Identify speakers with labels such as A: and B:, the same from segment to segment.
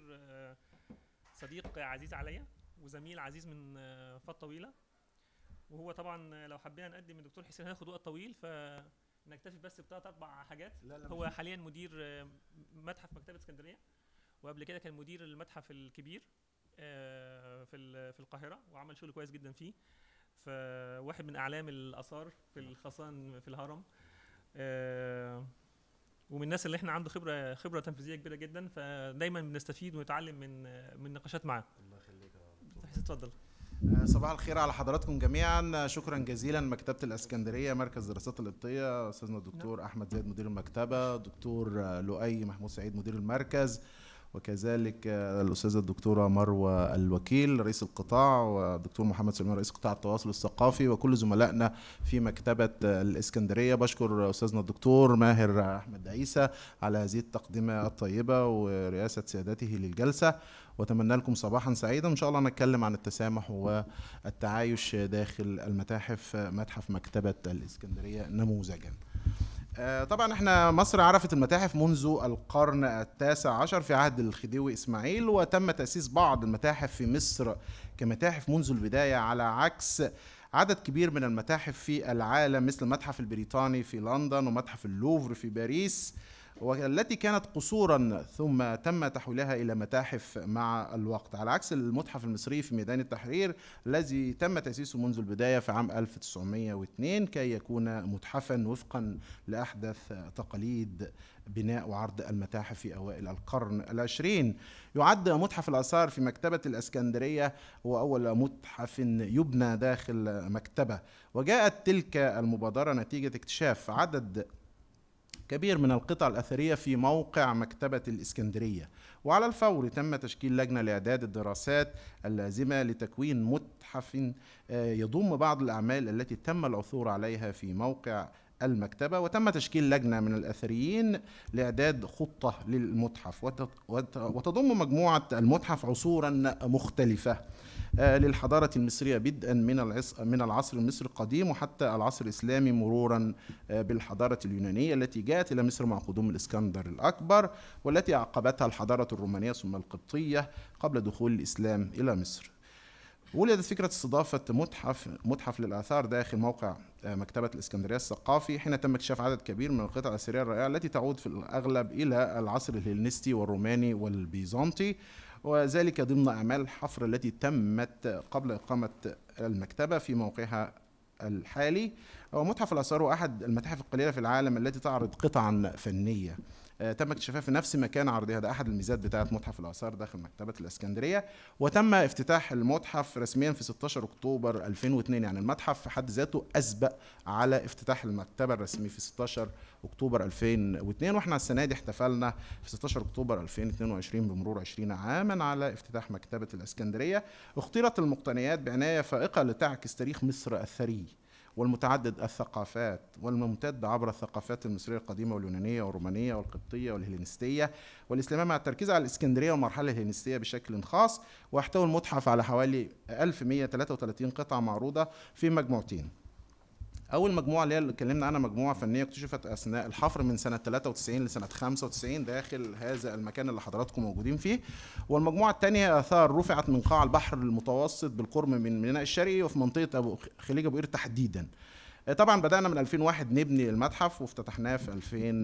A: مدير آه، صديق عزيز عليا وزميل عزيز من آه، فتره طويله وهو طبعا لو حبينا نقدم الدكتور حسين هياخد وقت طويل فنكتفي بس بثلاث اربع حاجات
B: لا لا
A: هو حاليا مدير آه، متحف مكتبه اسكندريه وقبل كده كان مدير المتحف الكبير آه، في ال- في القاهره وعمل شغل كويس جدا فيه فواحد من اعلام الاثار في الخاصه في الهرم آه، ومن الناس اللي احنا عنده خبره خبره تنفيذيه كبيره جدا فدايما بنستفيد ونتعلم من من نقاشات معاه
B: الله يخليك
A: اتفضل
B: آه، صباح الخير على حضراتكم جميعا آه، شكرا جزيلا مكتبة الاسكندرية مركز دراسات القبطية استاذنا الدكتور احمد زيد مدير المكتبة دكتور آه، لؤي محمود سعيد مدير المركز وكذلك آه، الاستاذه الدكتوره مروه الوكيل رئيس القطاع والدكتور محمد سليمان رئيس قطاع التواصل الثقافي وكل زملائنا في مكتبه آه، الاسكندريه بشكر استاذنا الدكتور ماهر احمد عيسى على هذه التقدمه الطيبه ورئاسه سيادته للجلسه واتمنى لكم صباحا سعيدا ان شاء الله نتكلم عن التسامح والتعايش داخل المتاحف متحف مكتبه الاسكندريه نموذجا آه، طبعا احنا مصر عرفت المتاحف منذ القرن التاسع عشر في عهد الخديوي اسماعيل وتم تاسيس بعض المتاحف في مصر كمتاحف منذ البدايه على عكس عدد كبير من المتاحف في العالم مثل المتحف البريطاني في لندن ومتحف اللوفر في باريس والتي كانت قصورا ثم تم تحويلها الى متاحف مع الوقت على عكس المتحف المصري في ميدان التحرير الذي تم تاسيسه منذ البدايه في عام 1902 كي يكون متحفا وفقا لاحدث تقاليد بناء وعرض المتاحف في اوائل القرن العشرين يعد متحف الاثار في مكتبه الاسكندريه هو اول متحف يبنى داخل مكتبه وجاءت تلك المبادره نتيجه اكتشاف عدد كبير من القطع الأثرية في موقع مكتبة الإسكندرية وعلى الفور تم تشكيل لجنة لإعداد الدراسات اللازمة لتكوين متحف آه، يضم بعض الأعمال التي تم العثور عليها في موقع المكتبة وتم تشكيل لجنة من الأثريين لإعداد خطة للمتحف وت- وت- وتضم مجموعة المتحف عصورا مختلفة آه، للحضارة المصرية بدءا من العص- من العصر المصري القديم وحتى العصر الإسلامي مرورا آه، بالحضارة اليونانية التي جاءت إلى مصر مع قدوم الإسكندر الأكبر والتي عقبتها الحضارة الرومانية ثم القبطية قبل دخول الإسلام إلى مصر ولدت فكرة استضافة متحف متحف للآثار داخل موقع آه، مكتبة الإسكندرية الثقافي حين تم اكتشاف عدد كبير من القطع الأثرية الرائعة التي تعود في الأغلب إلى العصر الهلينستي والروماني والبيزنطي وذلك ضمن أعمال الحفر التي تمت قبل إقامة المكتبة في موقعها الحالي ومتحف الآثار هو أحد المتاحف القليلة في العالم التي تعرض قطعا فنية آه، تم اكتشافها في نفس مكان عرضها ده احد الميزات بتاعه متحف الاثار داخل مكتبه الاسكندريه وتم افتتاح المتحف رسميا في 16 اكتوبر 2002 يعني المتحف في حد ذاته اسبق على افتتاح المكتبه الرسمي في 16 اكتوبر 2002 واحنا السنه دي احتفلنا في 16 اكتوبر 2022 بمرور 20 عاما على افتتاح مكتبه الاسكندريه اختيرت المقتنيات بعنايه فائقه لتعكس تاريخ مصر الثري والمتعدد الثقافات والممتد عبر الثقافات المصرية القديمة واليونانية والرومانية والقبطية والهلينستية والإسلامية مع التركيز على الإسكندرية والمرحلة الهلينستية بشكل خاص ويحتوي المتحف على حوالي 1133 قطعة معروضة في مجموعتين اول مجموعه اللي هي اللي اتكلمنا عنها مجموعه فنيه اكتشفت اثناء الحفر من سنه 93 لسنه 95 داخل هذا المكان اللي حضراتكم موجودين فيه والمجموعه الثانيه اثار رفعت من قاع البحر المتوسط بالقرب من ميناء الشرقي وفي منطقه ابو خليج ابو قير تحديدا آه، طبعا بدانا من 2001 نبني المتحف وافتتحناه في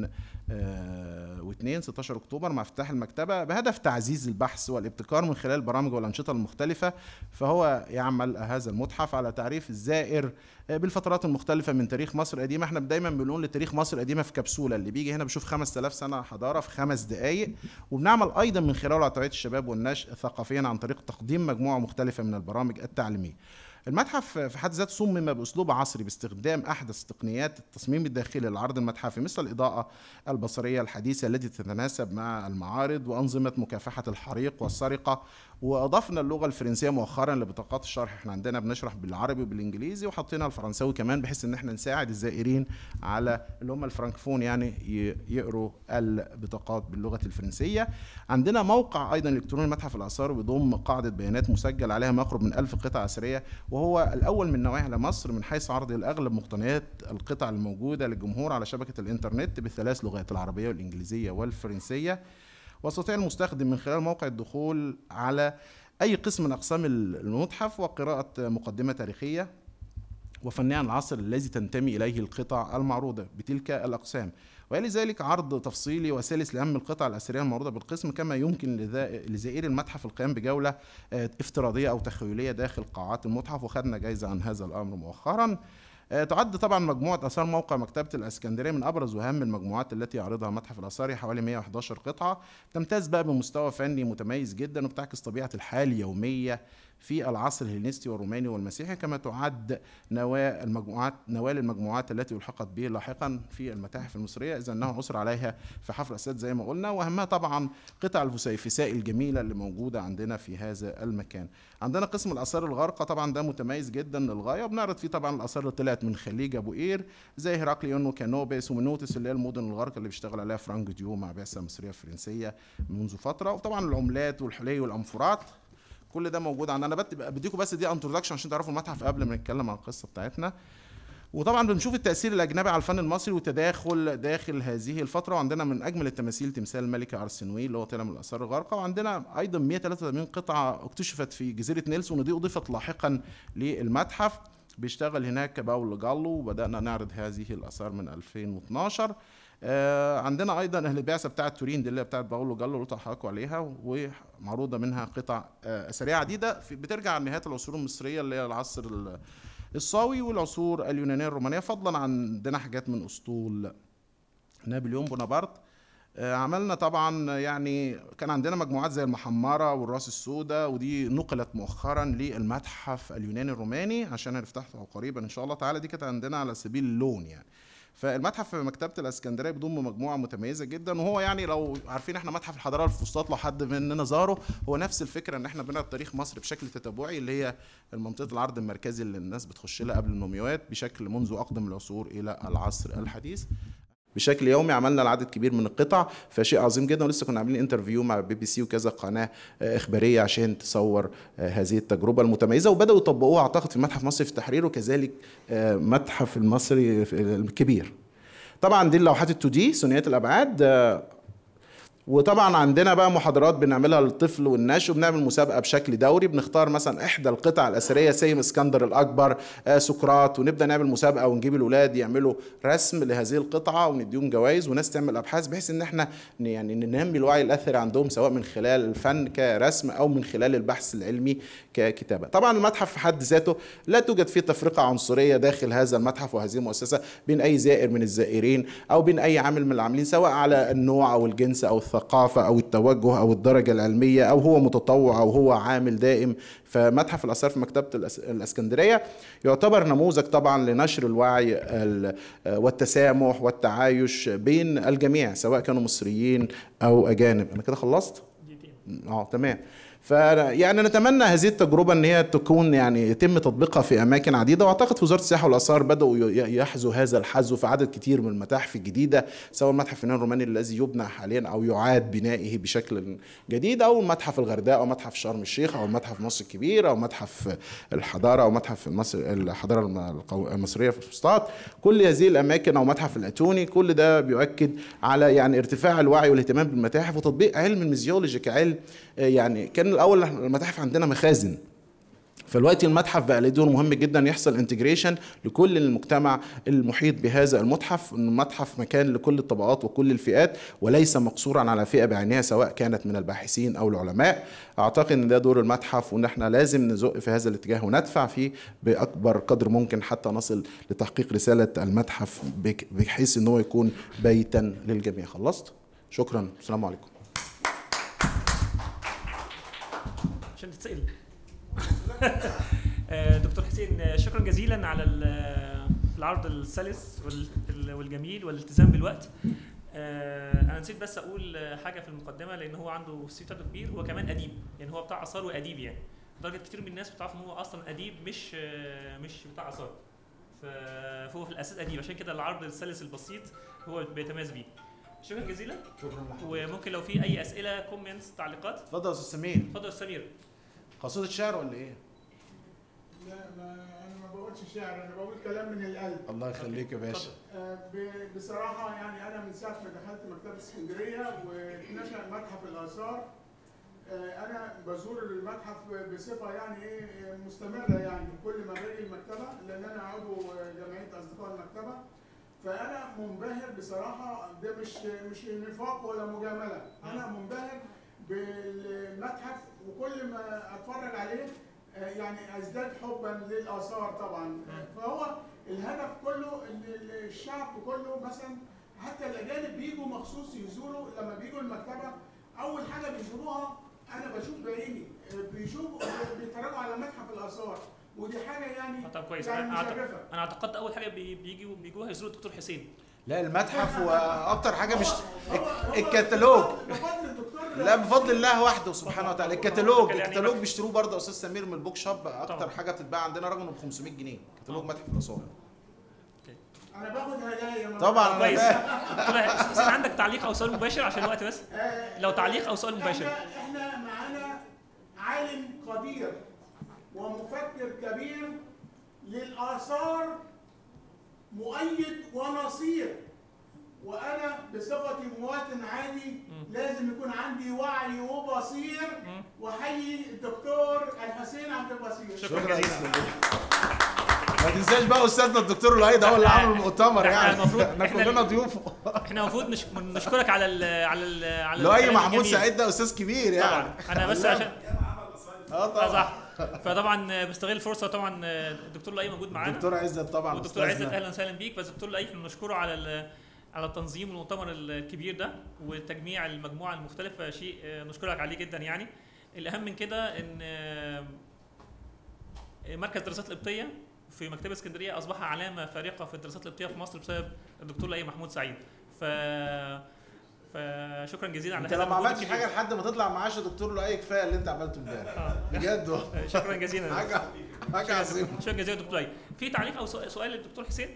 B: 2002 16 اكتوبر مع افتتاح المكتبه بهدف تعزيز البحث والابتكار من خلال البرامج والانشطه المختلفه فهو يعمل هذا المتحف على تعريف الزائر بالفترات المختلفه من تاريخ مصر القديمه احنا دايما بنقول لتاريخ مصر القديمه في كبسوله اللي بيجي هنا بيشوف 5000 سنه حضاره في خمس دقائق وبنعمل ايضا من خلاله على توعيه الشباب والنشء ثقافيا عن طريق تقديم مجموعه مختلفه من البرامج التعليميه المتحف في حد ذاته صمم باسلوب عصري باستخدام احدث تقنيات التصميم الداخلي للعرض المتحفي مثل الاضاءه البصريه الحديثه التي تتناسب مع المعارض وانظمه مكافحه الحريق والسرقه واضفنا اللغه الفرنسيه مؤخرا لبطاقات الشرح احنا عندنا بنشرح بالعربي وبالانجليزي وحطينا الفرنساوي كمان بحيث ان احنا نساعد الزائرين على اللي هم الفرنكفون يعني ي- يقروا البطاقات باللغه الفرنسيه عندنا موقع ايضا الكتروني متحف الاثار بيضم قاعده بيانات مسجل عليها ما يقرب من ألف قطعه اثريه وهو الاول من نوعه لمصر من حيث عرض الاغلب مقتنيات القطع الموجوده للجمهور على شبكه الانترنت بثلاث لغات العربيه والانجليزيه والفرنسيه ويستطيع المستخدم من خلال موقع الدخول على أي قسم من أقسام المتحف وقراءة مقدمة تاريخية وفنية عن العصر الذي تنتمي إليه القطع المعروضة بتلك الأقسام ولذلك عرض تفصيلي وسلس لأهم القطع الأثرية المعروضة بالقسم كما يمكن لذا- لزائري المتحف القيام بجولة آه، افتراضية أو تخيلية داخل قاعات المتحف وخدنا جايزة عن هذا الأمر مؤخرا آه، تعد طبعا مجموعة آثار موقع مكتبة الإسكندرية من أبرز وأهم المجموعات التي يعرضها متحف الآثار هي حوالي 111 قطعة تمتاز بقى بمستوى فني متميز جدا وبتعكس طبيعة الحياة اليومية في العصر الهلينستي والروماني والمسيحي كما تعد نواة المجموعات نواة المجموعات التي الحقت به لاحقا في المتاحف المصريه اذا انه عثر عليها في حفل اسات زي ما قلنا واهمها طبعا قطع الفسيفساء الجميله اللي موجوده عندنا في هذا المكان. عندنا قسم الاثار الغارقه طبعا ده متميز جدا للغايه وبنعرض فيه طبعا الاثار اللي طلعت من خليج ابو قير زي هيراكليون وكانوبيس ومنوتس اللي هي المدن الغارقه اللي بيشتغل عليها فرانك ديو مع بعثه مصريه فرنسيه منذ فتره وطبعا العملات والحلي والانفورات كل ده موجود عندنا انا بت- بديكم بس دي انتروداكشن عشان تعرفوا المتحف قبل ما نتكلم عن القصه بتاعتنا وطبعا بنشوف التاثير الاجنبي على الفن المصري وتداخل داخل هذه الفتره وعندنا من اجمل التماثيل تمثال الملكه ارسنوي اللي هو طلع من الاثار الغارقه وعندنا ايضا 183 قطعه اكتشفت في جزيره نيلسون ودي اضيفت لاحقا للمتحف بيشتغل هناك باول جالو وبدانا نعرض هذه الاثار من 2012 آه عندنا ايضا اهل البعثه بتاعه تورين دي اللي هي بتاعه باولو جالو اللي قلت لحضراتكم عليها ومعروضه منها قطع آه اثريه عديده في بترجع لنهايه العصور المصريه اللي هي العصر ال- الصاوي والعصور اليونانيه الرومانيه فضلا عن عندنا حاجات من اسطول نابليون بونابرت آه، عملنا طبعا يعني كان عندنا مجموعات زي المحمرة والراس السوداء ودي نقلت مؤخرا للمتحف اليوناني الروماني عشان هنفتحه قريبا ان شاء الله تعالى دي كانت عندنا على سبيل اللون يعني فالمتحف في مكتبه الاسكندريه بيضم مجموعه متميزه جدا وهو يعني لو عارفين احنا متحف الحضاره الفسطاط لو حد مننا زاره هو نفس الفكره ان احنا بنعرض تاريخ مصر بشكل تتابعي اللي هي المنطقه العرض المركزي اللي الناس بتخش لها قبل المومياوات بشكل منذ اقدم العصور الى العصر الحديث بشكل يومي عملنا العدد كبير من القطع فشيء عظيم جدا ولسه كنا عاملين انترفيو مع بي بي سي وكذا قناه آه، اخباريه عشان تصور آه، هذه التجربه المتميزه وبداوا يطبقوها اعتقد في متحف مصر في التحرير وكذلك آه، متحف المصري في- الكبير طبعا دي اللوحات ال 2 دي ثنائيات الابعاد آه، وطبعا عندنا بقى محاضرات بنعملها للطفل والنشء وبنعمل مسابقه بشكل دوري بنختار مثلا احدى القطع الاثريه سيم اسكندر الاكبر آه سقراط ونبدا نعمل مسابقه ونجيب الاولاد يعملوا رسم لهذه القطعه ونديهم جوائز وناس تعمل ابحاث بحيث ان احنا ن- يعني ننمي الوعي الاثري عندهم سواء من خلال الفن كرسم او من خلال البحث العلمي ككتابه طبعا المتحف في حد ذاته لا توجد فيه تفرقه عنصريه داخل هذا المتحف وهذه المؤسسه بين اي زائر من الزائرين او بين اي عامل من العاملين سواء على النوع او الجنس او الثقافه او التوجه او الدرجه العلميه او هو متطوع او هو عامل دائم فمتحف الاثار في مكتبه الأس- الاسكندريه يعتبر نموذج طبعا لنشر الوعي ال- والتسامح والتعايش بين الجميع سواء كانوا مصريين او اجانب انا كده خلصت
A: دقيقتين
B: اه تمام فيعني نتمنى هذه التجربه ان هي تكون يعني يتم تطبيقها في اماكن عديده واعتقد في وزاره السياحه والاثار بداوا ي- يحذوا هذا الحذو في عدد كتير من المتاحف الجديده سواء المتحف اليوناني الروماني الذي يبنى حاليا او يعاد بنائه بشكل جديد او متحف الغردقه او متحف شرم الشيخ او متحف مصر الكبير او متحف الحضاره او متحف مصر الحضاره الم- القو- المصريه في الفسطاط كل هذه الاماكن او متحف الاتوني كل ده بيؤكد على يعني ارتفاع الوعي والاهتمام بالمتاحف وتطبيق علم الميزيولوجي كعلم آه، يعني كان الاول المتاحف عندنا مخازن فالوقت المتحف بقى له دور مهم جدا يحصل انتجريشن لكل المجتمع المحيط بهذا المتحف ان المتحف مكان لكل الطبقات وكل الفئات وليس مقصورا على فئه بعينها سواء كانت من الباحثين او العلماء اعتقد ان ده دور المتحف وان احنا لازم نزق في هذا الاتجاه وندفع فيه باكبر قدر ممكن حتى نصل لتحقيق رساله المتحف بك- بحيث ان هو يكون بيتا للجميع خلصت شكرا السلام عليكم
A: عشان تتسال آه، دكتور حسين آه، شكرا جزيلا على ال- العرض السلس وال- والجميل والالتزام بالوقت آه، انا نسيت بس اقول آه، حاجه في المقدمه لان هو عنده سي بتاعته كبير هو كمان اديب يعني هو بتاع اثار واديب يعني لدرجه كتير من الناس بتعرف ان هو اصلا اديب مش آه، مش بتاع اثار ف- فهو في الاساس اديب عشان كده العرض السلس البسيط هو بيتميز بيه شكرا جزيلا
B: شكرا
A: وممكن لو في اي اسئله كومنتس تعليقات
B: اتفضل يا استاذ سمير
A: اتفضل يا سمير
B: قصيده شعر ولا ايه؟
C: لا ما انا ما بقولش بقولش شعر انا بقول كلام من القلب
B: الله يخليك يا باشا
C: آه، ب- بصراحه يعني انا من ساعه ما دخلت مكتبه اسكندريه ونشا متحف الاثار آه، انا بزور المتحف بصفه يعني ايه مستمره يعني كل ما باجي المكتبه لان انا عضو جمعيه اصدقاء المكتبه فانا منبهر بصراحه ده مش مش نفاق ولا مجامله انا منبهر بالمتحف وكل ما اتفرج عليه آه، يعني ازداد حبا للاثار طبعا آه، فهو الهدف كله ان الشعب كله مثلا حتى الاجانب بيجوا مخصوص يزوروا لما بيجوا المكتبه اول حاجه بيزوروها انا بشوف بعيني آه، بيشوفوا بيتفرجوا على متحف الاثار ودي حاجه يعني
A: آه، طب كويس
C: يعني
A: انا أعتقد-
C: مشرفه
A: انا اعتقدت اول حاجه بي- بيجوا بيجوها يزوروا الدكتور حسين
B: لا المتحف واكتر حاجه مش
C: هو- هو-
B: الكتالوج.
C: بفضل الدكتور
B: لا بفضل الله وحده سبحانه وتعالى الكتالوج
A: يعني
B: الكتالوج
A: مثلا-
B: بيشتروه برضه يا استاذ سمير من البوك شوب اكتر
A: طبعا.
B: حاجه بتتباع عندنا رقم ب 500 جنيه كتالوج
A: آه.
B: متحف الاثار
C: انا باخد هدايا من-
B: طبعا أنا
A: كويس
B: فاهم.
A: دكتور حسين عندك تعليق او سؤال مباشر عشان الوقت بس
C: آه،
A: لو تعليق او سؤال مباشر
C: احنا احنا معانا عالم قدير ومفكر كبير للاثار مؤيد ونصير وانا بصفتي مواطن عادي لازم يكون عندي وعي وبصير
A: مم.
C: واحيي الدكتور الحسين عبد البصير
A: شكرا
B: شكرا
A: جزيلا.
B: جزيلا ما تنساش بقى استاذنا الدكتور الوحيد هو اللي
A: إحنا-
B: عامل المؤتمر
A: إحنا
B: يعني
A: المفروض-
B: احنا
A: إحنا
B: كلنا
A: ال-
B: ضيوفه
A: احنا المفروض نش... نشكرك على ال... على ال... على
B: لؤي
A: الكلام
B: محمود
A: الجميل.
B: سعيد ده استاذ كبير يعني
A: طبعا انا بس عشان
B: اه
A: اه
B: طبعا
A: صح فطبعا بستغل الفرصه طبعا الدكتور لؤي موجود معانا
B: الدكتور عزت طبعا
A: والدكتور عزت
B: أستاذنا.
A: اهلا وسهلا بيك بس الدكتور لؤي احنا بنشكره على ال... على التنظيم والمؤتمر الكبير ده وتجميع المجموعه المختلفه شيء آه، نشكرك عليه جدا يعني الاهم من كده ان آه، مركز الدراسات القبطيه في مكتبه اسكندريه اصبح علامه فارقه في الدراسات القبطيه في مصر بسبب الدكتور لؤي محمود سعيد ف فشكرا جزيلا على
B: انت
A: هذا
B: لو ما
A: المجهود
B: عملتش
A: الكبير.
B: حاجه لحد ما تطلع معاش يا دكتور لؤي كفايه اللي انت عملته امبارح
A: آه.
B: بجد والله.
A: شكرا جزيلا
B: حاجه حاجه عظيمه
A: شكرا جزيلا دكتور لؤي في تعليق او سؤال سؤال للدكتور حسين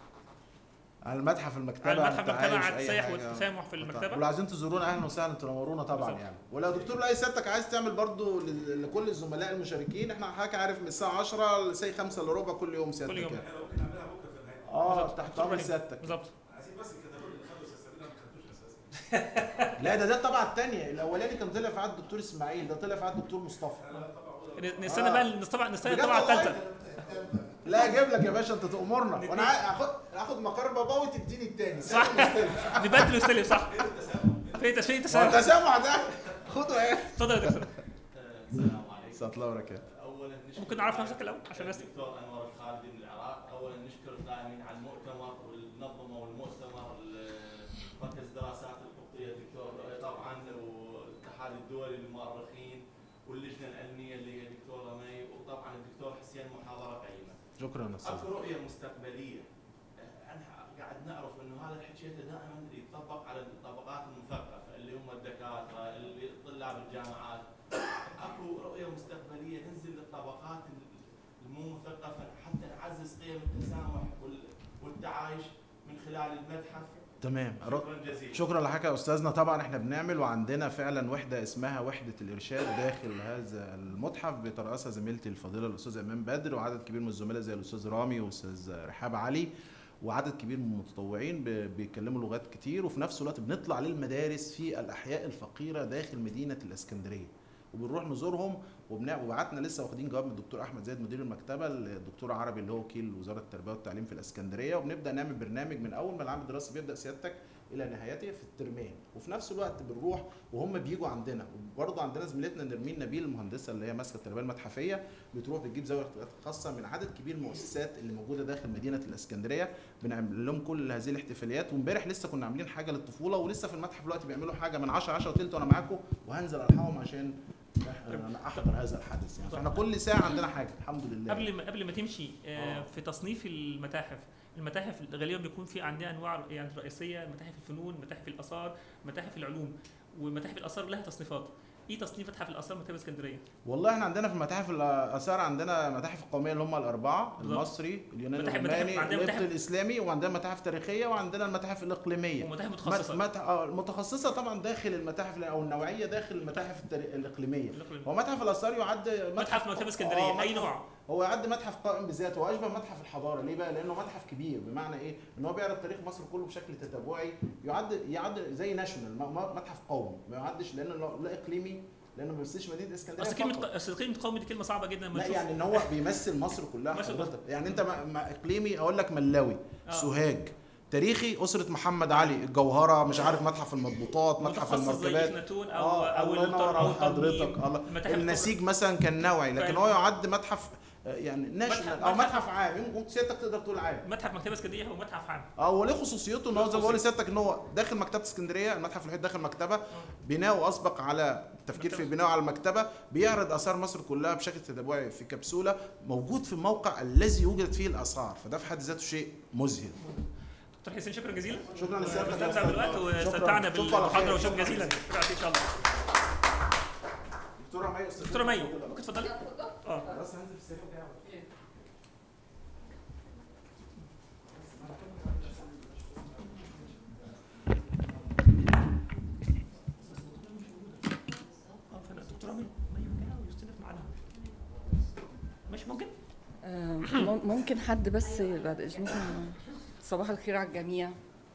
B: على المتحف المكتبه
A: على المتحف
B: أنت
A: المكتبه
B: عايش
A: على
B: أي
A: التسامح
B: حاجة.
A: والتسامح في المكتبه
B: ولو عايزين تزورونا اهلا وسهلا تنورونا طبعا
A: بالظبط.
B: يعني ولو دكتور لاي سيادتك عايز تعمل برضو لل- لكل الزملاء المشاركين احنا حضرتك عارف من الساعه 10 لساعه 5 الا ربع كل يوم سيادتك
A: كل يوم.
B: يعني.
D: احنا ممكن نعملها بكره في النهايه
B: اه
A: بالظبط.
B: تحت
A: دكتور
B: امر
A: إبراهيم.
B: سيادتك
A: بالظبط
D: عايزين بس الكتالوج اللي خدوا استاذ سمير ما خدتوش اساسا
B: لا ده ده الطبعه الثانيه الاولاني كان طلع في عهد الدكتور اسماعيل ده طلع في عهد الدكتور مصطفى
A: نستنى
B: آه.
A: بقى نستنى نستنى
B: بجد
A: الطبعه
B: والله؟
A: الثالثه
B: لا اجيب لك يا باشا انت تامرنا
A: الاتنين.
B: وانا عا- اخد اخد مقر بابا وتديني الثاني
A: صح. نبدل وستلم صح في تس- في تسامح
B: التسامح ده خده ايه
A: اتفضل يا دكتور
E: السلام عليكم
B: استغفر الله وبركاته
E: اولا نشكر
A: ممكن نعرف نفسك الاول عشان الناس
E: الدكتور انور الخالدي من العراق اولا نشكر القائمين على المؤتمر والمنظمه والمؤتمر ال- مركز الدراسات القبطيه الدكتور رؤية طبعا والاتحاد الدولي للمؤرخين واللجنه العلميه اللي هي الدكتوره مي وطبعا الدكتور حسين محاضره قيمه
B: شكرا يا استاذ
E: اكو رؤيه مستقبليه آه، انا قاعد نعرف انه هذا الحكي دائما يطبق على الطبقات المثقفه اللي هم الدكاتره اللي طلاب الجامعات اكو رؤيه مستقبليه ننزل للطبقات المو مثقفه حتى نعزز قيم التسامح وال- والتعايش من خلال المتحف
B: تمام
E: شكرا جزيلا
B: شكرا لحضرتك يا استاذنا طبعا احنا بنعمل وعندنا فعلا وحده اسمها وحده الارشاد داخل هذا المتحف بترأسها زميلتي الفضيله الاستاذ ايمان بدر وعدد كبير من الزملاء زي الاستاذ رامي والاستاذ رحاب علي وعدد كبير من المتطوعين ب- بيتكلموا لغات كتير وفي نفس الوقت بنطلع للمدارس في الاحياء الفقيره داخل مدينه الاسكندريه وبنروح نزورهم وبنع- وبعتنا لسه واخدين جواب من الدكتور احمد زايد مدير المكتبه الدكتور عربي اللي هو وكيل وزاره التربيه والتعليم في الاسكندريه وبنبدا نعمل برنامج من اول ما العام الدراسي بيبدا سيادتك الى نهايته في الترمين وفي نفس الوقت بنروح وهم بيجوا عندنا وبرضه عندنا زميلتنا نرمين نبيل المهندسه اللي هي ماسكه التربيه المتحفيه بتروح بتجيب زاويه اختلاط خاصه من عدد كبير من المؤسسات اللي موجوده داخل مدينه الاسكندريه بنعمل لهم كل هذه الاحتفاليات وامبارح لسه كنا عاملين حاجه للطفوله ولسه في المتحف دلوقتي بيعملوا حاجه من 10 10 وثلث وانا معاكم وهنزل الحقهم عشان انا احضر هذا الحدث يعني فاحنا كل ساعه عندنا حاجه الحمد لله
A: قبل ما قبل ما تمشي آه،
B: آه.
A: في تصنيف المتاحف المتاحف غالبا بيكون في عندها انواع يعني رئيسيه متاحف الفنون متاحف الاثار متاحف العلوم ومتاحف الاثار لها تصنيفات ايه تصنيف متحف الاثار مكتبه اسكندريه
B: والله احنا عندنا في متاحف الاثار عندنا متاحف القوميه اللي هم الاربعه
A: بالظبط.
B: المصري اليوناني
A: متاحف-
B: الروماني
A: متاحف- عندنا
B: القبطي
A: متاحف-
B: الاسلامي وعندنا متاحف تاريخيه وعندنا المتاحف الاقليميه
A: ومتاحف
B: مت-
A: متخصصه
B: مت... آه، المتخصصه طبعا داخل المتاحف او النوعيه داخل المتاحف التاري... الاقليميه
A: الإقليمية.
B: هو متحف الاثار يعد
A: متحف مكتبه اسكندريه
B: آه،
A: اي
B: متحف-
A: نوع
B: هو يعد متحف قائم بذاته هو اشبه متحف الحضاره ليه بقى لانه متحف كبير بمعنى ايه ان هو بيعرض تاريخ مصر كله بشكل تتابعي يعد يعد زي ناشونال م- م- متحف قومي ما يعدش لانه لا- لا اقليمي لانه ما بيمثلش مدينه اسكندريه
A: اصل كلمه
B: فقط.
A: اصل كلمه قومي دي كلمه صعبه جدا لما
B: لا
A: تشوف-
B: يعني ان هو بيمثل مصر كلها
A: مصر
B: حضرتك يعني انت ما ما اقليمي اقول لك ملاوي
A: آه.
B: سوهاج تاريخي اسره محمد علي الجوهره مش عارف متحف المطبوطات متحف
A: متخصص زي
B: المركبات
A: اخناتون او
B: اه
A: او
B: الله ينور
A: التر-
B: على
A: أو
B: حضرتك
A: الترميم.
B: الله
A: المتاحف
B: النسيج مثلا كان نوعي لكن
A: فاهم.
B: هو يعد متحف آه، يعني ناشونال او
A: متحف-
B: متحف عام ممكن سيادتك تقدر تقول عام
A: متحف مكتبه اسكندريه هو متحف عام
B: اه هو ليه خصوصيته ان هو زي ما بقول لسيادتك ان هو داخل مكتبه اسكندريه المتحف الوحيد داخل مكتبه بناؤه اسبق على التفكير في
A: مكتبة.
B: بناؤه على المكتبه بيعرض اثار مصر كلها بشكل تتابعي في كبسوله موجود في الموقع الذي يوجد فيه الاثار فده في حد ذاته شيء مذهل
A: دكتور حسين شكرا جزيلا
B: شكرا لسيادتك
A: استمتع بالوقت واستمتعنا
B: شكراً. شكراً على
A: بالمحاضره
B: خير.
A: وشكرا جزيلا شكرا ان شاء الله
B: دكتوره مي أستاذ
A: دكتوره مي
B: اتفضل.
A: ممكن تفضلي اه
B: بس هنزل في السريع وجاي على طول.
A: اه فانا دكتوره مي مي مكانها ويوستينا في معانا ماشي ممكن
F: آه، مم- ممكن حد بس بعد اذنكم صباح الخير على الجميع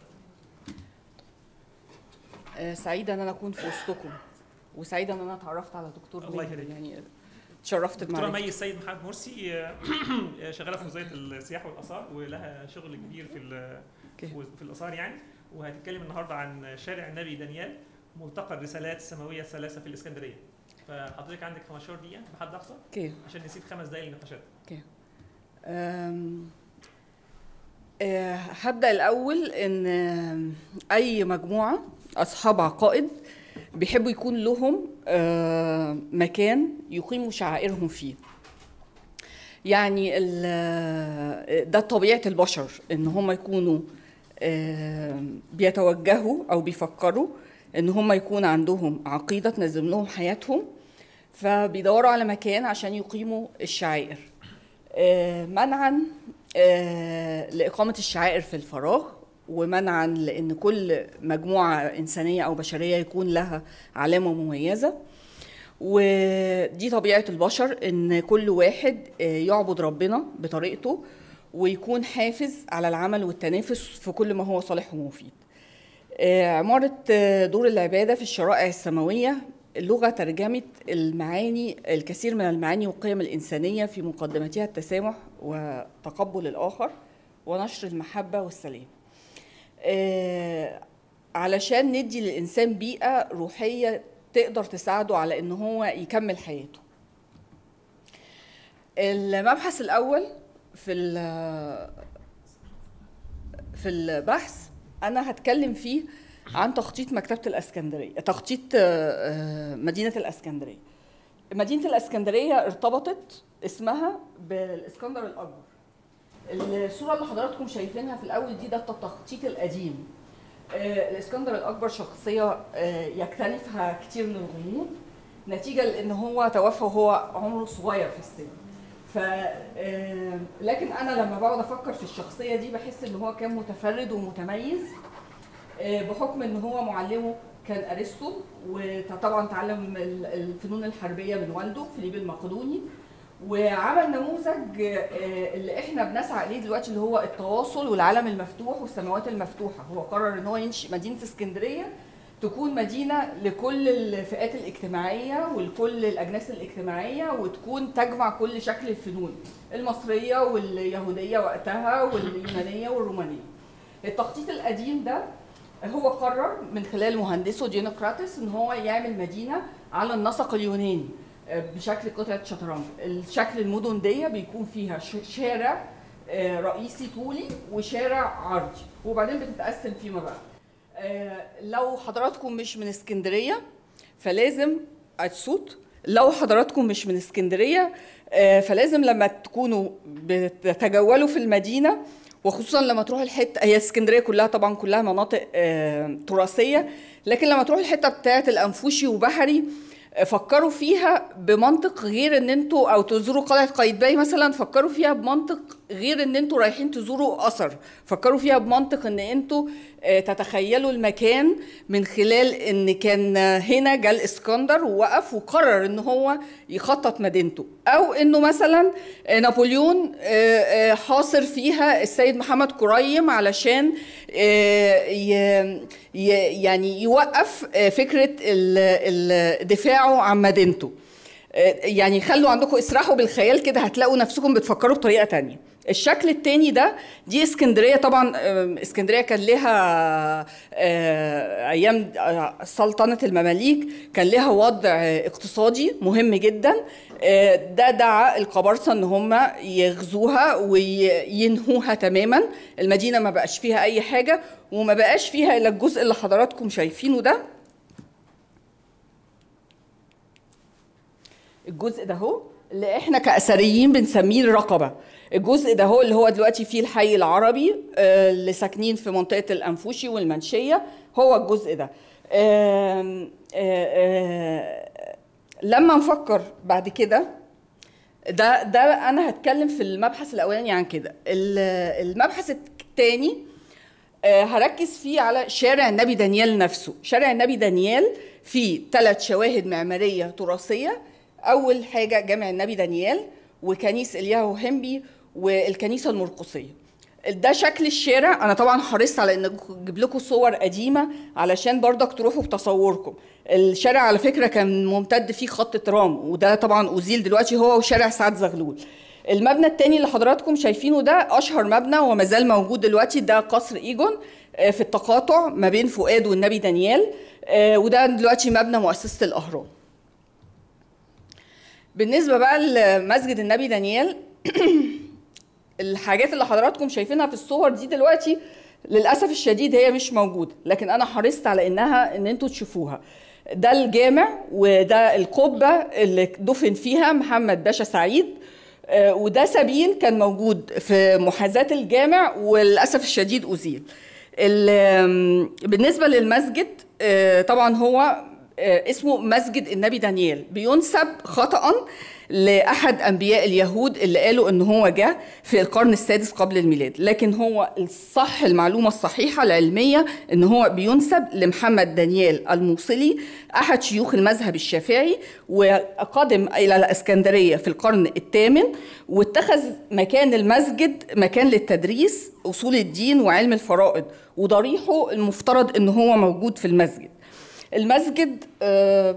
F: آه، سعيدة ان انا اكون في وسطكم وسعيدة ان انا اتعرفت على دكتور
A: الله
F: ماهر
A: يخليك.
F: يعني اتشرفت
A: دكتوره
F: بمعرفتك
A: مي السيد محمد مرسي آه، آه، شغاله في وزاره السياحه والاثار ولها شغل كبير في ال-
F: أوكي.
A: في الاثار يعني وهتتكلم النهارده عن شارع النبي دانيال ملتقى الرسالات السماويه الثلاثه في الاسكندريه فحضرتك عندك 15 دقيقه بحد اقصى
F: اوكي
A: عشان نسيب خمس دقائق للنقاشات
F: آم، آه، هبدأ الأول إن آم، أي مجموعة أصحاب عقائد بيحبوا يكون لهم آه، مكان يقيموا شعائرهم فيه يعني ال- ده طبيعة البشر إن هم يكونوا آم، بيتوجهوا أو بيفكروا إن هم يكون عندهم عقيدة تنظم لهم حياتهم فبيدوروا على مكان عشان يقيموا الشعائر آه، منعا آه، لإقامة الشعائر في الفراغ ومنعا لأن كل مجموعة إنسانية أو بشرية يكون لها علامة مميزة ودي طبيعة البشر إن كل واحد آه، يعبد ربنا بطريقته ويكون حافز على العمل والتنافس في كل ما هو صالح ومفيد آه، عمارة آه، دور العبادة في الشرائع السماوية اللغة ترجمت المعاني الكثير من المعاني والقيم الإنسانية في مقدمتها التسامح وتقبل الآخر ونشر المحبة والسلام آه، علشان ندي للإنسان بيئة روحية تقدر تساعده على إن هو يكمل حياته المبحث الأول في ال- في البحث أنا هتكلم فيه عن تخطيط مكتبة الإسكندرية تخطيط آه، آه، مدينة الإسكندرية مدينة الإسكندرية ارتبطت اسمها بالإسكندر الأكبر الصورة اللي حضراتكم شايفينها في الأول دي ده التخطيط القديم آه، الإسكندر الأكبر شخصية آه، يكتنفها كتير من الغموض نتيجة لأن هو توفى وهو عمره صغير في السن ف آه، لكن انا لما بقعد افكر في الشخصيه دي بحس ان هو كان متفرد ومتميز آه، بحكم ان هو معلمه كان ارسطو وطبعا تعلم ال- الفنون الحربيه من والده فيليب المقدوني وعمل نموذج آه، اللي احنا بنسعى اليه دلوقتي اللي هو التواصل والعالم المفتوح والسماوات المفتوحه هو قرر ان هو ينشئ مدينه اسكندريه تكون مدينه لكل الفئات الاجتماعيه ولكل الاجناس الاجتماعيه وتكون تجمع كل شكل الفنون المصريه واليهوديه وقتها واليونانيه والرومانيه التخطيط القديم ده هو قرر من خلال مهندسه ديونقراطس ان هو يعمل مدينه على النسق اليوناني آه، بشكل قطعه شطرنج الشكل المدن دي بيكون فيها ش- شارع آه، رئيسي طولي وشارع عرضي وبعدين بتتقسم فيما بعد آه، لو حضراتكم مش من اسكندريه فلازم الصوت لو حضراتكم مش من اسكندريه آه، فلازم لما تكونوا بتتجولوا في المدينه وخصوصا لما تروحوا الحته هي اسكندريه كلها طبعا كلها مناطق آه، تراثيه لكن لما تروحوا الحته بتاعه الانفوشي وبحري فكروا فيها بمنطق غير ان انتوا او تزوروا قلعه قايتباي مثلا فكروا فيها بمنطق غير ان انتوا رايحين تزوروا اثر فكروا فيها بمنطق ان انتوا آه، تتخيلوا المكان من خلال ان كان هنا جه الاسكندر ووقف وقرر ان هو يخطط مدينته او انه مثلا آه، نابليون آه، آه، حاصر فيها السيد محمد كريم علشان آه، ي- ي- يعني يوقف آه، فكره ال- ال- دفاعه عن مدينته آه، يعني خلوا عندكم اسرحوا بالخيال كده هتلاقوا نفسكم بتفكروا بطريقه تانية الشكل التاني ده دي اسكندريه طبعا آم، اسكندريه كان لها آه، ايام آه، سلطنه المماليك كان لها وضع آه، اقتصادي مهم جدا آه، ده دعا القبرصه ان هم يغزوها وينهوها تماما المدينه ما بقاش فيها اي حاجه وما بقاش فيها الا الجزء اللي حضراتكم شايفينه ده الجزء ده هو اللي احنا كاثريين بنسميه الرقبه الجزء ده هو اللي هو دلوقتي فيه الحي العربي آه، اللي ساكنين في منطقه الانفوشي والمنشيه هو الجزء ده آم، آه، آه، لما نفكر بعد كده ده ده انا هتكلم في المبحث الاولاني عن كده ال- المبحث الثاني آه، هركز فيه على شارع النبي دانيال نفسه شارع النبي دانيال فيه ثلاث شواهد معمارية تراثية أول حاجة جامع النبي دانيال وكنيس الياهو هنبي والكنيسة المرقسية ده شكل الشارع انا طبعا حرصت على ان اجيب لكم صور قديمه علشان برضك تروحوا بتصوركم الشارع على فكره كان ممتد فيه خط ترام وده طبعا ازيل دلوقتي هو وشارع سعد زغلول المبنى التاني اللي حضراتكم شايفينه ده اشهر مبنى وما زال موجود دلوقتي ده قصر ايجون آه، في التقاطع ما بين فؤاد والنبي دانيال آه، وده دلوقتي مبنى مؤسسه الاهرام بالنسبه بقى لمسجد النبي دانيال الحاجات اللي حضراتكم شايفينها في الصور دي دلوقتي للاسف الشديد هي مش موجوده لكن انا حرصت على انها ان انتوا تشوفوها ده الجامع وده القبه اللي دفن فيها محمد باشا سعيد آه، وده سبيل كان موجود في محاذاه الجامع وللاسف الشديد ازيل ال- آم، بالنسبه للمسجد آه، طبعا هو آه، اسمه مسجد النبي دانيال بينسب خطأ لأحد أنبياء اليهود اللي قالوا إن هو جه في القرن السادس قبل الميلاد لكن هو الصح المعلومة الصحيحة العلمية إن هو بينسب لمحمد دانيال الموصلي أحد شيوخ المذهب الشافعي وقدم إلى الإسكندرية في القرن الثامن واتخذ مكان المسجد مكان للتدريس أصول الدين وعلم الفرائض وضريحه المفترض إن هو موجود في المسجد المسجد آه،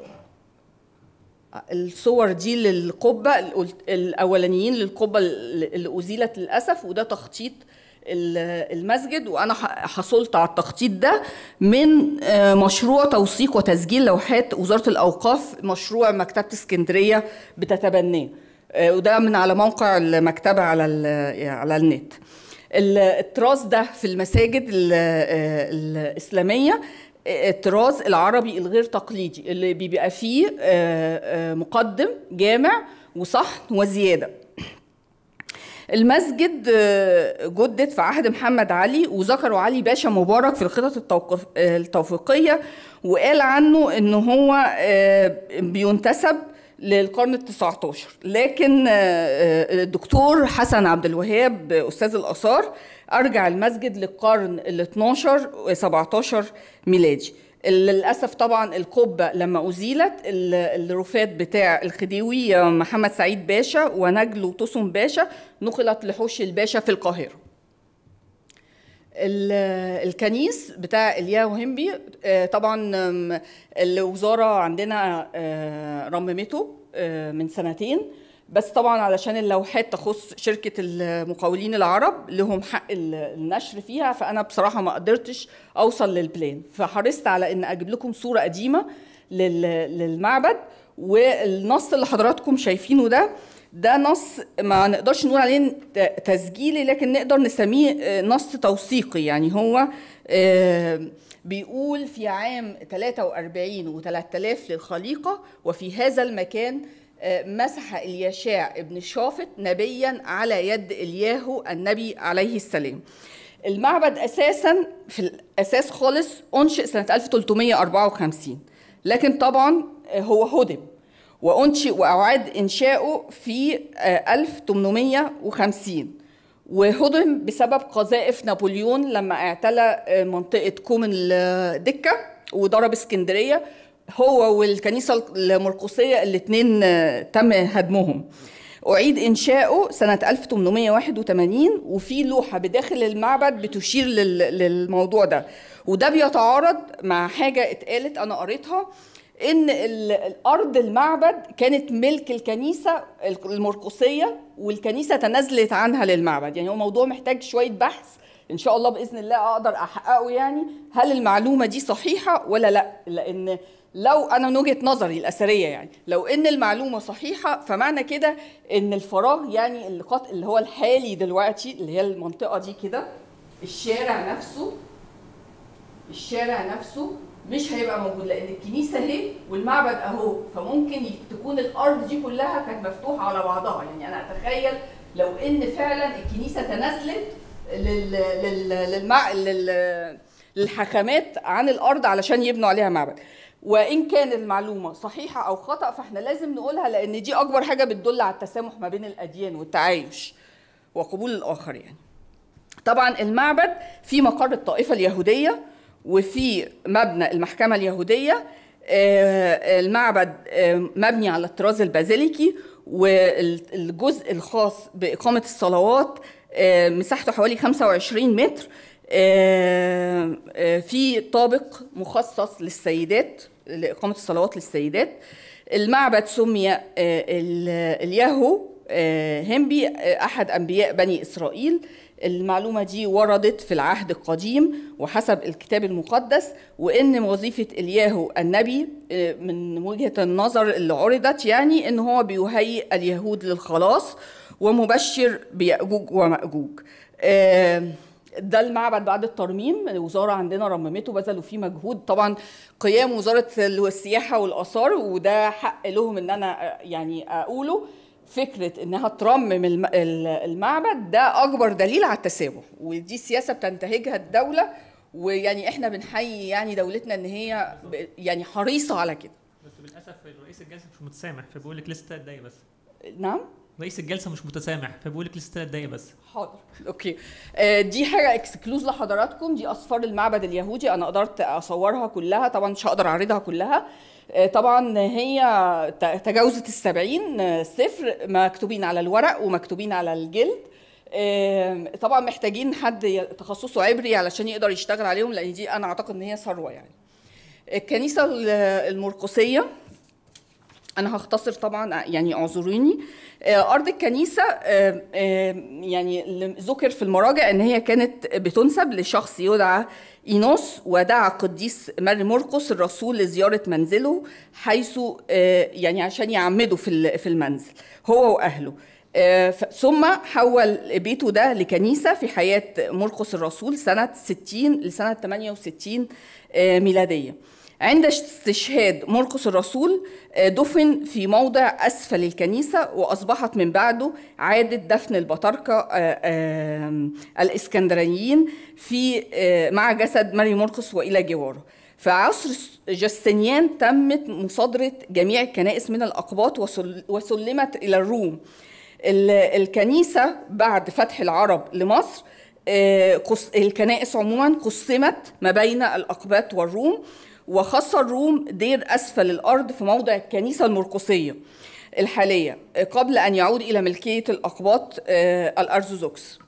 F: الصور دي للقبة الأول- الأولانيين للقبة اللي أزيلت للأسف وده تخطيط ال- المسجد وأنا ح- حصلت على التخطيط ده من آه، مشروع توثيق وتسجيل لوحات وزارة الأوقاف مشروع مكتبة اسكندرية بتتبناه آه، وده من على موقع المكتبة على ال- على النت ال- التراث ده في المساجد ال- آه، الإسلامية الطراز العربي الغير تقليدي اللي بيبقى فيه آه، آه، مقدم جامع وصحن وزياده المسجد آه، جدد في عهد محمد علي وذكروا علي باشا مبارك في الخطط التوقف آه، التوفيقيه وقال عنه ان هو آه، بينتسب للقرن ال 19 لكن آه، آه، الدكتور حسن عبد الوهاب استاذ الاثار ارجع المسجد للقرن ال 12 و 17 ميلادي للاسف طبعا القبه لما ازيلت ال- الرفات بتاع الخديوي محمد سعيد باشا ونجل وتسم باشا نقلت لحوش الباشا في القاهره ال- الكنيس بتاع الياهو هنبي آه، طبعا آم، الوزاره عندنا آه، رممته آه، من سنتين بس طبعا علشان اللوحات تخص شركه المقاولين العرب لهم حق ال- النشر فيها فانا بصراحه ما قدرتش اوصل للبلان فحرصت على ان اجيب لكم صوره قديمه لل- للمعبد والنص اللي حضراتكم شايفينه ده ده نص ما نقدرش نقول عليه ت- تسجيلي لكن نقدر نسميه آه، نص توثيقي يعني هو آه، بيقول في عام 43 و3000 للخليقة وفي هذا المكان آه، مسح اليشاع ابن شافط نبيا على يد الياهو النبي عليه السلام المعبد اساسا في الاساس خالص انشئ سنه 1354 لكن طبعا آه، هو هدم وأنشئ وأعاد إنشاؤه في آه، 1850 وهدم بسبب قذائف نابليون لما اعتلى آه، منطقة كوم الدكة وضرب اسكندرية هو والكنيسة المرقسية الاثنين تم هدمهم أعيد إنشاؤه سنة 1881 وفي لوحة بداخل المعبد بتشير لل- للموضوع ده وده بيتعارض مع حاجة اتقالت أنا قريتها ان ال- الارض المعبد كانت ملك الكنيسه المرقسيه والكنيسه تنازلت عنها للمعبد يعني هو موضوع محتاج شويه بحث ان شاء الله باذن الله اقدر احققه يعني هل المعلومه دي صحيحه ولا لا لان لو انا من وجهه نظري الاثريه يعني لو ان المعلومه صحيحه فمعنى كده ان الفراغ يعني اللي قط- اللي هو الحالي دلوقتي اللي هي المنطقه دي كده الشارع نفسه الشارع نفسه مش هيبقى موجود لان الكنيسه اهي والمعبد اهو فممكن ي- تكون الارض دي كلها كانت مفتوحه على بعضها يعني انا اتخيل لو ان فعلا الكنيسه تنازلت لل... لل... للمع... لل... للحكمات عن الارض علشان يبنوا عليها معبد وان كان المعلومه صحيحه او خطا فاحنا لازم نقولها لان دي اكبر حاجه بتدل على التسامح ما بين الاديان والتعايش وقبول الاخر يعني طبعا المعبد في مقر الطائفة اليهودية وفي مبنى المحكمة اليهودية آه، المعبد آه، مبني على الطراز البازيليكي والجزء الخاص بإقامة الصلوات آه، مساحته حوالي 25 متر آه، آه، في طابق مخصص للسيدات لإقامة الصلوات للسيدات المعبد سمي آه، ال- اليهو آه، هنبي آه، أحد أنبياء بني إسرائيل المعلومة دي وردت في العهد القديم وحسب الكتاب المقدس وإن وظيفة الياهو النبي آه، من وجهة النظر اللي عرضت يعني إن هو بيهيئ اليهود للخلاص ومبشر بيأجوج ومأجوج آه، ده المعبد بعد الترميم الوزاره عندنا رممته بذلوا فيه مجهود طبعا قيام وزاره السياحه والاثار وده حق لهم ان انا يعني اقوله فكره انها ترمم الم- ال- المعبد ده اكبر دليل على التسامح ودي سياسه بتنتهجها الدوله ويعني احنا بنحيي يعني دولتنا ان هي ب- يعني حريصه على كده
A: بس للاسف رئيس الجلسه مش متسامح فبيقول لك لسه ثلاث دقايق بس
F: نعم
A: رئيس الجلسه مش متسامح فبيقول لك لسه ثلاث دقايق بس
F: حاضر اوكي آه، دي حاجه اكسكلوز لحضراتكم دي اسفار المعبد اليهودي انا قدرت اصورها كلها طبعا مش هقدر اعرضها كلها آه، طبعا هي ت- تجاوزت السبعين آه، سفر مكتوبين على الورق ومكتوبين على الجلد آه، طبعا محتاجين حد ي- تخصصه عبري علشان يقدر يشتغل عليهم لان دي انا اعتقد ان هي ثروه يعني الكنيسه ال- المرقسيه انا هختصر طبعا يعني اعذروني آه، ارض الكنيسه آه، آه، يعني اللي ذكر في المراجع ان هي كانت بتنسب لشخص يدعى اينوس ودعا قديس ماري مرقس الرسول لزياره منزله حيث آه، يعني عشان يعمده في ال- في المنزل هو واهله آه، ف- ثم حول بيته ده لكنيسه في حياه مرقس الرسول سنه 60 لسنه 68 آه، ميلاديه عند استشهاد مرقس الرسول آه، دفن في موضع أسفل الكنيسة وأصبحت من بعده عادة دفن البطاركة آه، آه، الإسكندرانيين في آه، مع جسد ماري مرقس وإلى جواره في عصر جستنيان تمت مصادرة جميع الكنائس من الأقباط وسل- وسلمت إلى الروم ال- الكنيسة بعد فتح العرب لمصر آه، قص- الكنائس عموما قسمت ما بين الأقباط والروم وخص الروم دير أسفل الأرض في موضع الكنيسة المرقسية الحالية آه، قبل أن يعود إلى ملكية الأقباط آه، الأرثوذكس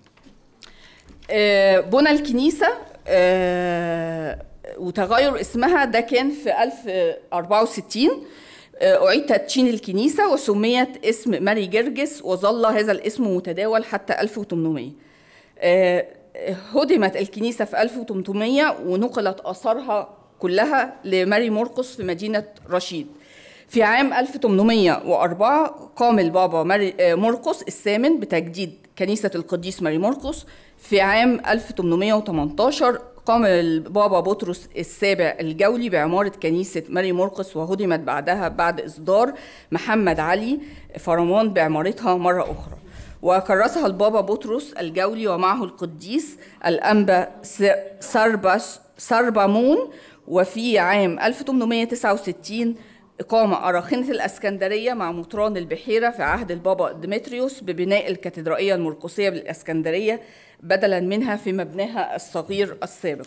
F: آه، بنى الكنيسة آه، وتغير اسمها ده كان في 1064 آه، أعيد تدشين الكنيسة وسميت اسم ماري جرجس وظل هذا الاسم متداول حتى 1800 آه، هدمت الكنيسة في 1800 ونقلت آثارها كلها لماري مرقس في مدينة رشيد في عام 1804 قام البابا ماري آه، مرقس الثامن بتجديد كنيسة القديس ماري مرقس في عام 1818 قام البابا بطرس السابع الجولي بعمارة كنيسة ماري مرقس وهدمت بعدها بعد إصدار محمد علي فرمان بعمارتها مرة أخرى وكرسها البابا بطرس الجولي ومعه القديس الأنبا س- سربس سربامون وفي عام 1869 إقامة أراخنة الأسكندرية مع مطران البحيرة في عهد البابا ديمتريوس ببناء الكاتدرائية المرقسية بالإسكندرية بدلا منها في مبناها الصغير السابق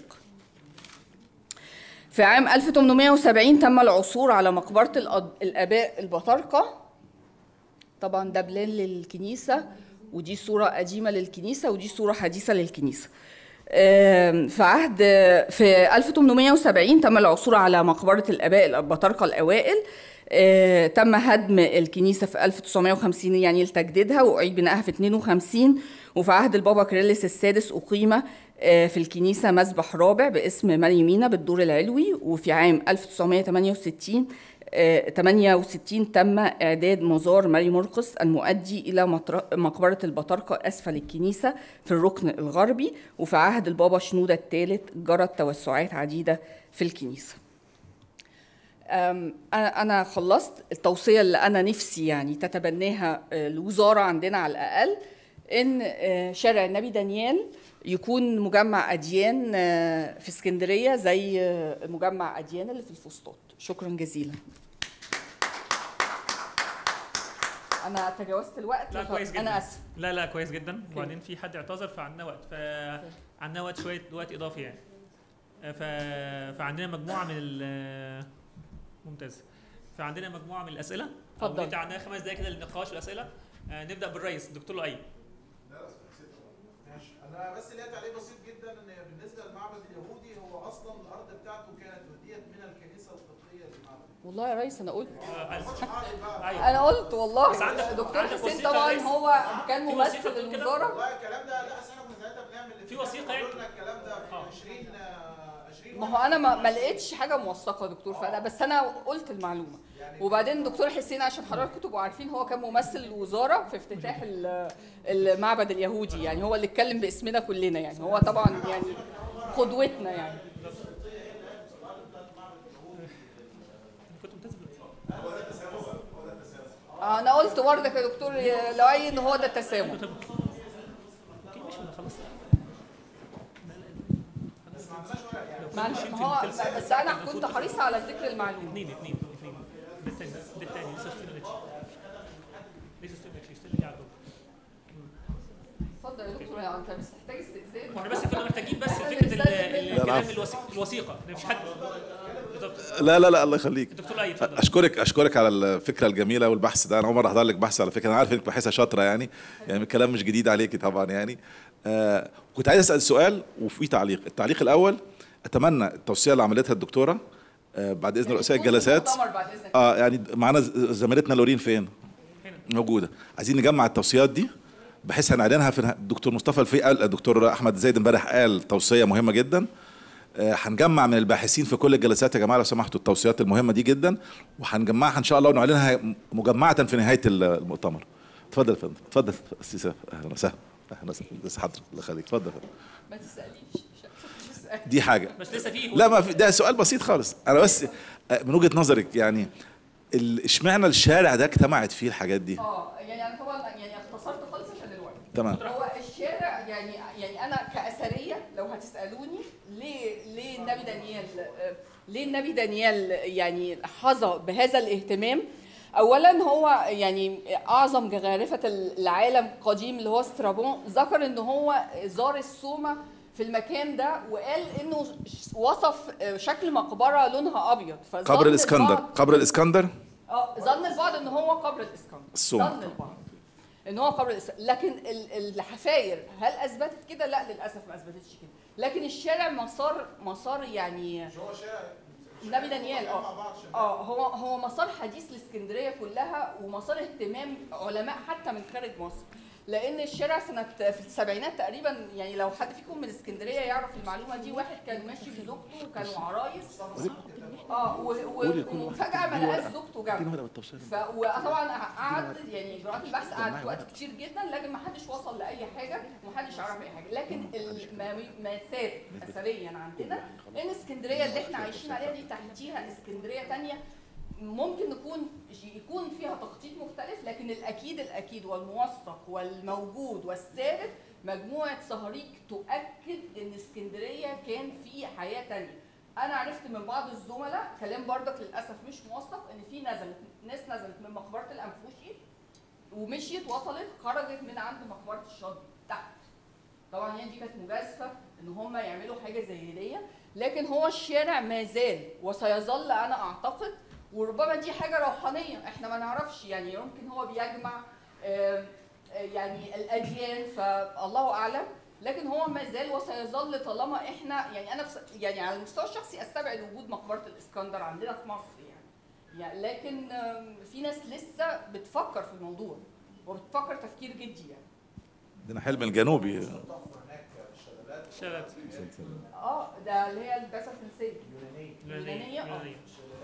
F: في عام 1870 تم العثور على مقبرة الأد- الآباء البطاركة طبعا ده بلان للكنيسة ودي صورة قديمة للكنيسة ودي صورة حديثة للكنيسة آم، في عهد في 1870 تم العثور على مقبرة الآباء البطاركة الأوائل آه، تم هدم الكنيسة في 1950 يعني لتجديدها وأعيد بنائها في 52 وفي عهد البابا كيرلس السادس أقيم آه، في الكنيسة مسبح رابع باسم ماري مينا بالدور العلوي وفي عام 1968 آه، 68 تم إعداد مزار ماري مرقس المؤدي إلى مطر- مقبرة البطاركة أسفل الكنيسة في الركن الغربي وفي عهد البابا شنودة الثالث جرت توسعات عديدة في الكنيسة أم، أنا أنا خلصت التوصية اللي أنا نفسي يعني تتبناها آه، الوزارة عندنا على الأقل إن آه، شارع النبي دانيال يكون مجمع أديان آه، في اسكندرية زي آه، مجمع أديان اللي في الفسطاط شكرا جزيلا أنا تجاوزت الوقت
A: لا كويس جدا
F: أنا آسف
A: لا لا كويس جدا وبعدين في حد اعتذر فعندنا وقت فعندنا وقت شويه وقت اضافي يعني ف... فعندنا مجموعه من ال ممتاز فعندنا مجموعه من الاسئله أو
F: اتفضل.
A: ندي عندنا خمس دقائق كده للنقاش والاسئله آه، نبدا بالرئيس الدكتور لؤي
B: ماشي انا بس ليا تعليق بسيط جدا ان بالنسبه للمعبد اليهودي هو اصلا الارض بتاعته كانت وديت من الكنيسه القبطيه للمعبد
F: والله يا ريس أنا قلت
A: آه،
B: مش عارف بقى
A: ايوه
F: أنا قلت والله
A: بس عندك-
F: دكتور
A: عندك
F: حسين
A: وثيقة
F: طبعا
A: يا ريس؟
F: هو كان
A: في
F: ممثل
A: وثيقة بتقول كده؟
F: الوزارة
B: والله الكلام ده لا اصل احنا كنا ساعتها بنعمل
A: في وثيقة يعني؟
B: قلنا الكلام ده في
A: آه.
B: 20 آه، 20
F: ما هو انا ما, ما لقيتش حاجه موثقه يا دكتور فانا بس انا قلت المعلومه وبعدين دكتور حسين عشان حضراتكم تبقوا عارفين هو كان ممثل الوزاره في افتتاح ال- المعبد اليهودي يعني هو اللي اتكلم باسمنا كلنا يعني هو طبعا يعني قدوتنا يعني
A: كنت ممتاز بال-
F: آه، انا قلت برضك يا دكتور لؤي ان هو ده التسامح
A: اوكي ماشي أنا خلاص
F: معلش ما هو بس انا كنت حريصه على ذكر المعلومه
A: اثنين اثنين اثنين ده الثاني ده الثاني لسه ستيفن لسه ستيفن ستيفن على الدور
F: اتفضل يا دكتور يعني انت مش محتاج استئذان
A: احنا بس كنا محتاجين بس فكره ال- ال- الكلام الوثيق- الوثيقه مفيش حد بالظبط
G: لا لا لا الله يخليك
A: الدكتور لؤي اتفضل
G: اشكرك اشكرك على الفكره الجميله والبحث ده انا اول مره احضر لك بحث على فكره انا عارف انك باحثه شاطره يعني يعني الكلام مش جديد عليكي طبعا يعني آه كنت عايز اسال سؤال وفي تعليق التعليق الاول اتمنى التوصيه اللي عملتها الدكتوره آه بعد اذن رؤساء الجلسات
F: مؤتمر بعد اذنك
G: اه يعني معانا ز- زميلتنا لورين فين موجوده عايزين نجمع التوصيات دي بحيث هنعلنها في الدكتور مصطفى الفي قال الدكتور احمد زايد امبارح قال توصيه مهمه جدا آه، هنجمع من الباحثين في كل الجلسات يا جماعه لو سمحتوا التوصيات المهمه دي جدا وهنجمعها ان شاء الله ونعلنها مجمعه في نهايه المؤتمر اتفضل يا فندم اتفضل استاذ اهلا وسهلا اهلا وسهلا بس حضرتك الله يخليك اتفضل يا فندم.
F: ما تساليش مش تسأل.
G: دي حاجه
A: بس لسه فيه
G: لا ما في ده سؤال بسيط خالص انا بس آه، من وجهه نظرك يعني ال- اشمعنى الشارع ده اجتمعت فيه الحاجات دي
F: اه يعني انا طبعا يعني اختصرت خالص عشان الوقت
G: تمام
F: هو الشارع يعني يعني انا كاثريه لو هتسالوني ليه ليه النبي دانيال آه، ليه النبي دانيال يعني حظى بهذا الاهتمام اولا هو يعني اعظم جغارفه العالم قديم اللي هو سترابون ذكر ان هو زار السومه في المكان ده وقال انه وصف شكل مقبره لونها ابيض فظن
G: قبر الاسكندر
F: البعض-
G: قبر الاسكندر
F: اه ظن البعض ان هو قبر الاسكندر
G: السوم.
F: ظن البعض ان هو قبر الاسكندر لكن ال- الحفاير هل اثبتت كده لا للاسف ما اثبتتش كده لكن الشارع مسار مسار يعني
B: هو شارع
F: النبي دانيال
B: مع
F: اه
B: بعض شباب.
F: اه هو هو مسار حديث الاسكندريه كلها ومسار اهتمام علماء حتى من خارج مصر لان الشارع سنه في السبعينات تقريبا يعني لو حد فيكم من اسكندريه يعرف المعلومه دي واحد كان ماشي بزوجته وكانوا عرايس اه و- و- وفجاه ما لقاش زوجته جنبه ف... وطبعا قعد يعني اجراءات البحث قعدت وقت كتير جدا لكن ما حدش وصل لاي حاجه وما حدش عرف اي حاجه لكن الم- ما ثابت اثريا عندنا ان اسكندريه اللي احنا عايشين عليها دي تحتيها اسكندريه تانية ممكن نكون يكون فيها تخطيط مختلف لكن الاكيد الاكيد والموثق والموجود والثابت مجموعه صهاريج تؤكد ان اسكندريه كان في حياه تانية انا عرفت من بعض الزملاء كلام بردك للاسف مش موثق ان في نزلت ناس نزلت من مقبره الانفوشي ومشيت وصلت خرجت من عند مقبره الشاطئ تحت طبعا هي دي كانت مجازفه ان هم يعملوا حاجه زي دي لكن هو الشارع ما زال وسيظل انا اعتقد وربما دي حاجه روحانيه احنا ما نعرفش يعني يمكن هو بيجمع آم، آه، يعني الاديان فالله اعلم لكن هو ما زال وسيظل طالما احنا يعني انا بس يعني على المستوى الشخصي استبعد وجود مقبره الاسكندر عندنا في مصر يعني, يعني لكن آم، في ناس لسه بتفكر في الموضوع وبتفكر تفكير جدي يعني
G: عندنا حلم الجنوبي
A: شلت
F: اه ده اللي هي البعثه الفرنسيه
A: يونانية
F: يونانية، آه.
A: يونانية.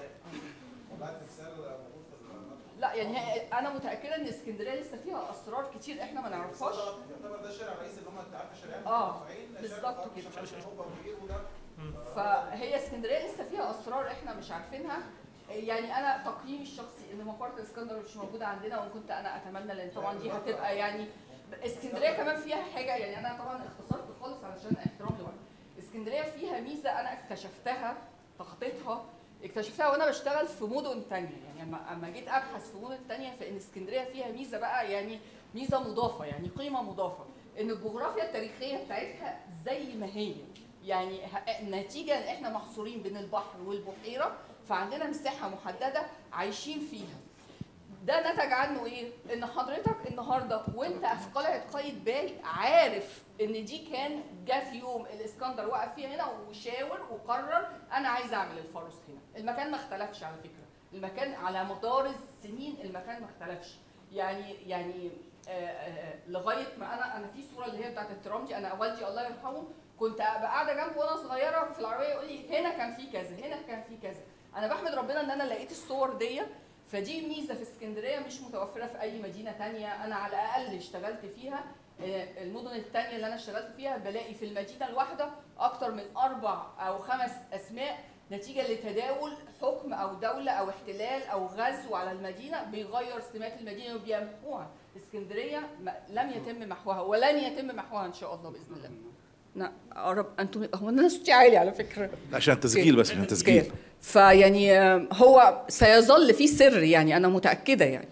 F: لا يعني هي- انا متاكده ان اسكندريه لسه فيها اسرار كتير احنا ما نعرفهاش
B: يعتبر ده الشارع الرئيسي اللي هم انت عارف الشارعين
F: آه،
B: المتفرعين،
F: بالظبط
B: شارع
F: كده.
B: شمال اوروبا وكبير وده
F: فهي اسكندريه لسه فيها اسرار احنا مش عارفينها يعني انا تقييمي الشخصي ان مقبره الاسكندر مش موجوده عندنا وان كنت انا اتمنى لان طبعا دي هتبقى يعني اسكندريه كمان فيها حاجه يعني انا طبعا اختصرت خالص علشان احترام لوقت اسكندريه فيها ميزه انا اكتشفتها تخطيطها اكتشفتها وانا بشتغل في مدن تانية يعني اما اما جيت ابحث في مدن تانية فان اسكندريه فيها ميزه بقى يعني ميزه مضافه يعني قيمه مضافه ان الجغرافيا التاريخيه بتاعتها زي ما هي يعني ه- نتيجه ان احنا محصورين بين البحر والبحيره فعندنا مساحه محدده عايشين فيها ده نتج عنه ايه؟ ان حضرتك النهارده وانت في قلعه قايتباي عارف ان دي كان جه في يوم الاسكندر وقف فيها هنا وشاور وقرر انا عايز اعمل الفرس هنا، المكان ما اختلفش على فكره، المكان على مدار السنين المكان ما اختلفش، يعني يعني آه، آه، لغايه ما انا انا في صوره اللي هي بتاعت الترام دي انا والدي الله يرحمه كنت أبقى قاعده جنبه وانا صغيره في العربيه يقول لي هنا كان في كذا هنا كان في كذا انا بحمد ربنا ان انا لقيت الصور دي فدي ميزه في اسكندريه مش متوفره في اي مدينه تانية انا على الاقل اشتغلت فيها آه، المدن التانية اللي انا اشتغلت فيها بلاقي في المدينه الواحده اكتر من اربع او خمس اسماء نتيجه لتداول حكم او دوله او احتلال او غزو على المدينه بيغير سمات المدينه وبيمحوها اسكندريه ما- لم يتم محوها ولن يتم محوها ان شاء الله باذن الله لا اقرب انتم هو انا صوتي عالي على فكره
G: عشان تسجيل بس عشان تسجيل
F: خير. فيعني آه، هو سيظل في سر يعني انا متاكده يعني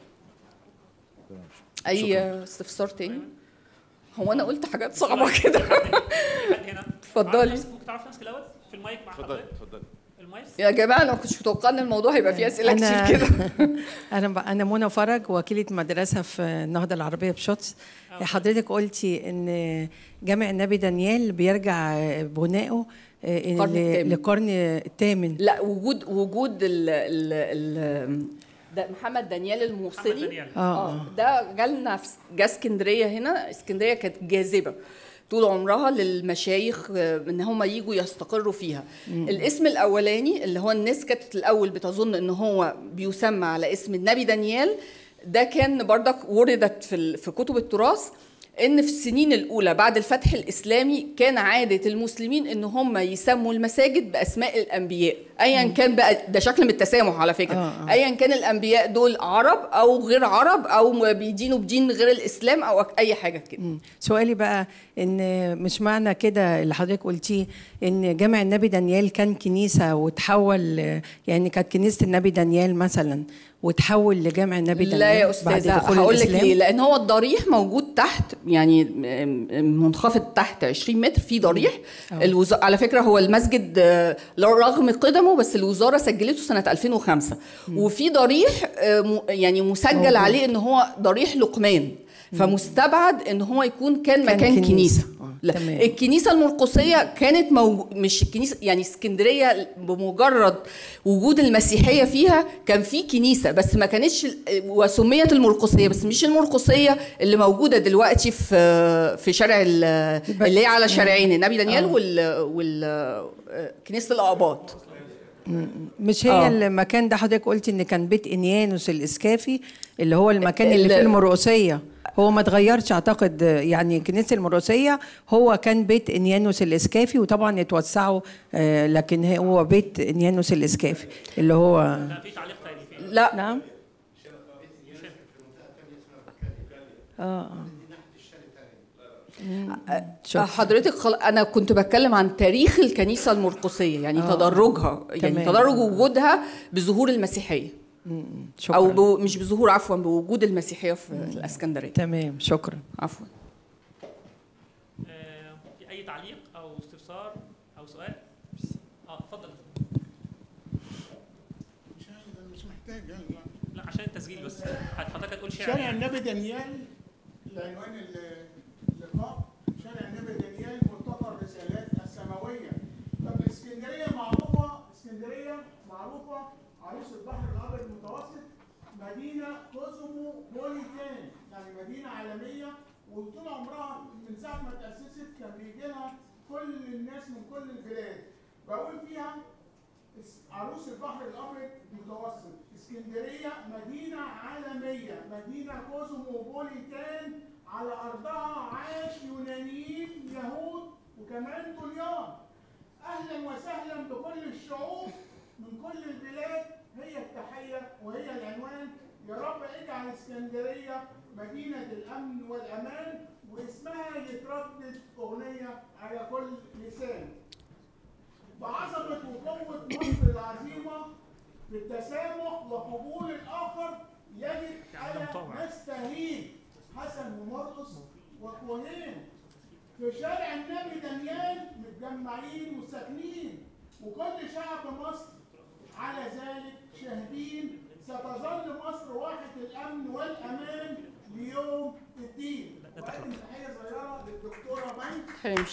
F: اي آه، استفسار تاني هو انا قلت حاجات صعبه كده
A: حد هنا
F: اتفضلي.
A: عارف نفسك؟ ممكن تعرف نفسك الاول في المايك مع
G: اتفضلي
A: حضرتك
G: اتفضلي
F: يا
A: المايك
F: جماعه انا ما كنتش متوقعه ان الموضوع هيبقى فيه اسئله
H: أنا-
F: كتير كده
H: انا ب- انا منى فرج وكيله مدرسه في النهضه العربيه بشوتس
A: آه.
H: حضرتك قلتي ان جامع النبي دانيال بيرجع بنائه
F: القرن
H: ل-
F: الثامن.
H: للقرن الثامن
F: لا وجود وجود ال ال ال ده محمد دانيال
A: محمد
F: الموصلي
A: دانيال
H: اه
F: اه ده جالنا في جا اسكندريه هنا اسكندريه كانت جاذبه طول عمرها للمشايخ آه، ان هم يجوا يستقروا فيها الاسم الاولاني اللي هو الناس كانت الاول بتظن ان هو بيسمى على اسم النبي دانيال ده كان بردك وردت في ال- في كتب التراث ان في السنين الاولى بعد الفتح الاسلامي كان عاده المسلمين ان هم يسموا المساجد باسماء الانبياء ايا كان بقى ده شكل من التسامح على فكره
H: آه، آه.
F: ايا كان الانبياء دول عرب او غير عرب او م- بيدينوا بدين غير الاسلام او اي حاجه كده
H: مم. سؤالي بقى ان مش معنى كده اللي حضرتك قلتيه ان جامع النبي دانيال كان كنيسه وتحول يعني كانت كنيسه النبي دانيال مثلا وتحول لجامع النبي دانيال
F: لا يا
H: بعد
F: استاذه
H: دخول
F: هقول لك
H: الإسلام؟
F: ليه لان هو الضريح موجود تحت يعني م- م- منخفض تحت 20 متر في ضريح
H: أه.
F: الوز... على فكره هو المسجد آه، رغم قدمه بس الوزاره سجلته سنه 2005 وفي ضريح آه، م- يعني مسجل
H: موجود.
F: عليه ان هو ضريح لقمان فمستبعد ان هو يكون كان,
H: كان
F: مكان
H: كنيسة.
F: كنيسه
H: آه،
F: لا
H: تمام.
F: الكنيسه المرقسيه كانت موجو... مش الكنيسه يعني اسكندريه بمجرد وجود المسيحيه فيها كان في كنيسه بس ما كانتش ال- وسميت المرقسيه بس مش المرقسيه اللي موجوده دلوقتي في في شارع ال- اللي هي على شارعين النبي دانيال
H: آه.
F: وال وال آه، كنيسه الاباط
H: مش هي
F: آه.
H: المكان ده حضرتك قلتي ان كان بيت انيانوس الاسكافي اللي هو المكان اللي
F: ال-
H: فيه المرقسيه هو ما اتغيرش اعتقد يعني كنيسه المرقسيه هو كان بيت انيانوس الاسكافي وطبعا اتوسعوا آه، لكن هو بيت انيانوس الاسكافي اللي هو
A: لا في تعليق تاني في
F: لا
H: نعم اه آه. شكراً.
F: حضرتك خل... انا كنت بتكلم عن تاريخ الكنيسه المرقسيه يعني
H: آه.
F: تدرجها يعني
H: تمام.
F: تدرج وجودها بظهور المسيحيه
H: شكرا
F: او ب... مش بظهور عفوا بوجود المسيحيه في الاسكندريه
H: تمام شكرا
F: عفوا
A: آه، في اي تعليق او استفسار او سؤال اه اتفضل
C: مش عايز- مش محتاج يلا.
A: لا عشان التسجيل بس حضرتك هتقول شعر
C: شارع
A: يعني.
C: النبي دانيال العنوان ال- اللقاء شارع النبي دانيال ملتقى الرسالات السماويه طب اسكندريه معروفه اسكندريه معروفه عروس البحر الابيض المتوسط مدينه كوزموبوليتان يعني مدينه عالميه وطول عمرها من ساعه ما تاسست كان بيجي لها كل الناس من كل البلاد بقول فيها اس- عروس البحر الابيض المتوسط اسكندريه مدينه عالميه مدينه كوزموبوليتان على ارضها عاش يونانيين يهود وكمان طليان اهلا وسهلا بكل الشعوب من كل البلاد هي التحيه وهي العنوان يا رب اجعل اسكندريه مدينه الامن والامان واسمها يتردد اغنيه على كل لسان بعظمة وقوة مصر العظيمة بالتسامح وقبول الآخر يجب
A: عدم
C: ألا
A: طمع.
C: نستهين حسن ومرقص وكوهين في شارع النبي دانيال متجمعين وساكنين وكل شعب مصر على ذلك شاهدين ستظل مصر واحة الأمن والأمان ليوم الدين
A: لا
C: وأقدم تحية صغيرة للدكتورة مي
F: هنمشي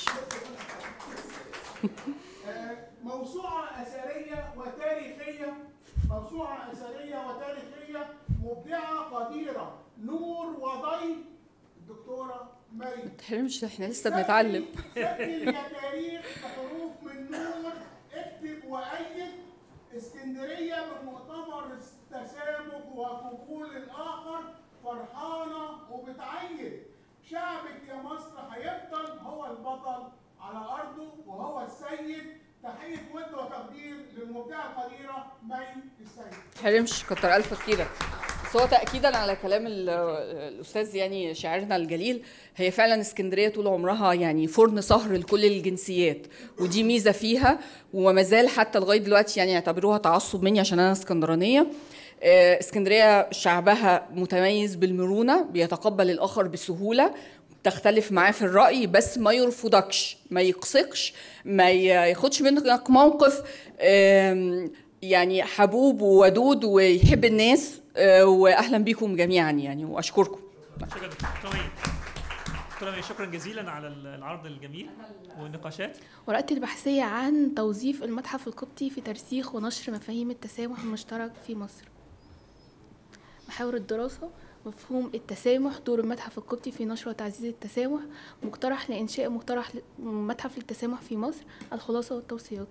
C: آه، موسوعة أثرية وتاريخية موسوعة أثرية وتاريخية مبدعة قديرة نور وضي الدكتورة مريم
F: هنمشي احنا لسه بنتعلم
C: سجل يا تاريخ بحروف من نور اكتب وأيد اسكندرية بمؤتمر التسامح وقبول الآخر فرحانة وبتعيد شعبك يا مصر هيفضل هو البطل على أرضه وهو السيد تحية ود وتقدير للمبدعة القديرة مي السيد
F: هنمشي كتر الف خيرك بس هو تاكيدا على كلام ال- الاستاذ يعني شاعرنا الجليل هي فعلا اسكندريه طول عمرها يعني فرن سهر لكل الجنسيات ودي ميزه فيها وما زال حتى لغايه دلوقتي يعني يعتبروها تعصب مني عشان انا اسكندرانيه آه، اسكندريه شعبها متميز بالمرونه بيتقبل الاخر بسهوله تختلف معاه في الرأي بس ما يرفضكش ما يقصقش ما ي- ياخدش منك موقف آم، يعني حبوب وودود ويحب الناس آه، واهلا بكم جميعا يعني واشكركم
A: شكرا دكتور مي دكتورة مي شكرا جزيلا على العرض الجميل والنقاشات
I: ورقتي البحثية عن توظيف المتحف القبطي في ترسيخ ونشر مفاهيم التسامح المشترك في مصر محاور الدراسة مفهوم التسامح دور المتحف القبطي في نشر وتعزيز التسامح مقترح لإنشاء مقترح ل- متحف للتسامح في مصر الخلاصة والتوصيات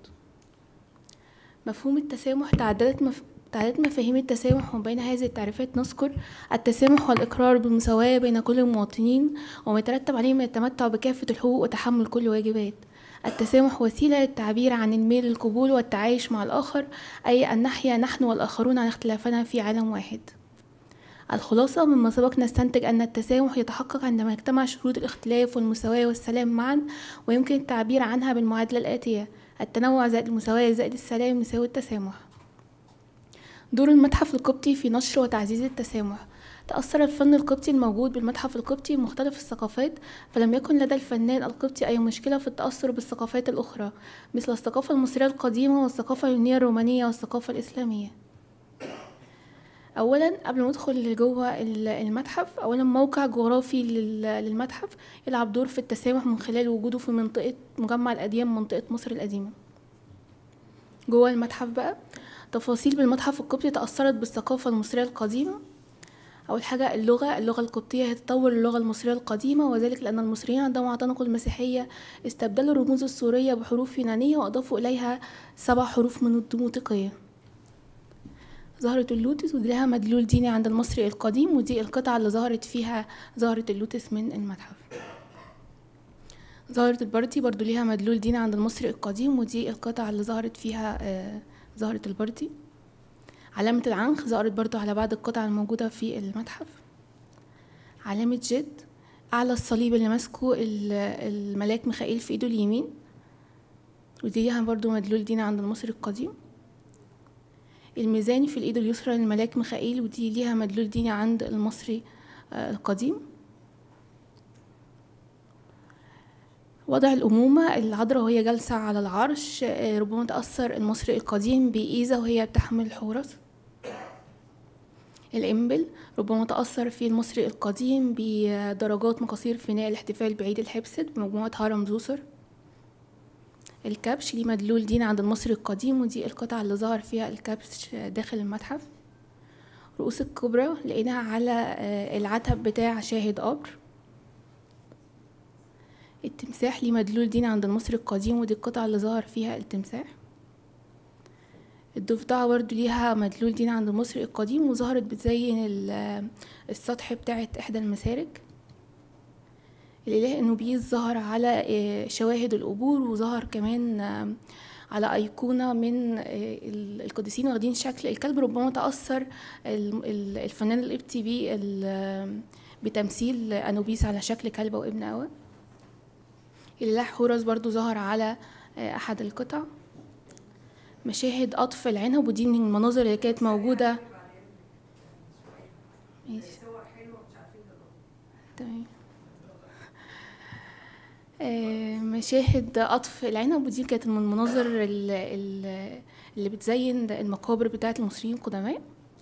I: مفهوم التسامح تعددت مف... تعددت مفاهيم التسامح ومن بين هذه التعريفات نذكر التسامح والإقرار بالمساواة بين كل المواطنين وما يترتب عليه من التمتع بكافة الحقوق وتحمل كل الواجبات التسامح وسيلة للتعبير عن الميل للقبول والتعايش مع الآخر أي أن نحيا نحن والآخرون عن اختلافنا في عالم واحد الخلاصة مما سبق نستنتج أن التسامح يتحقق عندما يجتمع شروط الاختلاف والمساواة والسلام معا ويمكن التعبير عنها بالمعادلة الآتية التنوع زائد المساواة زائد السلام يساوي التسامح دور المتحف القبطي في نشر وتعزيز التسامح تأثر الفن القبطي الموجود بالمتحف القبطي بمختلف الثقافات فلم يكن لدى الفنان القبطي أي مشكلة في التأثر بالثقافات الأخرى مثل الثقافة المصرية القديمة والثقافة اليونانية الرومانية والثقافة الإسلامية اولا قبل ما ندخل جوه ال- المتحف اولا موقع جغرافي لل- للمتحف يلعب دور في التسامح من خلال وجوده في منطقه مجمع الاديان منطقه مصر القديمه جوه المتحف بقى تفاصيل بالمتحف القبطي تأثرت بالثقافة المصرية القديمة أول حاجة اللغة اللغة القبطية هي تطور اللغة المصرية القديمة وذلك لأن المصريين عندما اعتنقوا المسيحية استبدلوا الرموز السورية بحروف يونانية وأضافوا إليها سبع حروف من الديموطيقية زهرة اللوتس ودي لها مدلول ديني عند المصري القديم ودي القطعة اللي ظهرت فيها زهرة اللوتس من المتحف زهرة البردي برضو ليها مدلول ديني عند المصري القديم ودي القطعة اللي ظهرت فيها آه، زهرة البردي علامة العنخ ظهرت برضو على بعض القطع الموجودة في المتحف علامة جد أعلى الصليب اللي ماسكه ال- الملاك ميخائيل في إيده اليمين ودي ليها برضو مدلول دينا عند المصري القديم الميزان في الإيد اليسرى للملاك ميخائيل ودي ليها مدلول ديني عند المصري آه، القديم وضع الأمومة العذراء وهي جالسة على العرش آه، ربما تأثر المصري القديم بإيزا وهي بتحمل حورس الإنبل ربما تأثر في المصري القديم بدرجات مقاصير فناء الاحتفال بعيد الحبسد بمجموعة هرم زوسر الكبش ليه مدلول دين عند المصري القديم ودي القطعة اللي ظهر فيها الكبش داخل المتحف رؤوس الكبرى لقيناها على آه، العتب بتاع شاهد قبر التمساح ليه مدلول دين عند المصري القديم ودي القطعة اللي ظهر فيها التمساح الضفدعة برضو ليها مدلول دين عند المصري القديم وظهرت بتزين ال- السطح بتاعت إحدى المسارج الإله أنوبيس ظهر على آه، شواهد القبور وظهر كمان آه، على أيقونة من آه، ال- القديسين واخدين شكل الكلب ربما تأثر ال- ال- الفنان القبطي بال- بتمثيل أنوبيس على شكل كلبة وابن أوى الإله حورس برضو ظهر على آه، أحد القطع مشاهد قطف العنب ودي من المناظر اللي كانت موجودة ماشي تمام آه، مشاهد قطف العنب ودي كانت من المناظر ال- ال- اللي بتزين المقابر بتاعة المصريين القدماء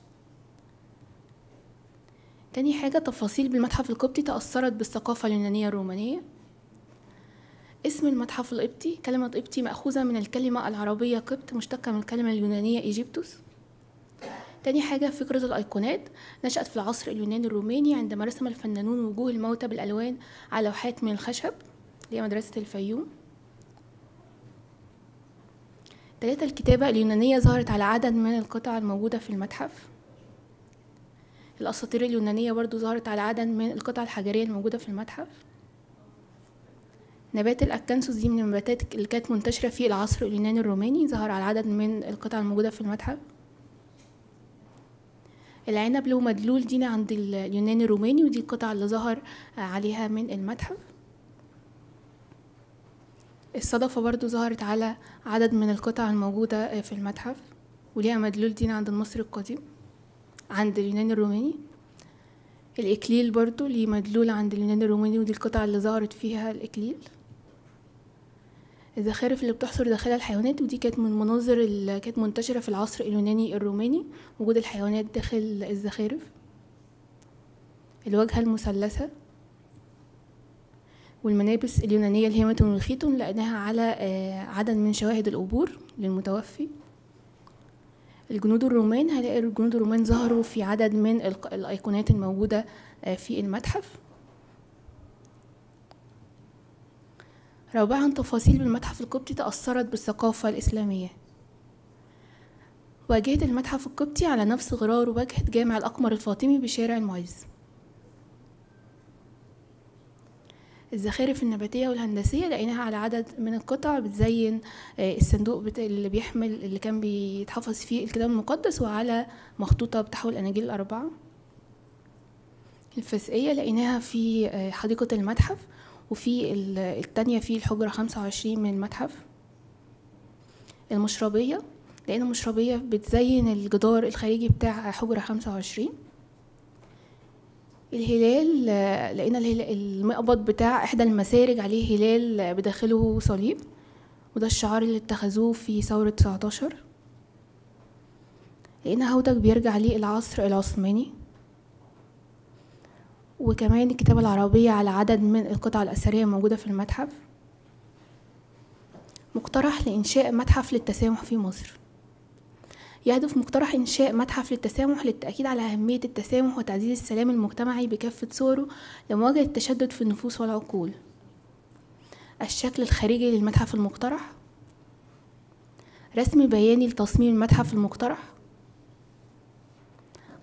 I: تاني حاجة تفاصيل بالمتحف القبطي تأثرت بالثقافة اليونانية الرومانية اسم المتحف القبطي كلمة قبطي مأخوذة من الكلمة العربية قبط مشتقة من الكلمة اليونانية إيجيبتوس تاني حاجة فكرة الأيقونات نشأت في العصر اليوناني الروماني عندما رسم الفنانون وجوه الموتى بالألوان على لوحات من الخشب اللي هي مدرسة الفيوم تلاتة الكتابة اليونانية ظهرت على عدد من القطع الموجودة في المتحف الأساطير اليونانية برضو ظهرت على عدد من القطع الحجرية الموجودة في المتحف نبات الأكانسوس دي من النباتات اللي كانت منتشرة في العصر اليوناني الروماني ظهر على عدد من القطع الموجودة في المتحف العنب له مدلول دينا عند اليوناني الروماني ودي القطع اللي ظهر عليها من المتحف الصدفة برضو ظهرت على عدد من القطع الموجودة في المتحف وليها مدلول دينا عند المصري القديم عند اليوناني الروماني الإكليل برضو ليه مدلول عند اليوناني الروماني ودي القطع اللي ظهرت فيها الإكليل الزخارف اللي بتحصر داخلها الحيوانات ودي كانت من المناظر اللي كانت منتشرة في العصر اليوناني الروماني وجود الحيوانات داخل الزخارف الواجهة المثلثة والملابس اليونانية الهيمة والخيتون لقيناها على آه، عدد من شواهد القبور للمتوفي الجنود الرومان هنلاقي الجنود الرومان ظهروا في عدد من الق- الأيقونات الموجودة آه، في المتحف رابعا تفاصيل بالمتحف القبطي تأثرت بالثقافة الإسلامية واجهة المتحف القبطي على نفس غرار واجهة جامع الأقمر الفاطمي بشارع المعز الزخارف النباتية والهندسية لقيناها على عدد من القطع بتزين آه، الصندوق بتا- اللي بيحمل اللي كان بيتحفظ فيه الكتاب المقدس وعلى مخطوطة بتحوي الأناجيل الأربعة الفسقية لقيناها في آه، حديقة المتحف وفي ال- التانية في الحجرة خمسة وعشرين من المتحف المشربية لقينا مشربية بتزين الجدار الخارجي بتاع حجرة خمسة وعشرين الهلال آه، لقينا الهلال المقبض بتاع إحدى المسارج عليه هلال آه، بداخله صليب وده الشعار اللي اتخذوه في ثورة 19 لقينا هودج بيرجع للعصر العثماني وكمان الكتابة العربية على عدد من القطع الأثرية الموجودة في المتحف مقترح لإنشاء متحف للتسامح في مصر يهدف مقترح إنشاء متحف للتسامح للتأكيد على أهمية التسامح وتعزيز السلام المجتمعي بكافة صوره لمواجهة التشدد في النفوس والعقول الشكل الخارجي للمتحف المقترح رسم بياني لتصميم المتحف المقترح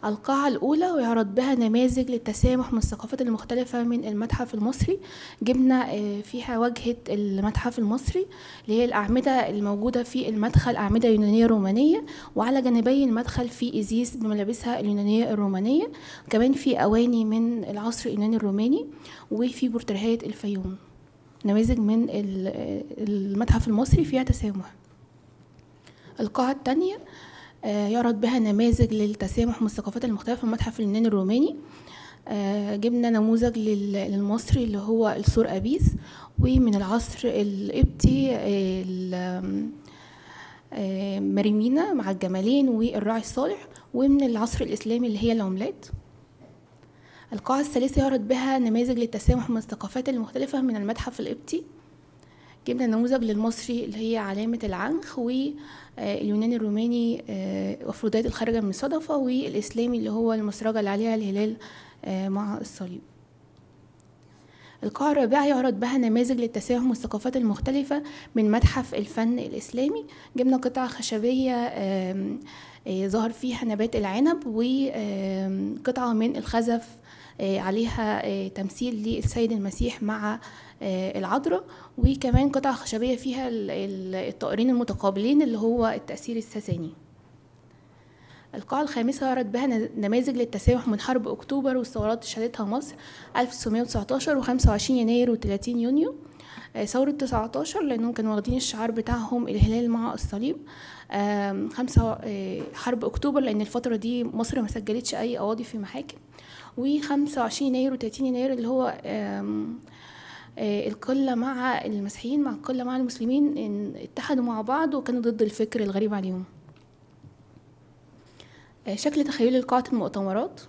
I: القاعة الأولى ويعرض بها نماذج للتسامح من الثقافات المختلفة من المتحف المصري جبنا آه، فيها واجهة المتحف المصري اللي هي الأعمدة الموجودة في المدخل أعمدة يونانية رومانية وعلى جانبي المدخل في إزيز بملابسها اليونانية الرومانية كمان في أواني من العصر اليوناني الروماني وفي بورتريهات الفيوم نماذج من ال- المتحف المصري فيها تسامح القاعة الثانية آه، يعرض بها نماذج للتسامح من الثقافات المختلفة في المتحف اليوناني الروماني آه، جبنا نموذج لل- للمصري اللي هو السور أبيس ومن العصر القبطي آه، ال- آه، مريمينا مع الجمالين والراعي الصالح ومن العصر الإسلامي اللي هي العملات القاعة الثالثة يعرض بها نماذج للتسامح من الثقافات المختلفة من المتحف القبطي جبنا نموذج للمصري اللي هي علامة العنخ واليوناني الروماني آه، أفروديت الخارجة من الصدفة والإسلامي اللي هو المسرجة اللي عليها الهلال آه، مع الصليب القاعة الرابعة يعرض بها نماذج للتسامح من الثقافات المختلفة من متحف الفن الإسلامي جبنا قطعة خشبية آم، آه، ظهر فيها نبات العنب وقطعة من الخزف آه، عليها آه، تمثيل للسيد المسيح مع آه، العذراء وكمان قطعة خشبية فيها ال- ال- الطائرين المتقابلين اللي هو التأثير الساساني القاعة الخامسة عرض بها ن- نماذج للتسامح من حرب أكتوبر والثورات اللي شهدتها مصر 1919 و25 يناير و30 يونيو آه، ثورة 19 لأنهم كانوا واخدين الشعار بتاعهم الهلال مع الصليب آم، خمسة آه، حرب أكتوبر لأن الفترة دي مصر ما سجلتش أي قواضي في محاكم و25 يناير و30 يناير اللي هو آم، آه، القلة مع المسيحيين مع القلة مع المسلمين إن اتحدوا مع بعض وكانوا ضد الفكر الغريب عليهم آه، شكل تخيلي لقاعة المؤتمرات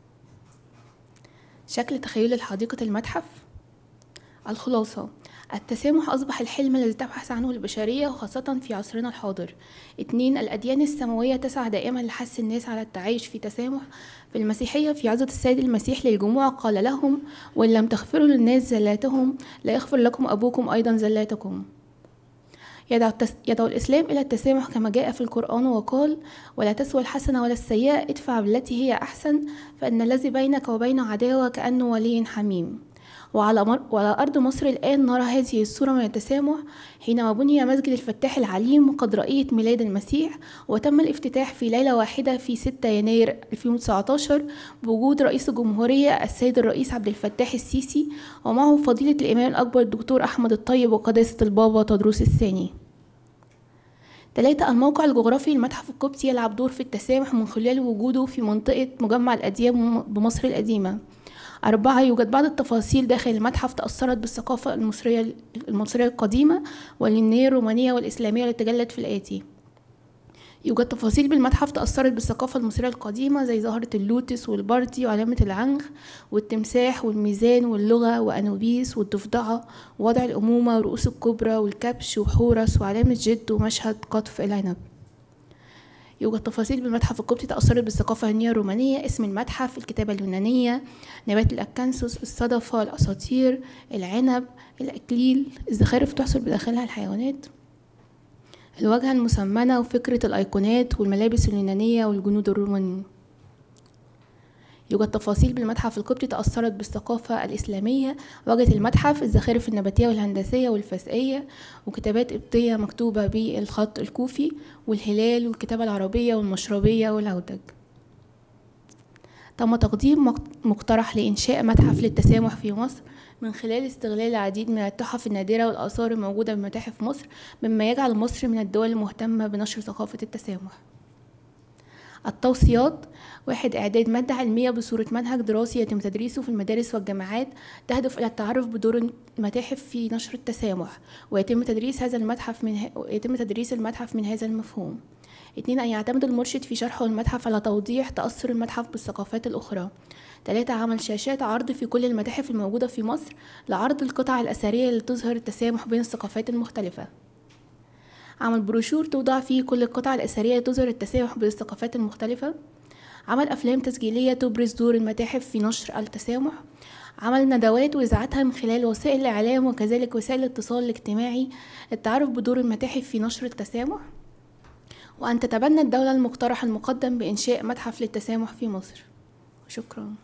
I: شكل تخيلي لحديقة المتحف الخلاصة التسامح أصبح الحلم الذي تبحث عنه البشرية وخاصة في عصرنا الحاضر اتنين الأديان السماوية تسعى دائما لحث الناس على التعايش في تسامح في المسيحية في عظة السيد المسيح للجموع قال لهم وإن لم تغفروا للناس زلاتهم لا يغفر لكم أبوكم أيضا زلاتكم يدعو, التس... يدعو الإسلام إلى التسامح كما جاء في القرآن وقال ولا تسوى الحسنة ولا السيئة ادفع بالتي هي أحسن فإن الذي بينك وبينه عداوة كأنه ولي حميم وعلى, مر... وعلى أرض مصر الآن نرى هذه الصورة من التسامح حينما بني مسجد الفتاح العليم قد رأيت ميلاد المسيح وتم الافتتاح في ليلة واحدة في 6 يناير 2019 بوجود رئيس الجمهورية السيد الرئيس عبد الفتاح السيسي ومعه فضيلة الإمام الأكبر الدكتور أحمد الطيب وقداسة البابا تدروس الثاني ثلاثة الموقع الجغرافي للمتحف القبطي يلعب دور في التسامح من خلال وجوده في منطقة مجمع الأديان بمصر القديمة أربعة يوجد بعض التفاصيل داخل المتحف تأثرت بالثقافة المصرية المصرية القديمة واليونانية الرومانية والإسلامية التي تجلت في الآتي يوجد تفاصيل بالمتحف تأثرت بالثقافة المصرية القديمة زي زهرة اللوتس والبردي وعلامة العنخ والتمساح والميزان واللغة وأنوبيس والضفدعة ووضع الأمومة ورؤوس الكبرى والكبش وحورس وعلامة جد ومشهد قطف العنب يوجد تفاصيل بالمتحف القبطي تأثرت بالثقافة اليونانية الرومانية اسم المتحف الكتابة اليونانية نبات الأكانسوس الصدفة الأساطير العنب الأكليل الزخارف تحصل بداخلها الحيوانات الواجهة المسمنة وفكرة الأيقونات والملابس اليونانية والجنود الرومانيين يوجد تفاصيل بالمتحف القبطي تأثرت بالثقافة الإسلامية واجهة المتحف الزخارف النباتية والهندسية والفسائية وكتابات قبطية مكتوبة بالخط الكوفي والهلال والكتابة العربية والمشربية والهودج تم تقديم مقترح لإنشاء متحف للتسامح في مصر من خلال استغلال العديد من التحف النادرة والآثار الموجودة بمتاحف مصر مما يجعل مصر من الدول المهتمة بنشر ثقافة التسامح التوصيات واحد إعداد مادة علمية بصورة منهج دراسي يتم تدريسه في المدارس والجامعات تهدف إلى التعرف بدور المتاحف في نشر التسامح ويتم تدريس هذا المتحف من ه... يتم تدريس المتحف من هذا المفهوم اثنين أن يعتمد المرشد في شرحه المتحف على توضيح تأثر المتحف بالثقافات الأخرى ثلاثة عمل شاشات عرض في كل المتاحف الموجودة في مصر لعرض القطع الأثرية اللي تظهر التسامح بين الثقافات المختلفة عمل بروشور توضع فيه كل القطع الأثرية تظهر التسامح بين الثقافات المختلفة عمل أفلام تسجيلية تبرز دور المتاحف في نشر التسامح عمل ندوات وإذاعتها من خلال وسائل الإعلام وكذلك وسائل الاتصال الاجتماعي التعرف بدور المتاحف في نشر التسامح وأن تتبنى الدولة المقترح المقدم بإنشاء متحف للتسامح في مصر شكرا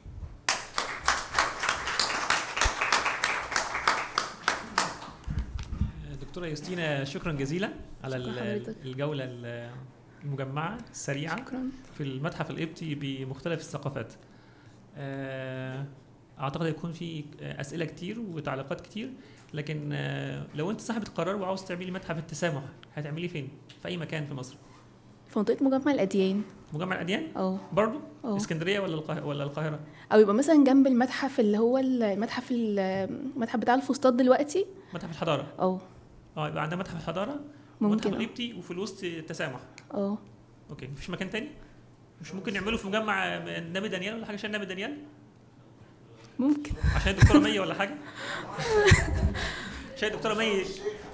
A: دكتورة يوستينا شكرا جزيلا على
I: شكرا
A: ال-
I: حضرتك.
A: الجولة ال- المجمعة السريعة
I: شكرا
A: في المتحف القبطي بمختلف الثقافات آه، اعتقد هيكون في آه، اسئله كتير وتعليقات كتير لكن آه، لو انت صاحبه قرار وعاوز تعملي متحف التسامح هتعملي فين في اي مكان في مصر
I: في منطقة مجمع الأديان
A: مجمع الاديان
I: اه
A: برضو
I: اه
A: اسكندريه ولا القاهره ولا القاهره
I: أو يبقى مثلا جنب المتحف اللي هو المتحف المتحف بتاع الفسطاط دلوقتي
A: متحف الحضاره
I: اه
A: اه يبقى عندنا متحف الحضاره ومتحف
I: ممكن اه.
A: القبطي وفي الوسط التسامح
I: اه
A: اوكي مفيش مكان تاني مش ممكن نعمله في مجمع آه، النبي دانيال ولا حاجه عشان النبي دانيال
I: ممكن
A: عشان الدكتوره مي ولا حاجه عشان الدكتوره مي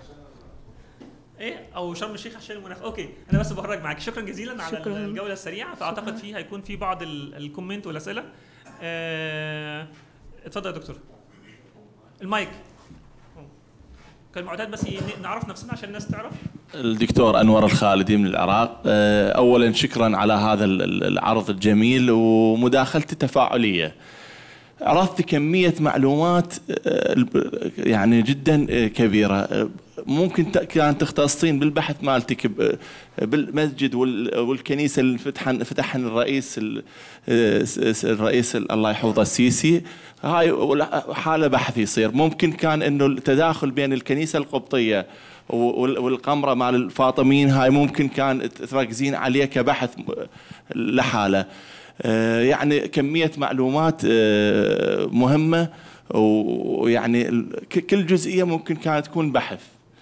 A: ايه او شرم الشيخ عشان المناخ اوكي انا بس بهرج معاك شكرا جزيلا على
I: شكراً.
A: الجوله السريعه فاعتقد
I: شكراً.
A: فيه هيكون في بعض ال- الكومنت والاسئله آه، اتفضل يا دكتور المايك كان معتاد بس ي- نعرف نفسنا عشان الناس تعرف
J: الدكتور انور الخالدي من العراق آه، اولا شكرا على هذا ال- ال- العرض الجميل ومداخلته تفاعليه عرضت كميه معلومات آه، الب- يعني جدا آه، كبيره آه، ممكن ت- كان تختصين بالبحث مالتك ب- بالمسجد وال- والكنيسه اللي فتحن فتحن الرئيس ال- آه، س- س- الرئيس ال- الله يحفظه السيسي هاي ولا- حاله بحث يصير ممكن كان انه التداخل بين الكنيسه القبطيه وال- والقمره مال الفاطميين هاي ممكن كان تركزين عليه كبحث م- لحاله آه، يعني كميه معلومات آه، مهمه ويعني ال- ك- كل جزئيه ممكن كانت تكون بحث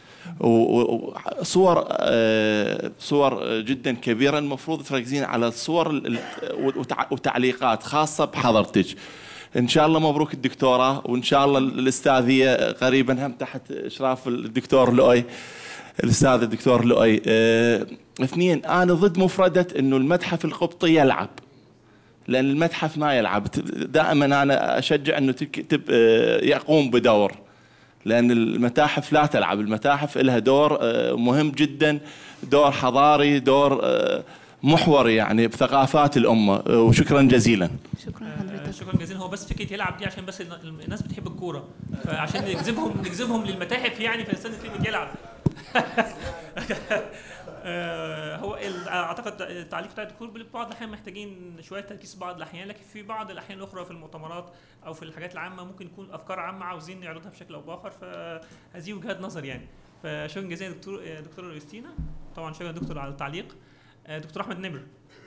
J: وصور صور جدا كبيره المفروض تركزين على الصور ال- ال- وتع- وتعليقات خاصه بحضرتك ان شاء الله مبروك الدكتوراه وان شاء الله الاستاذيه قريبا هم تحت اشراف الدكتور لؤي الاستاذ الدكتور لؤي آه، اثنين انا ضد مفرده انه المتحف القبطي يلعب لان المتحف ما يلعب دائما انا اشجع انه تك- تب- آه، يقوم بدور لان المتاحف لا تلعب المتاحف لها دور آه، مهم جدا دور حضاري دور آه، محوري يعني بثقافات الامه آه، وشكرا جزيلا
I: شكرا
A: آه،
I: حضرتك
A: شكرا جزيلا هو بس فكره يلعب دي عشان بس الن- الناس بتحب الكوره فعشان نجذبهم نجذبهم للمتاحف يعني فالاستاذ كلمه يلعب آه، هو ال- اعتقد التعليق بتاع الدكتور بيقول بعض الاحيان محتاجين شويه تركيز في بعض الاحيان لكن في بعض الاحيان الاخرى في المؤتمرات او في الحاجات العامه ممكن يكون افكار عامه عاوزين نعرضها بشكل او باخر فهذه وجهات نظر يعني فشكرا جزيلا دكتور آه، دكتوره يوستينا طبعا شكرا دكتور على التعليق آه، دكتور احمد نمر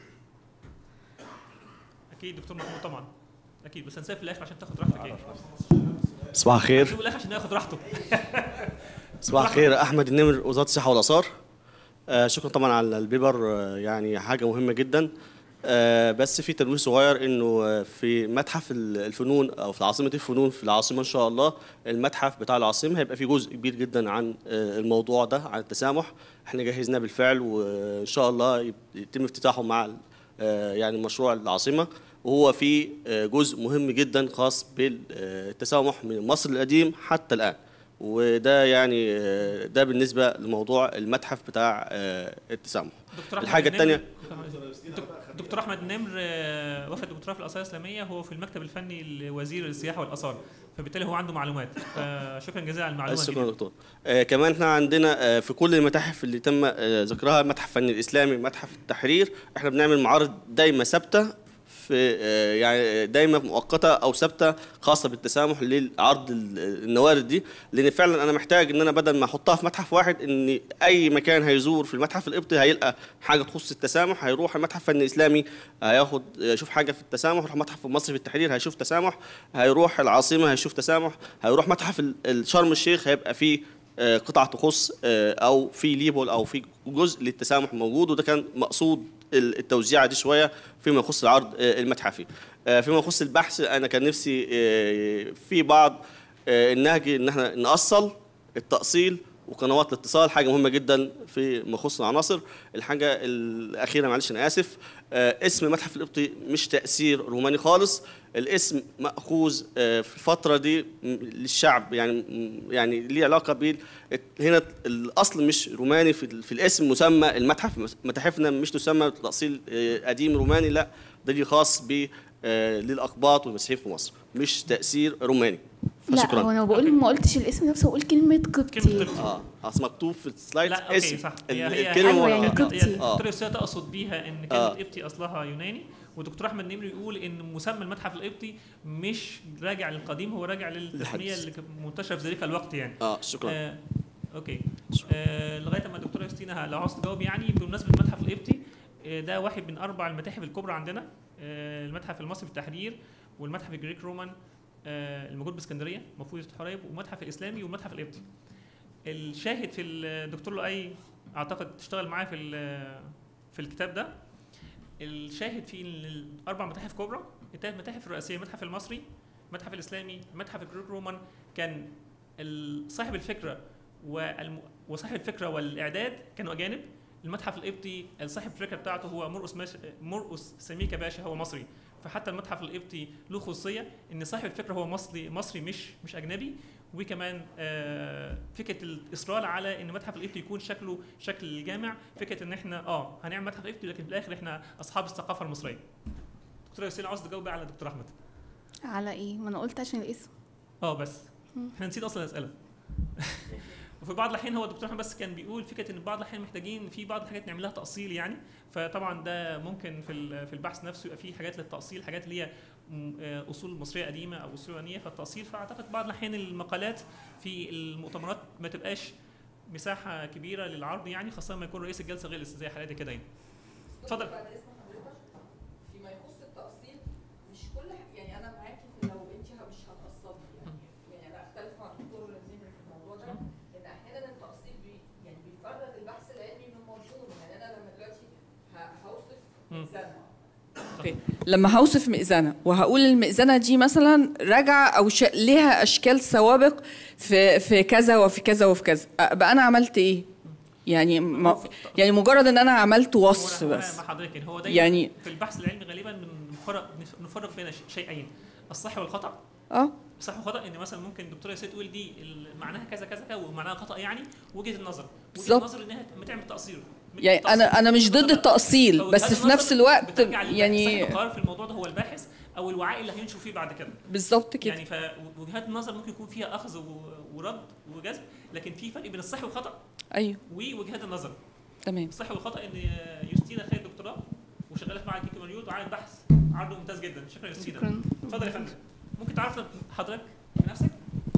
A: اكيد دكتور محمود طبعا اكيد بس هنسيب في الاخر عشان تاخد راحتك يعني
K: صباح الخير
A: في الاخر عشان ياخد راحته
K: صباح الخير احمد النمر وزاره الصحه والاثار آه شكرا طبعا على البيبر آه يعني حاجه مهمه جدا آه بس في تنويه صغير انه آه، في متحف ال- الفنون او في عاصمه الفنون في العاصمه ان شاء الله المتحف بتاع العاصمه هيبقى فيه جزء كبير جدا عن آه الموضوع ده عن التسامح احنا جهزناه بالفعل وان شاء الله يب- يتم افتتاحه مع آه يعني مشروع العاصمه وهو في آه جزء مهم جدا خاص بالتسامح من مصر القديم حتى الان وده يعني آه، ده بالنسبه لموضوع المتحف بتاع آه، التسامح
A: دكتور أحمد
K: الحاجه
A: النمر-
K: الثانيه
A: دك- دكتور احمد نمر آه، واخد دكتوراه في الاثار الاسلاميه هو في المكتب الفني لوزير السياحه والاثار فبالتالي هو عنده معلومات فشكرا جزيلا على المعلومات
K: شكرا
A: دي.
K: دكتور آه كمان احنا عندنا آه في كل المتاحف اللي تم آه ذكرها متحف الفن الاسلامي متحف التحرير احنا بنعمل معارض دايما ثابته في آه يعني دايما مؤقته او ثابته خاصه بالتسامح للعرض ال- النوارد دي لان فعلا انا محتاج ان انا بدل ما احطها في متحف واحد ان اي مكان هيزور في المتحف القبطي هيلقى حاجه تخص التسامح هيروح المتحف الفني الاسلامي هياخد يشوف حاجه في التسامح يروح متحف المصري في التحرير هيشوف تسامح هيروح العاصمه هيشوف تسامح هيروح متحف ال- الشرم الشيخ هيبقى فيه آه، قطع تخص آه، او في ليبل او في جزء للتسامح موجود وده كان مقصود ال- التوزيعه دي شويه فيما يخص العرض آه، المتحفي آه، فيما يخص البحث انا كان نفسي آه، في بعض آه، النهج ان احنا نأصل التأصيل وقنوات الاتصال حاجه مهمه جدا في ما يخص العناصر الحاجه الاخيره معلش انا اسف آه، اسم المتحف القبطي مش تاثير روماني خالص الاسم ماخوذ آه، في الفتره دي م- للشعب يعني م- يعني ليه علاقه بال هنا الاصل مش روماني في, ال- في الاسم مسمى المتحف متاحفنا مش تسمى تاصيل آه، قديم روماني لا ده ليه خاص ب آه، للاقباط والمسيحيين في مصر مش تاثير روماني
I: لا
K: فشكراً.
I: هو انا بقول ما قلتش الاسم نفسه بقول كلمه قبطي
K: اه اصل مكتوب في السلايد
A: لا اوكي
K: اسم
A: صح
K: ال-
A: هي هي
K: الكلمه
I: أيوة،
K: ورا-
I: يعني
K: آه.
I: قبطي.
A: هي
K: آه.
A: دكتور يوسف تقصد بيها ان كلمه
K: آه.
A: قبطي اصلها يوناني ودكتور احمد نمري يقول ان مسمى المتحف القبطي مش راجع للقديم هو راجع للتسميه
K: للحديث.
A: اللي كانت منتشره في ذلك الوقت يعني
K: اه شكرا
A: آه اوكي آه لغايه ما الدكتوره يوستينا لو عاوز تجاوب يعني بمناسبه المتحف القبطي آه ده واحد من اربع المتاحف الكبرى عندنا آه المتحف المصري في التحرير والمتحف الجريك رومان آه الموجود باسكندريه مفروض حرايب والمتحف الاسلامي والمتحف القبطي الشاهد في الدكتور لؤي اعتقد تشتغل معاه في ال- في الكتاب ده الشاهد في الاربع متاحف كبرى الثلاث متاحف الرئيسيه المتحف المصري المتحف الاسلامي المتحف الجريك رومان كان ال- صاحب الفكره والم... وصاحب الفكره والاعداد كانوا اجانب المتحف القبطي صاحب الفكره بتاعته هو مرقس ماش... مرقس سميكه باشا هو مصري فحتى المتحف القبطي له خصوصيه ان صاحب الفكره هو مصري مصري مش مش اجنبي وكمان آه، فكره الاصرار على ان المتحف القبطي يكون شكله شكل جامع فكره ان احنا اه هنعمل متحف قبطي لكن في الاخر احنا اصحاب الثقافه المصريه دكتور ياسين عاوز تجاوب بقى على دكتور احمد
I: على ايه ما انا قلت عشان الاسم
A: اه بس احنا نسيت اصلا الاسئله وفي بعض الاحيان هو الدكتور احمد بس كان بيقول فكره ان بعض الاحيان محتاجين في بعض الحاجات نعملها تاصيل يعني فطبعا ده ممكن في ال- في البحث نفسه يبقى في حاجات للتاصيل حاجات اللي هي م- آه، اصول مصريه قديمه او اصول يونانيه فالتاصيل فاعتقد بعض الاحيان المقالات في المؤتمرات ما تبقاش مساحه كبيره للعرض يعني خاصه لما يكون رئيس الجلسه غلس زي حالاتي كده يعني اتفضل
F: بعد اذن حضرتك فيما يخص التقسيط مش كل ح- يعني انا معاكي في لو انت ه- مش هتقسطي يعني يعني انا اختلف مع الدكتور نمر في الموضوع ده لان احيانا التقسيط بي يعني بيفرغ البحث العلمي من مضمونه يعني انا لما دلوقتي ه- هوصف
A: مم.
F: مئذنه اوكي لما هوصف مئذنه وهقول المئذنه دي مثلا راجعه او ش... ليها اشكال سوابق في في كذا وفي كذا وفي كذا بقى انا عملت ايه يعني ما يعني مجرد ان انا عملت وصف
A: هو أنا-
F: بس
A: أنا مع حضرتك يعني هو دايما
F: يعني-
A: في البحث العلمي غالبا بنفرق نفرق بين ش- شيئين الصح والخطا
F: اه
A: صح وخطا ان مثلا ممكن الدكتوره ياسين تقول دي ال- معناها كذا كذا كذا ومعناها خطا يعني وجهه النظر وجهه
F: بالظبط.
A: النظر انها ما تعمل تقصير
F: يعني انا انا مش ضد التأصيل
A: فوجهات
F: بس في
A: النظر
F: نفس الوقت
A: بترجع للباحث.
F: يعني
A: صاحب القرار في الموضوع ده هو الباحث او الوعاء اللي هينشر فيه بعد كده
F: بالظبط كده
A: يعني فوجهات النظر ممكن يكون فيها اخذ و- ورد وجذب لكن في فرق بين الصح والخطا
F: ايوه
A: ووجهات النظر
F: تمام
A: الصح والخطا ان يوستينا خدت دكتوراه وشغاله مع كيكي مريوط وعامل بحث عرضه ممتاز جدا شكرا يوستينا
I: شكراً.
A: اتفضل يا فندم ممكن تعرفنا حضرتك بنفسك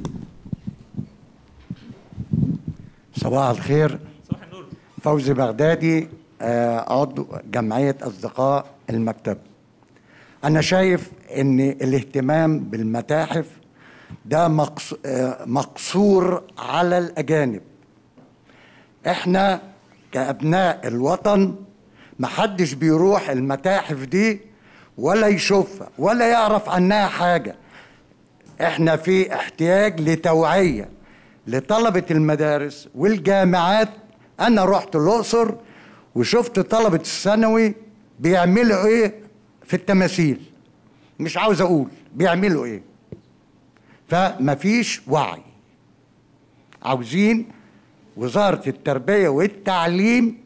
L: صباح الخير
A: صباح النور
L: فوزي بغدادي آه، عضو جمعية أصدقاء المكتب أنا شايف إن الاهتمام بالمتاحف ده مقص- آه، مقصور على الأجانب إحنا كأبناء الوطن محدش بيروح المتاحف دي ولا يشوفها ولا يعرف عنها حاجة احنا في احتياج لتوعية لطلبة المدارس والجامعات انا رحت الاقصر وشفت طلبة الثانوي بيعملوا ايه في التماثيل مش عاوز اقول بيعملوا ايه فمفيش وعي عاوزين وزارة التربية والتعليم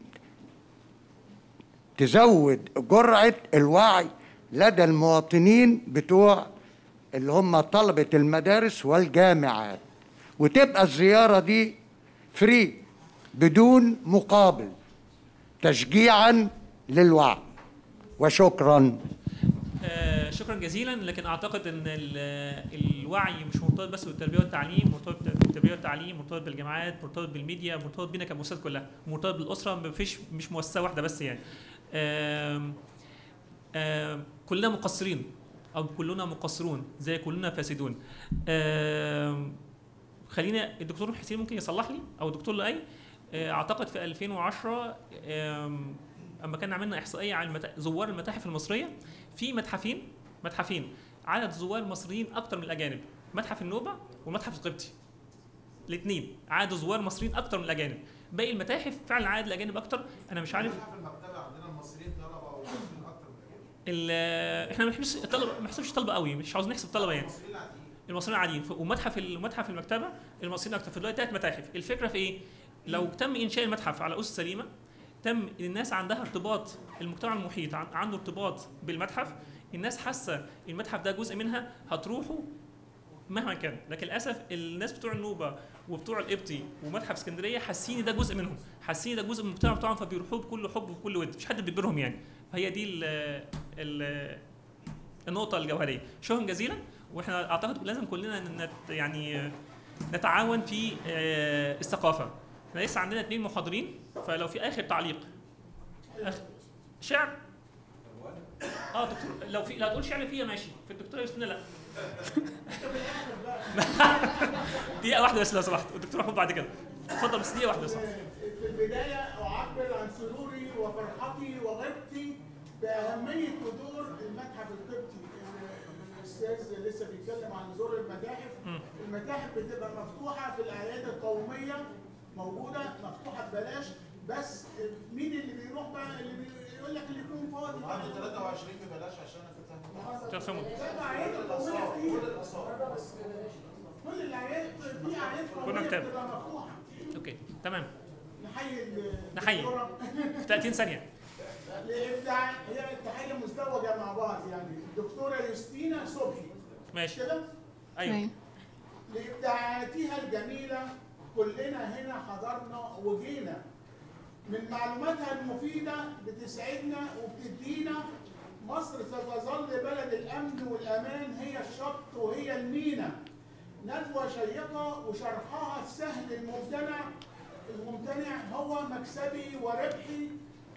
L: تزود جرعة الوعي لدى المواطنين بتوع اللي هم طلبة المدارس والجامعات وتبقى الزيارة دي فري بدون مقابل تشجيعا للوعي وشكرا
A: آه، شكرا جزيلا لكن اعتقد ان ال- الوعي مش مرتبط بس بالتربيه والتعليم مرتبط بالتربيه والتعليم مرتبط بالجامعات مرتبط بالميديا مرتبط بينا كمؤسسات كلها مرتبط بالاسره مفيش مش مؤسسه واحده بس يعني آم، آم، كلنا مقصرين او كلنا مقصرون زي كلنا فاسدون آم، خلينا الدكتور حسين ممكن يصلح لي او الدكتور لؤي آه، اعتقد في 2010 آم، اما كنا عملنا احصائيه عن المتا... زوار المتاحف المصريه في متحفين متحفين عدد زوار المصريين اكتر من الاجانب متحف النوبه والمتحف القبطي الاثنين عدد زوار مصريين اكتر من الاجانب باقي المتاحف فعلا عدد الاجانب اكتر انا مش عارف
B: في المكتبه عندنا المصريين طلبه ومصريين اكتر من الاجانب
A: ال- احنا ما بنحسبش الطلبه ما بنحسبش طلبه قوي مش عاوزين نحسب طلبه يعني المصريين عاديين ف- ومتحف المتحف المكتبه المصريين اكتر في دلوقتي ثلاث متاحف الفكره في ايه لو تم انشاء المتحف على اسس سليمه تم الناس عندها ارتباط المجتمع المحيط عن- عنده ارتباط بالمتحف الناس حاسه المتحف ده جزء منها هتروحوا مهما كان لكن للاسف الناس بتوع النوبه وبتوع القبطي ومتحف اسكندريه حاسين ده جزء منهم حاسين ده جزء من المجتمع بتاعهم فبيروحوه بكل حب وبكل ود مفيش حد بيجبرهم يعني فهي دي ال ال النقطه الجوهريه شكرا جزيلا واحنا اعتقد لازم كلنا نت يعني نتعاون في آه، الثقافه احنا لسه عندنا اثنين محاضرين فلو في اخر تعليق آخر شعر اه دكتور لو في لو هتقول شعر فيها ماشي في الدكتوره يوسفنا لا دقيقه واحده بس لو سمحت والدكتور محمود بعد كده اتفضل بس دقيقه واحده بس
C: في البداية أعبر عن سروري وفرحتي وغبتي بأهمية ودور المتحف القبطي الأستاذ لسه بيتكلم عن دور المتاحف المتاحف بتبقى مفتوحة في الأعياد القومية موجودة مفتوحة ببلاش بس مين اللي بيروح بقى اللي بيقول لك اللي يكون فاضي
B: بعد 23 ببلاش عشان افتح متحف
A: تفهموا
C: لا، أعياد قومية كتير كل الأعياد في أعياد
A: كنا
C: قومية
A: كتاب.
C: بتبقى مفتوحة
A: اوكي تمام
C: نحيي ال-
A: نحيي.
C: الدكتورة.
A: في 30 ثانيه
C: الابداع هي التحيه مزدوجه مع بعض يعني الدكتوره يوستينا صبحي
A: ماشي
C: كده
A: ايوه
C: لابداعاتها الجميله كلنا هنا حضرنا وجينا من معلوماتها المفيده بتسعدنا وبتدينا مصر ستظل بلد الامن والامان هي الشط وهي المينا ندوه شيقه وشرحها السهل الممتنع الممتنع هو مكسبي وربحي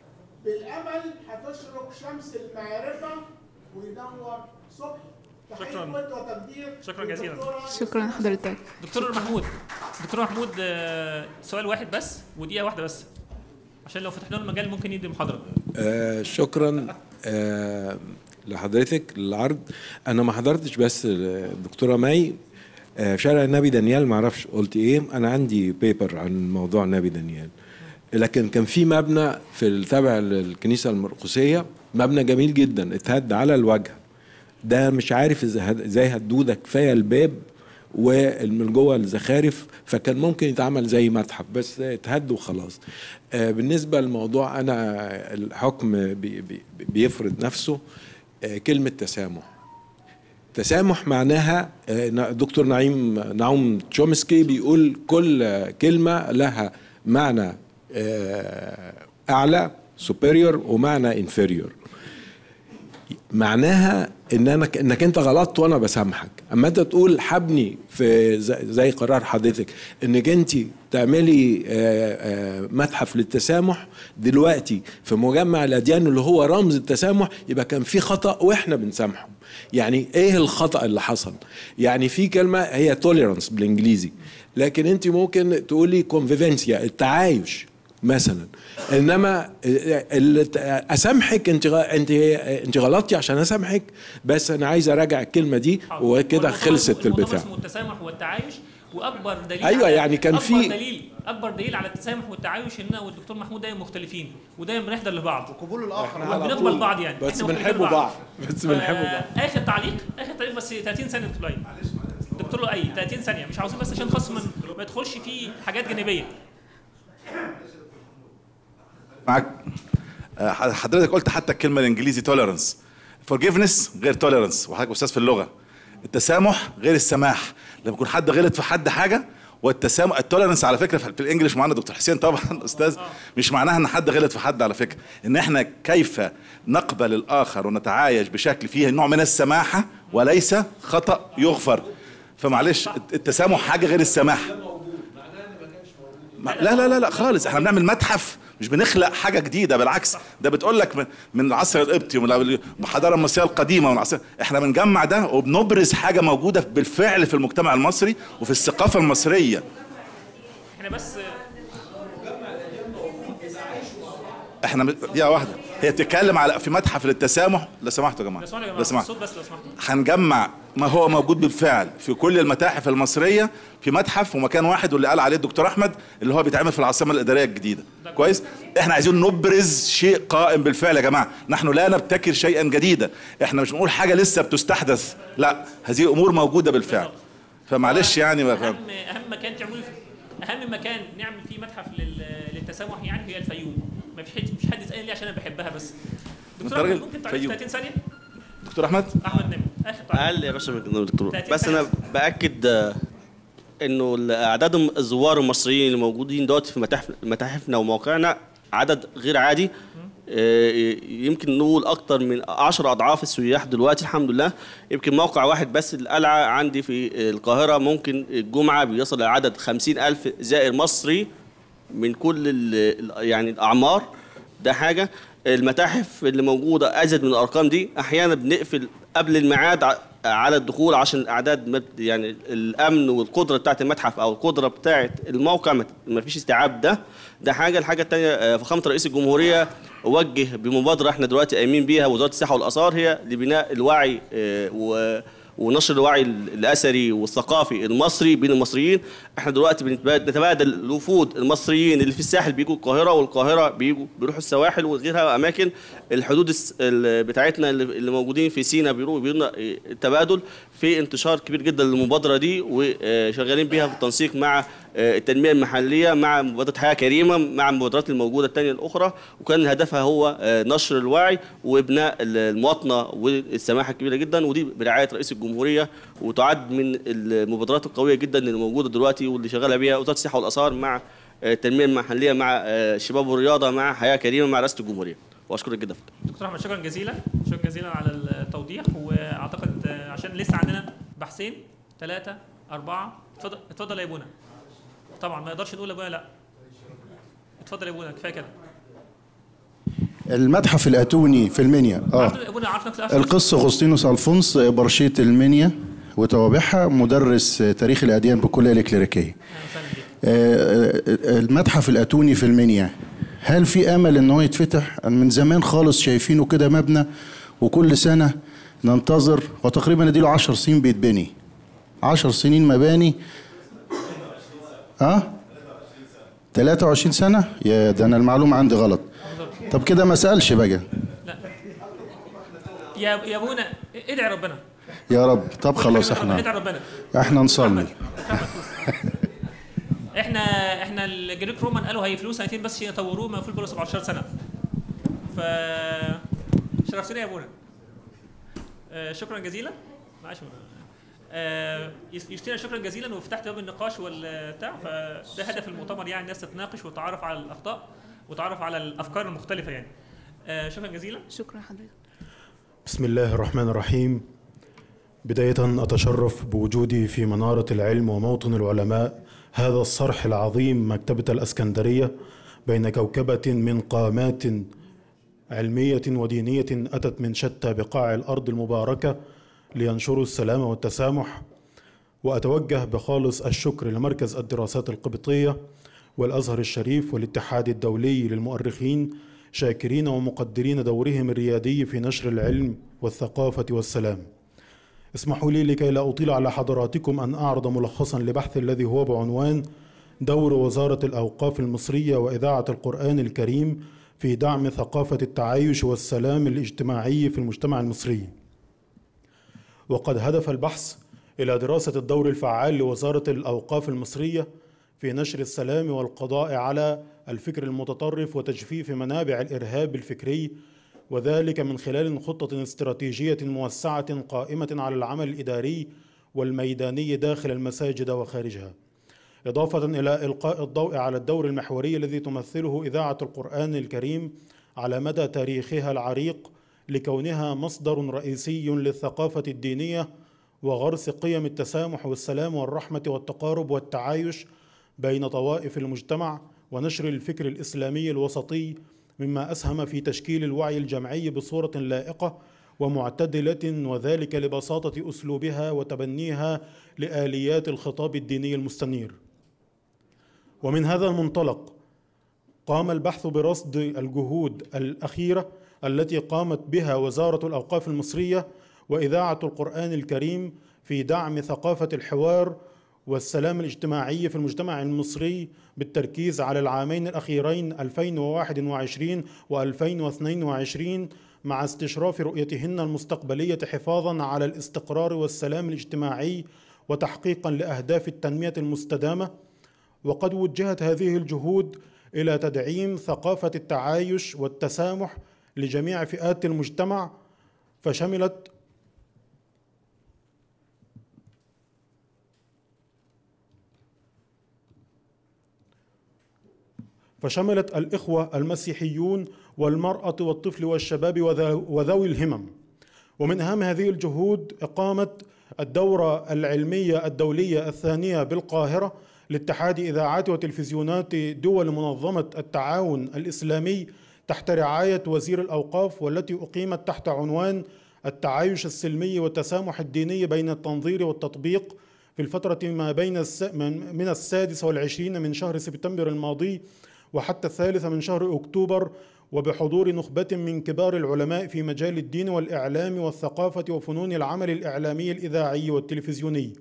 C: بالامل هتشرق شمس المعرفه وينور صبحي تحية
A: شكراً.
C: ود وتقدير
A: شكراً جزيلاً.
C: للدكتورة
I: شكرا لحضرتك
A: دكتور محمود دكتور محمود آه، سؤال واحد بس ودقيقه واحده بس عشان لو فتحنا له المجال ممكن يدي محاضره
M: آه شكرا آه لحضرتك للعرض انا ما حضرتش بس الدكتوره مي آه في شارع النبي دانيال ما اعرفش قلت ايه انا عندي بيبر عن موضوع النبي دانيال لكن كان في مبنى في التابع للكنيسه المرقسيه مبنى جميل جدا اتهد على الواجهه ده مش عارف إزاي هد- ازاي هدوه ده كفايه الباب ومن جوه الزخارف فكان ممكن يتعمل زي متحف بس اتهد وخلاص آه، بالنسبه للموضوع انا الحكم بي بي بيفرض نفسه آه، كلمه تسامح تسامح معناها آه، نا- دكتور نعيم نعوم تشومسكي بيقول كل آه، كلمه لها معنى آه، اعلى superior ومعنى inferior معناها ان انا انك انت غلطت وانا بسامحك اما انت تقول حبني في زي- زي قرار حضرتك انك انت تعملي آه، آه، متحف للتسامح دلوقتي في مجمع الاديان اللي هو رمز التسامح يبقى كان في خطا واحنا بنسامحه يعني ايه الخطا اللي حصل يعني في كلمه هي توليرانس بالانجليزي لكن انت ممكن تقولي كونفيفنسيا التعايش مثلا انما ال- اسامحك انت غ- انت انت غلطتي عشان اسامحك بس انا عايز اراجع الكلمه دي وكده خلصت
A: الموضوع
M: البتاع
A: اسمه التسامح والتعايش واكبر دليل
M: أيوة،
A: على
M: يعني كان
A: اكبر
M: في-
A: دليل اكبر دليل على التسامح والتعايش ان انا والدكتور محمود دايما مختلفين ودايما بنحضر لبعض
B: وقبول الاخر
M: على
A: بنقبل
M: طول.
A: بعض يعني
M: بس
A: إحنا
M: بنحب
A: مختلفين
M: بعض. بس بنحب
A: آه،
M: بعض.
A: اخر تعليق اخر تعليق بس 30 ثانيه دكتور لؤي دكتور لؤي 30 ثانيه مش عاوزين بس عشان خاص ما ما يدخلش فيه حاجات جانبيه
G: معاك آه، حضرتك قلت حتى الكلمه الانجليزي توليرنس فورجيفنس غير توليرنس وحضرتك استاذ في اللغه التسامح غير السماح لما يكون حد غلط في حد حاجه والتسامح التوليرنس على فكره في الانجليش معانا دكتور حسين طبعا استاذ مش معناها ان حد غلط في حد على فكره ان احنا كيف نقبل الاخر ونتعايش بشكل فيه نوع من السماحه وليس خطا يغفر فمعلش التسامح حاجه غير السماح ما- لا لا لا لا خالص احنا بنعمل متحف مش بنخلق حاجه جديده بالعكس ده بتقول لك من, من العصر القبطي ومن الحضاره المصريه القديمه ومن العصر احنا بنجمع ده وبنبرز حاجه موجوده بالفعل في المجتمع المصري وفي الثقافه المصريه
A: احنا بس
G: احنا دقيقه واحده هي بتتكلم على في متحف للتسامح لو سمحتوا يا جماعه
A: لو سمحتوا يا
G: لو
A: جماعه
G: سمحتوا
A: الصوت بس لو سمحتوا
G: هنجمع ما هو موجود بالفعل في كل المتاحف المصريه في متحف ومكان واحد واللي قال عليه الدكتور احمد اللي هو بيتعمل في العاصمه الاداريه الجديده كويس احنا عايزين نبرز شيء قائم بالفعل يا جماعه نحن لا نبتكر شيئا جديدا احنا مش بنقول حاجه لسه بتستحدث لا هذه امور موجوده بالفعل فمعلش يعني ما فهم.
A: اهم اهم مكان تعملوا فيه اهم مكان نعمل فيه متحف لل- للتسامح يعني هي الفيوم ما فيش حد مش حد يسالني ليه عشان انا بحبها بس
G: أنت
A: دكتور أحمد،
G: راجل
A: ممكن تعرف
G: فيوم.
A: 30 ثانيه
G: دكتور احمد
A: احمد نمر اخر تعليق.
K: اقل يا باشا من كده دكتور
A: 30
K: بس انا باكد آه، انه اعداد الزوار المصريين اللي موجودين دلوقتي في متاحف متاحفنا ومواقعنا عدد غير عادي آه، يمكن نقول اكتر من 10 اضعاف السياح دلوقتي الحمد لله يمكن موقع واحد بس القلعه عندي في القاهره ممكن الجمعه بيصل لعدد 50 الف زائر مصري من كل ال- ال- يعني الاعمار ده حاجه المتاحف اللي موجوده ازيد من الارقام دي احيانا بنقفل قبل الميعاد ع- على الدخول عشان الاعداد ما- يعني الامن والقدره بتاعت المتحف او القدره بتاعت الموقع ما- ما فيش استيعاب ده ده حاجه الحاجه الثانيه فخامه رئيس الجمهوريه وجه بمبادره احنا دلوقتي قايمين بيها وزاره السياحه والاثار هي لبناء الوعي آه، و ونشر الوعي الاثري والثقافي المصري بين المصريين احنا دلوقتي بنتبادل نتبادل الوفود المصريين اللي في الساحل بيجوا القاهره والقاهره بيجوا بيروحوا السواحل وغيرها اماكن الحدود الس- ال- بتاعتنا اللي اللي موجودين في سينا بيروحوا بيروحوا التبادل في انتشار كبير جدا للمبادره دي وشغالين بيها في التنسيق مع آه، التنميه المحليه مع مبادره حياه كريمه مع المبادرات الموجوده الثانيه الاخرى وكان هدفها هو آه، نشر الوعي وابناء المواطنه والسماحه الكبيره جدا ودي برعايه رئيس الجمهوريه وتعد من المبادرات القويه جدا اللي موجوده دلوقتي واللي شغاله بيها وزاره السياحه والاثار مع آه، التنميه المحليه مع آه، الشباب والرياضه مع حياه كريمه مع رئاسه الجمهوريه واشكرك جدا
A: دكتور احمد شكرا جزيلا شكرا جزيلا على التوضيح واعتقد آه، عشان لسه عندنا بحثين ثلاثه اربعه اتفضل اتفضل يا ابونا طبعا ما يقدرش نقول ابونا لا اتفضل يا ابونا كفايه كده
N: المتحف الاتوني في المنيا اه
A: عرفت يا ابونا عرفنا في الاخر
N: القس اغسطينوس الفونس برشيه المنيا وتوابعها مدرس تاريخ الاديان بالكليه الكليريكيه آه، آه، المتحف الاتوني في المنيا هل في امل ان هو يتفتح أنا من زمان خالص شايفينه كده مبنى وكل سنه ننتظر وتقريبا اديله 10 سنين بيتبني 10 سنين مباني اه 23 سنه يا ده انا المعلومه عندي غلط طب كده ما اسالش بقى
A: يا يا ابونا ادعي ربنا
N: يا رب طب خلاص
A: ادعي
N: احنا
A: ربنا
N: احنا نصلي
A: احنا احنا الجريك رومان قالوا هيفلوس سنتين بس عشان يطوروه ما المفروض بقى 17 سنه ف شرفتنا يا ابونا آه شكرا جزيلا معلش آه يس- يشتري شكرا جزيلا وفتحت باب النقاش والبتاع فده هدف المؤتمر يعني الناس تتناقش وتتعرف على الاخطاء وتعرف على الافكار المختلفه يعني آه شكرا جزيلا
I: شكرا حضرتك
O: بسم الله الرحمن الرحيم بداية أتشرف بوجودي في منارة العلم وموطن العلماء هذا الصرح العظيم مكتبة الأسكندرية بين كوكبة من قامات علمية ودينية أتت من شتى بقاع الأرض المباركة لينشروا السلام والتسامح وأتوجه بخالص الشكر لمركز الدراسات القبطية والأزهر الشريف والاتحاد الدولي للمؤرخين شاكرين ومقدرين دورهم الريادي في نشر العلم والثقافة والسلام اسمحوا لي لكي لا أطيل على حضراتكم أن أعرض ملخصا لبحث الذي هو بعنوان دور وزارة الأوقاف المصرية وإذاعة القرآن الكريم في دعم ثقافة التعايش والسلام الاجتماعي في المجتمع المصري وقد هدف البحث إلى دراسة الدور الفعال لوزارة الأوقاف المصرية في نشر السلام والقضاء على الفكر المتطرف وتجفيف منابع الإرهاب الفكري وذلك من خلال خطة استراتيجية موسعة قائمة على العمل الإداري والميداني داخل المساجد وخارجها إضافة إلى إلقاء الضوء على الدور المحوري الذي تمثله إذاعة القرآن الكريم على مدى تاريخها العريق لكونها مصدر رئيسي للثقافة الدينية وغرس قيم التسامح والسلام والرحمة والتقارب والتعايش بين طوائف المجتمع ونشر الفكر الإسلامي الوسطي مما أسهم في تشكيل الوعي الجمعي بصورة لائقة ومعتدلة وذلك لبساطة أسلوبها وتبنيها لآليات الخطاب الديني المستنير. ومن هذا المنطلق قام البحث برصد الجهود الأخيرة التي قامت بها وزارة الأوقاف المصرية وإذاعة القرآن الكريم في دعم ثقافة الحوار والسلام الاجتماعي في المجتمع المصري بالتركيز على العامين الأخيرين 2021 و2022 مع استشراف رؤيتهن المستقبلية حفاظا على الاستقرار والسلام الاجتماعي وتحقيقا لأهداف التنمية المستدامة وقد وجهت هذه الجهود إلى تدعيم ثقافة التعايش والتسامح لجميع فئات المجتمع فشملت فشملت الإخوة المسيحيون والمرأة والطفل والشباب وذوي الهمم ومن أهم هذه الجهود إقامة الدورة العلمية الدولية الثانية بالقاهرة لاتحاد إذاعات وتلفزيونات دول منظمة التعاون الإسلامي تحت رعاية وزير الأوقاف والتي أقيمت تحت عنوان التعايش السلمي والتسامح الديني بين التنظير والتطبيق في الفترة ما بين من السادس والعشرين من شهر سبتمبر الماضي وحتى الثالثة من شهر أكتوبر وبحضور نخبة من كبار العلماء في مجال الدين والإعلام والثقافة وفنون العمل الإعلامي الإذاعي والتلفزيوني.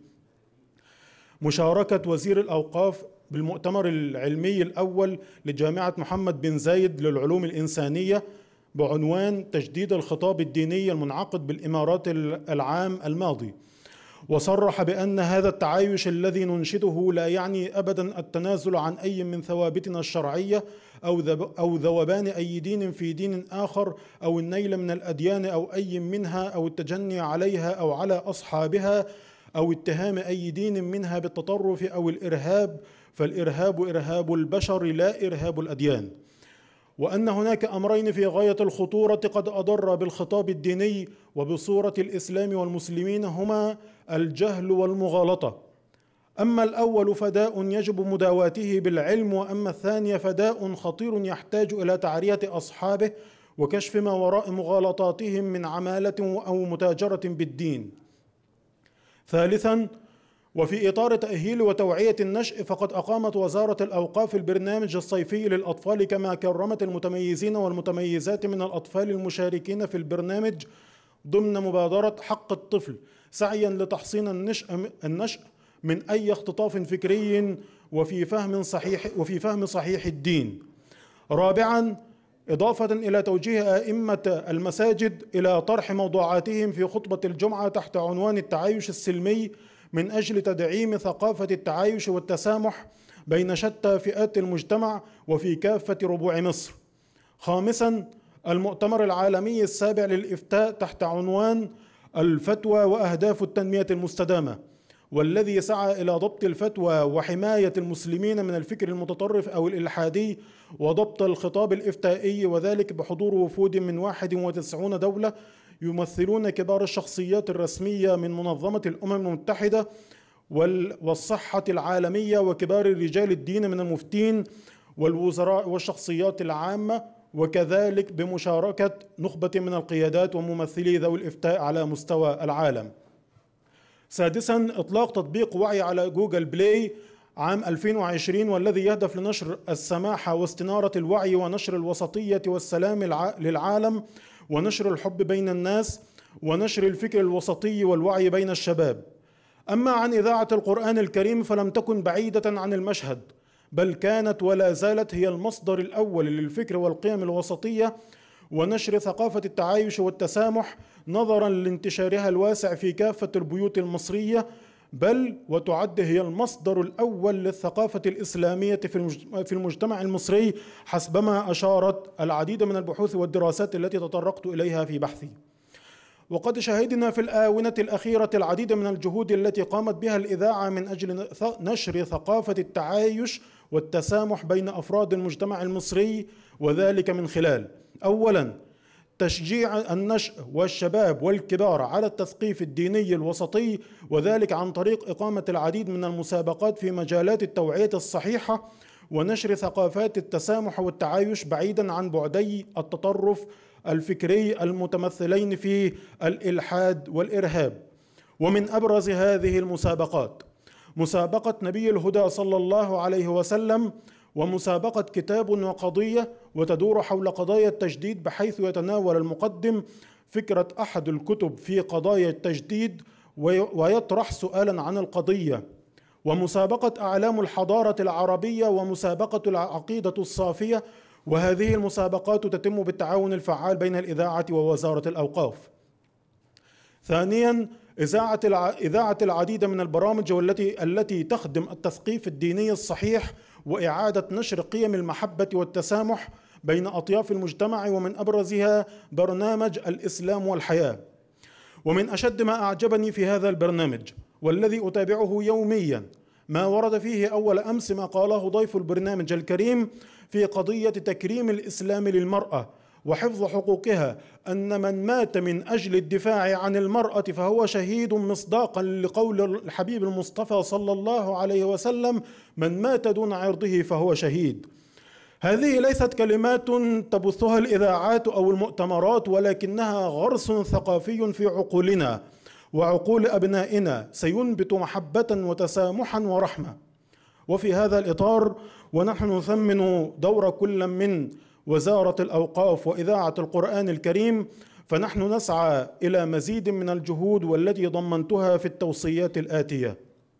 O: مشاركة وزير الأوقاف بالمؤتمر العلمي الأول لجامعة محمد بن زايد للعلوم الإنسانية بعنوان تجديد الخطاب الديني المنعقد بالإمارات العام الماضي. وصرح بأن هذا التعايش الذي ننشده لا يعني أبدا التنازل عن أي من ثوابتنا الشرعية أو أو ذوبان أي دين في دين آخر أو النيل من الأديان أو أي منها أو التجني عليها أو على أصحابها أو اتهام أي دين منها بالتطرف أو الإرهاب فالإرهاب إرهاب البشر لا إرهاب الأديان. وان هناك امرين في غايه الخطوره قد اضر بالخطاب الديني وبصوره الاسلام والمسلمين هما الجهل والمغالطه اما الاول فداء يجب مداواته بالعلم واما الثاني فداء خطير يحتاج الى تعريه اصحابه وكشف ما وراء مغالطاتهم من عماله او متاجره بالدين ثالثا وفي إطار تأهيل وتوعية النشء فقد أقامت وزارة الأوقاف البرنامج الصيفي للأطفال كما كرمت المتميزين والمتميزات من الأطفال المشاركين في البرنامج ضمن مبادرة حق الطفل سعيا لتحصين النشء النشء من أي اختطاف فكري وفي فهم صحيح وفي فهم صحيح الدين. رابعا إضافة إلى توجيه أئمة المساجد إلى طرح موضوعاتهم في خطبة الجمعة تحت عنوان التعايش السلمي من اجل تدعيم ثقافه التعايش والتسامح بين شتى فئات المجتمع وفي كافه ربوع مصر. خامسا المؤتمر العالمي السابع للافتاء تحت عنوان الفتوى واهداف التنميه المستدامه والذي سعى الى ضبط الفتوى وحمايه المسلمين من الفكر المتطرف او الالحادي وضبط الخطاب الافتائي وذلك بحضور وفود من 91 دوله يمثلون كبار الشخصيات الرسمية من منظمة الأمم المتحدة والصحة العالمية وكبار رجال الدين من المفتين والوزراء والشخصيات العامة وكذلك بمشاركة نخبة من القيادات وممثلي ذوي الإفتاء على مستوى العالم. سادسا إطلاق تطبيق وعي على جوجل بلاي عام 2020 والذي يهدف لنشر السماحة واستنارة الوعي ونشر الوسطية والسلام للعالم ونشر الحب بين الناس ونشر الفكر الوسطي والوعي بين الشباب اما عن اذاعه القران الكريم فلم تكن بعيده عن المشهد بل كانت ولا زالت هي المصدر الاول للفكر والقيم الوسطيه ونشر ثقافه التعايش والتسامح نظرا لانتشارها الواسع في كافه البيوت المصريه بل وتعد هي المصدر الاول للثقافه الاسلاميه في المجتمع المصري حسبما اشارت العديد من البحوث والدراسات التي تطرقت اليها في بحثي. وقد شهدنا في الاونه الاخيره العديد من الجهود التي قامت بها الاذاعه من اجل نشر ثقافه التعايش والتسامح بين افراد المجتمع المصري وذلك من خلال اولا تشجيع النشء والشباب والكبار على التثقيف الديني الوسطي وذلك عن طريق اقامه العديد من المسابقات في مجالات التوعيه الصحيحه ونشر ثقافات التسامح والتعايش بعيدا عن بعدي التطرف الفكري المتمثلين في الالحاد والارهاب ومن ابرز هذه المسابقات مسابقه نبي الهدى صلى الله عليه وسلم ومسابقة كتاب وقضية وتدور حول قضايا التجديد بحيث يتناول المقدم فكرة أحد الكتب في قضايا التجديد وي- ويطرح سؤالا عن القضية ومسابقة أعلام الحضارة العربية ومسابقة العقيدة الصافية وهذه المسابقات تتم بالتعاون الفعال بين الإذاعة ووزارة الأوقاف ثانيا إذاعة الع... إذاعة العديد من البرامج والتي التي تخدم التثقيف الديني الصحيح وإعادة نشر قيم المحبة والتسامح بين أطياف المجتمع ومن أبرزها برنامج الإسلام والحياة ومن أشد ما أعجبني في هذا البرنامج والذي أتابعه يوميا ما ورد فيه أول أمس ما قاله ضيف البرنامج الكريم في قضية تكريم الإسلام للمرأة وحفظ حقوقها أن من مات من أجل الدفاع عن المرأة فهو شهيد مصداقا لقول الحبيب المصطفى صلى الله عليه وسلم من مات دون عرضه فهو شهيد هذه ليست كلمات تبثها الاذاعات او المؤتمرات ولكنها غرس ثقافي في عقولنا وعقول ابنائنا سينبت محبه وتسامحا ورحمه وفي هذا الاطار ونحن نثمن دور كل من وزاره الاوقاف واذاعه القران الكريم فنحن نسعى الى مزيد من الجهود والتي ضمنتها في التوصيات الاتيه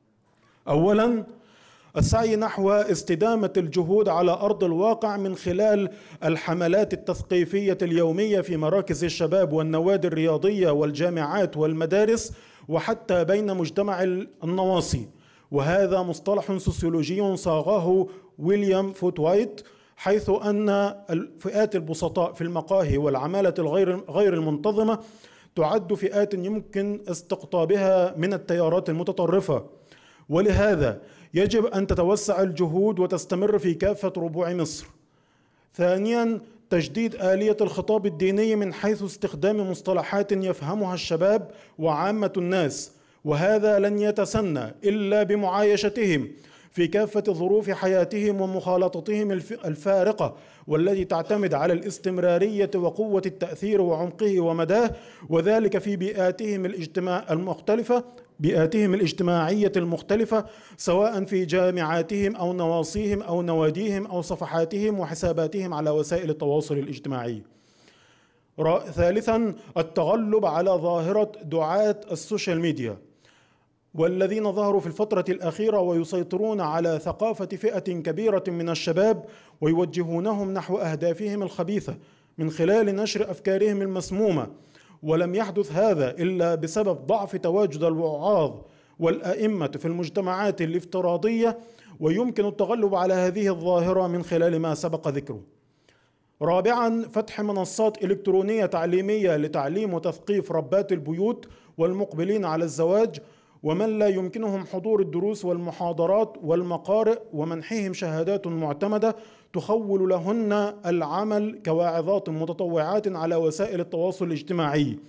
O: اولا السعي نحو استدامه الجهود على ارض الواقع من خلال الحملات التثقيفيه اليوميه في مراكز الشباب والنوادي الرياضيه والجامعات والمدارس وحتى بين مجتمع النواصي وهذا مصطلح سوسيولوجي صاغه ويليام فوتوايت حيث ان الفئات البسطاء في المقاهي والعماله الغير غير المنتظمه تعد فئات يمكن استقطابها من التيارات المتطرفه ولهذا يجب ان تتوسع الجهود وتستمر في كافه ربوع مصر. ثانيا تجديد اليه الخطاب الديني من حيث استخدام مصطلحات يفهمها الشباب وعامه الناس وهذا لن يتسنى الا بمعايشتهم في كافه ظروف حياتهم ومخالطتهم الف- الفارقه والتي تعتمد على الاستمراريه وقوه التاثير وعمقه ومداه وذلك في بيئاتهم الاجتماع المختلفه بيئاتهم الاجتماعيه المختلفه سواء في جامعاتهم او نواصيهم او نواديهم او صفحاتهم وحساباتهم على وسائل التواصل الاجتماعي. را- ثالثا التغلب على ظاهره دعاه السوشيال ميديا والذين ظهروا في الفترة الأخيرة ويسيطرون على ثقافة فئة كبيرة من الشباب ويوجهونهم نحو أهدافهم الخبيثة من خلال نشر أفكارهم المسمومة ولم يحدث هذا إلا بسبب ضعف تواجد الوعاظ والأئمة في المجتمعات الافتراضية ويمكن التغلب على هذه الظاهرة من خلال ما سبق ذكره. رابعا فتح منصات إلكترونية تعليمية لتعليم وتثقيف ربات البيوت والمقبلين على الزواج ومن لا يمكنهم حضور الدروس والمحاضرات والمقارئ ومنحهم شهادات معتمدة تخول لهن العمل كواعظات متطوعات على وسائل التواصل الاجتماعي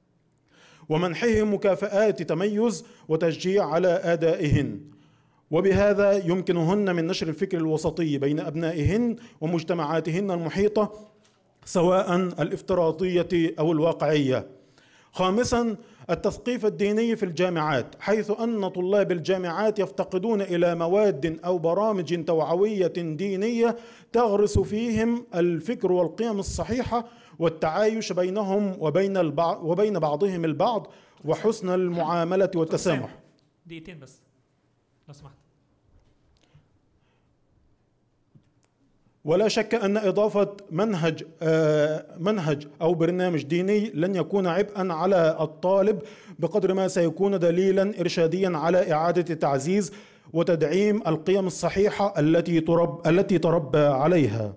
O: ومنحهم مكافآت تميز وتشجيع على أدائهن وبهذا يمكنهن من نشر الفكر الوسطي بين أبنائهن ومجتمعاتهن المحيطة سواء الافتراضية أو الواقعية خامسا التثقيف الديني في الجامعات حيث ان طلاب الجامعات يفتقدون الى مواد او برامج توعويه دينيه تغرس فيهم الفكر والقيم الصحيحه والتعايش بينهم وبين البعض وبين بعضهم البعض وحسن المعامله والتسامح
A: دقيقتين بس لو سمحت
O: ولا شك ان اضافه منهج آه، منهج او برنامج ديني لن يكون عبئا على الطالب بقدر ما سيكون دليلا ارشاديا على اعاده تعزيز وتدعيم القيم الصحيحه التي ترب التي تربى عليها.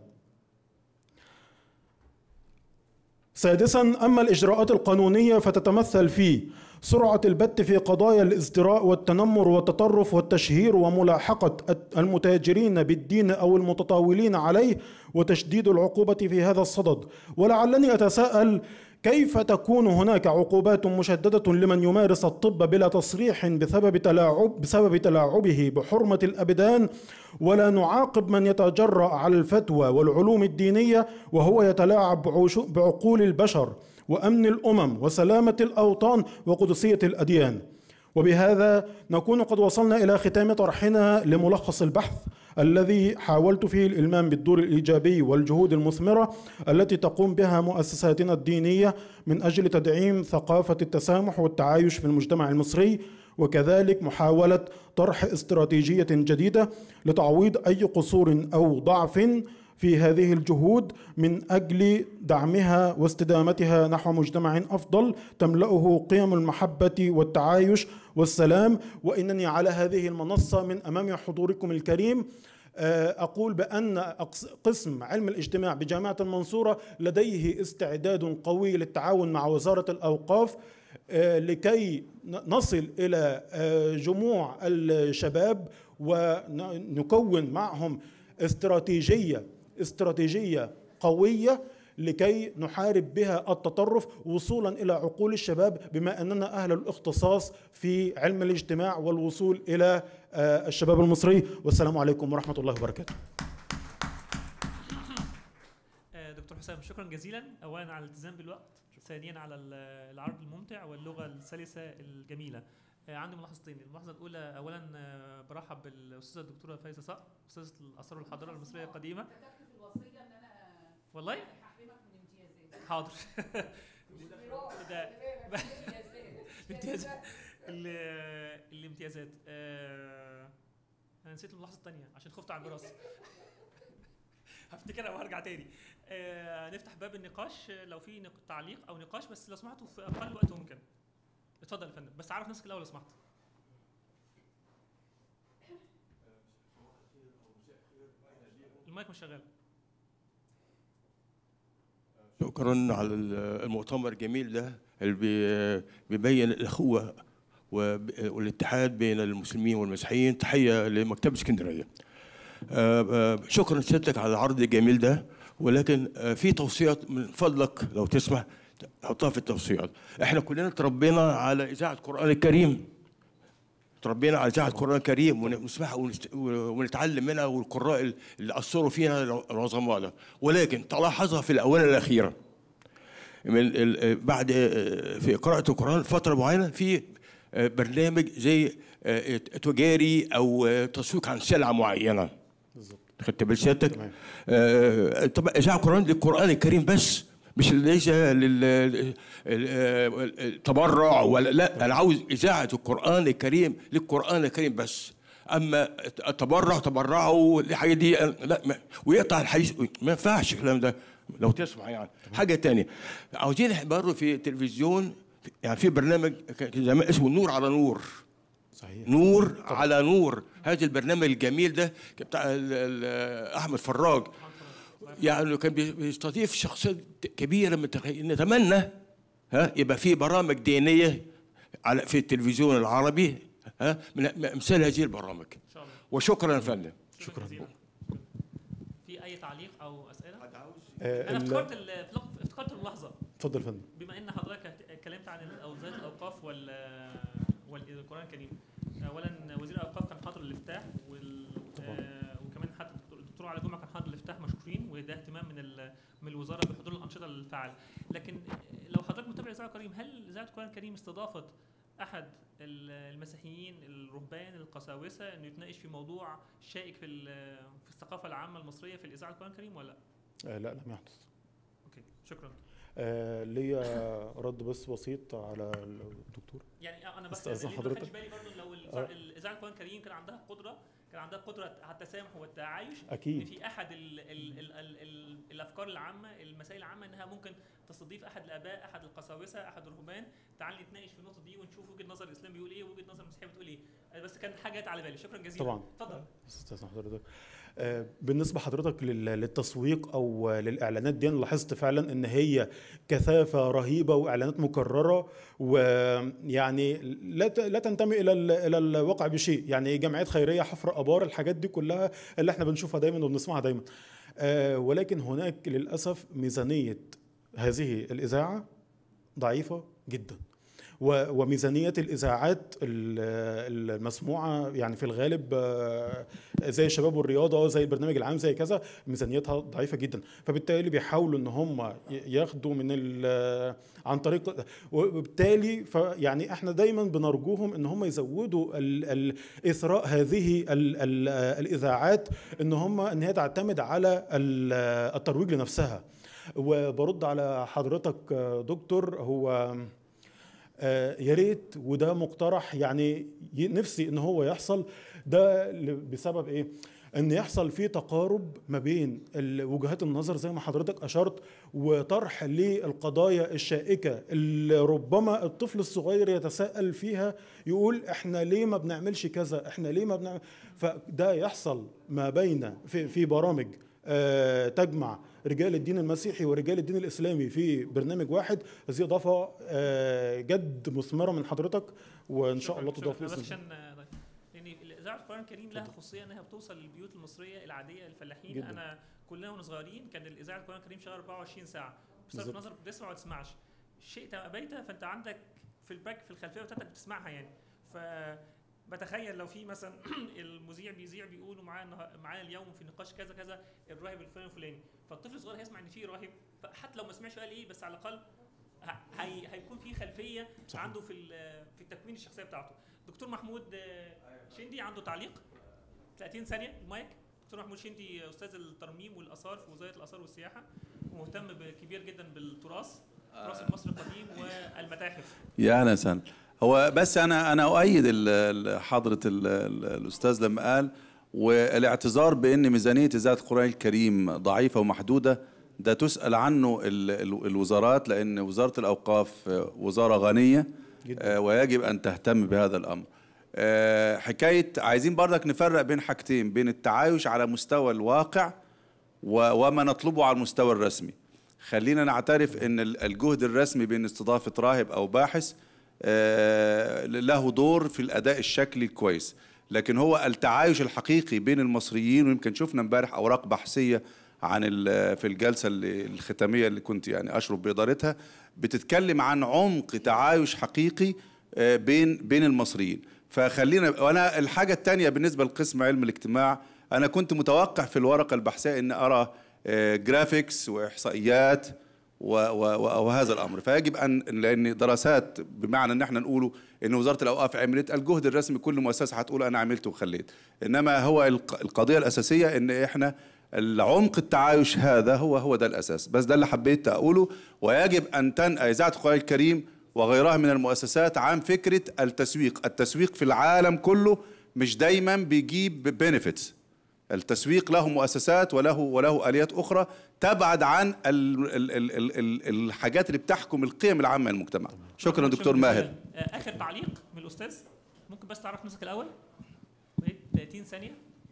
O: سادسا اما الاجراءات القانونيه فتتمثل في سرعه البت في قضايا الازدراء والتنمر والتطرف والتشهير وملاحقه المتاجرين بالدين او المتطاولين عليه وتشديد العقوبه في هذا الصدد ولعلني اتساءل كيف تكون هناك عقوبات مشدده لمن يمارس الطب بلا تصريح بسبب تلاعب بسبب تلاعبه بحرمه الابدان ولا نعاقب من يتجرأ على الفتوى والعلوم الدينيه وهو يتلاعب بعوش- بعقول البشر وامن الامم وسلامه الاوطان وقدسيه الاديان وبهذا نكون قد وصلنا إلى ختام طرحنا لملخص البحث الذي حاولت فيه الإلمام بالدور الإيجابي والجهود المثمرة التي تقوم بها مؤسساتنا الدينية من أجل تدعيم ثقافة التسامح والتعايش في المجتمع المصري وكذلك محاولة طرح استراتيجية جديدة لتعويض أي قصور أو ضعف في هذه الجهود من اجل دعمها واستدامتها نحو مجتمع افضل تملاه قيم المحبه والتعايش والسلام وانني على هذه المنصه من امام حضوركم الكريم اقول بان قسم علم الاجتماع بجامعه المنصوره لديه استعداد قوي للتعاون مع وزاره الاوقاف لكي نصل الى جموع الشباب ونكون معهم استراتيجيه استراتيجيه قويه لكي نحارب بها التطرف وصولا الى عقول الشباب بما اننا اهل الاختصاص في علم الاجتماع والوصول الى الشباب المصري والسلام عليكم ورحمه الله وبركاته.
A: دكتور حسام شكرا جزيلا اولا على الالتزام بالوقت ثانيا على العرض الممتع واللغه السلسه الجميله عندي ملاحظتين الملاحظه الاولى اولا برحب بالاستاذه الدكتوره فايزه صقر استاذه الاثار والحضاره المصريه القديمه
F: كتبت في الوصيه ان انا
A: والله
F: هحرمك من امتيازات
A: حاضر ده الامتيازات الامتيازات انا نسيت الملاحظه الثانيه عشان خفت على الدراسه هفتكرها وهرجع تاني آه نفتح باب النقاش لو في تعليق او نقاش بس لو سمحتوا في اقل وقت ممكن اتفضل يا فندم بس عرف نفسك الاول لو سمحت المايك مش شغال
P: شكرا على المؤتمر الجميل ده اللي بيبين الاخوه والاتحاد بين المسلمين والمسيحيين تحيه لمكتبه اسكندريه شكرا سيادتك على العرض الجميل ده ولكن في توصيات من فضلك لو تسمح حطها في التوصيات احنا كلنا تربينا على اذاعه القران الكريم تربينا على اذاعه القران الكريم ونسمعها ونتعلم منها والقراء اللي اثروا فينا العظماء ولكن تلاحظها في الاونه الاخيره من بعد في قراءه القران فتره معينه في برنامج زي تجاري او تسويق عن سلعه معينه بالظبط خدت بال سيادتك؟ طبعا اذاعه القران للقران الكريم بس مش ليس للتبرع ولا لا انا عاوز اذاعه القران الكريم للقران الكريم بس اما التبرع تبرعوا الحاجه دي لا ما ويقطع الحديث ما ينفعش الكلام ده لو تسمع يعني حاجه تانية عاوزين برضه في التلفزيون يعني في برنامج زمان اسمه نور على نور
O: صحيح
P: نور طبعا. على نور هذا البرنامج الجميل ده بتاع احمد فراج يعني كان بيستضيف شخصيات كبيره نتمنى ها يبقى في برامج دينيه على في التلفزيون العربي ها من امثال هذه البرامج وشكرا يا فندم
O: شكرا
A: في اي تعليق او اسئله
O: آه
A: انا افتكرت افتكرت الملاحظه
O: اتفضل يا فندم
A: بما ان حضرتك اتكلمت عن وزاره الاوقاف وال والقران الكريم اولا وزير الاوقاف كان حاضر الافتتاح وال آه وكمان حتى الدكتور علي جمعه كان حاضر الافتتاح مشكورين وده اهتمام من من الوزاره بحضور الانشطه الفعاله لكن لو حضرتك متابع اذاعه الكريم هل اذاعه القران الكريم استضافت احد المسيحيين الرهبان القساوسه انه يتناقش في موضوع شائك في في الثقافه العامه المصريه في الاذاعه القران الكريم ولا
O: آه لا لم يحدث
A: اوكي شكرا
O: آه ليا رد بس بسيط على الدكتور
A: يعني انا بس
O: استاذن
A: يعني
O: حضرتك
A: ما بالي برضه لو الاذاعه القران الكريم كان عندها قدره كان عندها قدره على التسامح والتعايش
O: أكيد.
A: ان في احد ال ال ال ال ال الافكار العامه المسائل العامه انها ممكن تستضيف احد الاباء احد القساوسه احد الرهبان تعال نتناقش في النقطه دي ونشوف وجهه نظر الاسلام بيقول ايه ووجهه نظر المسيحيه بتقول ايه بس كان حاجه جت على بالي شكرا جزيلا
O: طبعا
A: اتفضل
O: استاذ حضرتك آه بالنسبه حضرتك للتسويق او للاعلانات دي انا لاحظت فعلا ان هي كثافه رهيبه واعلانات مكرره ويعني لا لا تنتمي الى الى الواقع بشيء يعني جمعيات خيريه حفر ابار الحاجات دي كلها اللي احنا بنشوفها دايما وبنسمعها دايما آه ولكن هناك للاسف ميزانيه هذه الاذاعه ضعيفه جدا و- وميزانيه الاذاعات ال- المسموعه يعني في الغالب آه، زي الشباب والرياضه زي البرنامج العام زي كذا ميزانيتها ضعيفه جدا فبالتالي بيحاولوا ان هم ي- ياخدوا من ال- عن طريق وبالتالي ف يعني احنا دايما بنرجوهم ان هم يزودوا ال- ال- اثراء هذه ال- ال- الاذاعات ان هم ان هي تعتمد على ال- الترويج لنفسها وبرد على حضرتك آه، دكتور هو آه، يا ريت وده مقترح يعني ي- نفسي ان هو يحصل ده ل- بسبب ايه ان يحصل فيه تقارب ما بين ال- وجهات النظر زي ما حضرتك اشرت وطرح للقضايا الشائكه اللي ربما الطفل الصغير يتساءل فيها يقول احنا ليه ما بنعملش كذا احنا ليه ما بنعمل فده يحصل ما بين في في برامج آه، تجمع رجال الدين المسيحي ورجال الدين الاسلامي في برنامج واحد هذه اضافه آه، جد مثمره من حضرتك وان شاء الله تضاف
A: بس
O: بإذن
A: عشان
O: الله.
A: آه، طيب. لان اذاعه القران الكريم لها خصوصيه انها بتوصل للبيوت المصريه العاديه الفلاحين
O: جداً.
A: انا كلنا واحنا صغيرين كان الاذاعه القران الكريم شغال 24 ساعه بصرف
O: بالظبط.
A: النظر بتسمع ولا تسمعش شئت ام ابيت فانت عندك في الباك في الخلفيه بتاعتك بتسمعها يعني ف بتخيل لو في مثلا المذيع بيذيع بيقولوا معاه النها- معانا اليوم في نقاش كذا كذا الراهب الفلاني الفلاني فالطفل الصغير هيسمع ان في راهب حتى لو ما سمعش قال ايه بس على الاقل ه- هي هيكون في خلفيه
O: صحيح.
A: عنده في ال- في التكوين الشخصيه بتاعته دكتور محمود آه، شندي عنده تعليق 30 ثانيه المايك دكتور محمود شندي استاذ الترميم والاثار في وزاره الاثار والسياحه ومهتم ب- كبير جدا بالتراث التراث المصري القديم والمتاحف
Q: يا اهلا وسهلا هو بس انا انا اؤيد ال- ال- حضره ال- ال- الاستاذ لما قال والاعتذار بان ميزانيه اذاعه القران الكريم ضعيفه ومحدوده ده تسال عنه ال- ال- الوزارات لان وزاره الاوقاف وزاره غنيه آه، ويجب ان تهتم بهذا الامر آه، حكايه عايزين برضك نفرق بين حاجتين بين التعايش على مستوى الواقع و- وما نطلبه على المستوى الرسمي خلينا نعترف ان ال- الجهد الرسمي بين استضافه راهب او باحث آه، له دور في الاداء الشكلي الكويس لكن هو التعايش الحقيقي بين المصريين ويمكن شفنا امبارح اوراق بحثيه عن ال- في الجلسه اللي- الختاميه اللي كنت يعني اشرف بادارتها بتتكلم عن عمق تعايش حقيقي آه، بين بين المصريين فخلينا وانا الحاجه الثانيه بالنسبه لقسم علم الاجتماع انا كنت متوقع في الورقه البحثيه ان ارى آه، جرافيكس واحصائيات و- و- وهذا الامر فيجب ان لان دراسات بمعنى ان احنا نقوله ان وزاره الاوقاف عملت الجهد الرسمي كل مؤسسه هتقول انا عملت وخليت انما هو الق- القضيه الاساسيه ان احنا العمق التعايش هذا هو هو ده الاساس بس ده اللي حبيت اقوله ويجب ان تنأى اذاعه القران الكريم وغيرها من المؤسسات عن فكره التسويق التسويق في العالم كله مش دايما بيجيب بنفيتس التسويق له مؤسسات وله وله اليات اخرى تبعد عن ال ال ال ال ال الحاجات اللي بتحكم القيم العامه للمجتمع شكرا دكتور ماهر
A: آه، اخر تعليق من الاستاذ ممكن بس تعرف نفسك الاول بقيت 30 ثانيه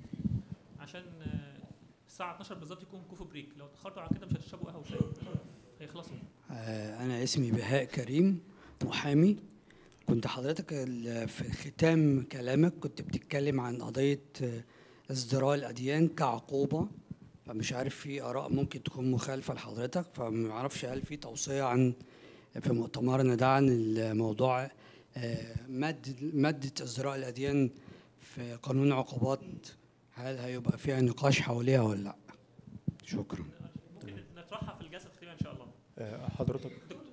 A: عشان آه، الساعه 12 بالظبط يكون كوفي بريك لو اتاخرتوا على كده مش هتشربوا قهوه وشاي هيخلصوا
R: آه، أنا اسمي بهاء كريم محامي كنت حضرتك ال- في ختام كلامك كنت بتتكلم عن قضية آه، ازدراء الأديان كعقوبة فمش عارف في آراء ممكن تكون مخالفة لحضرتك فما اعرفش هل في توصية عن في مؤتمرنا ده عن الموضوع آه، مادة مادة ازدراء الأديان في قانون عقوبات هل هيبقى فيها نقاش حواليها ولا لا؟ شكرا
A: ممكن نطرحها في الجلسه الختاميه ان شاء الله
O: آه، حضرتك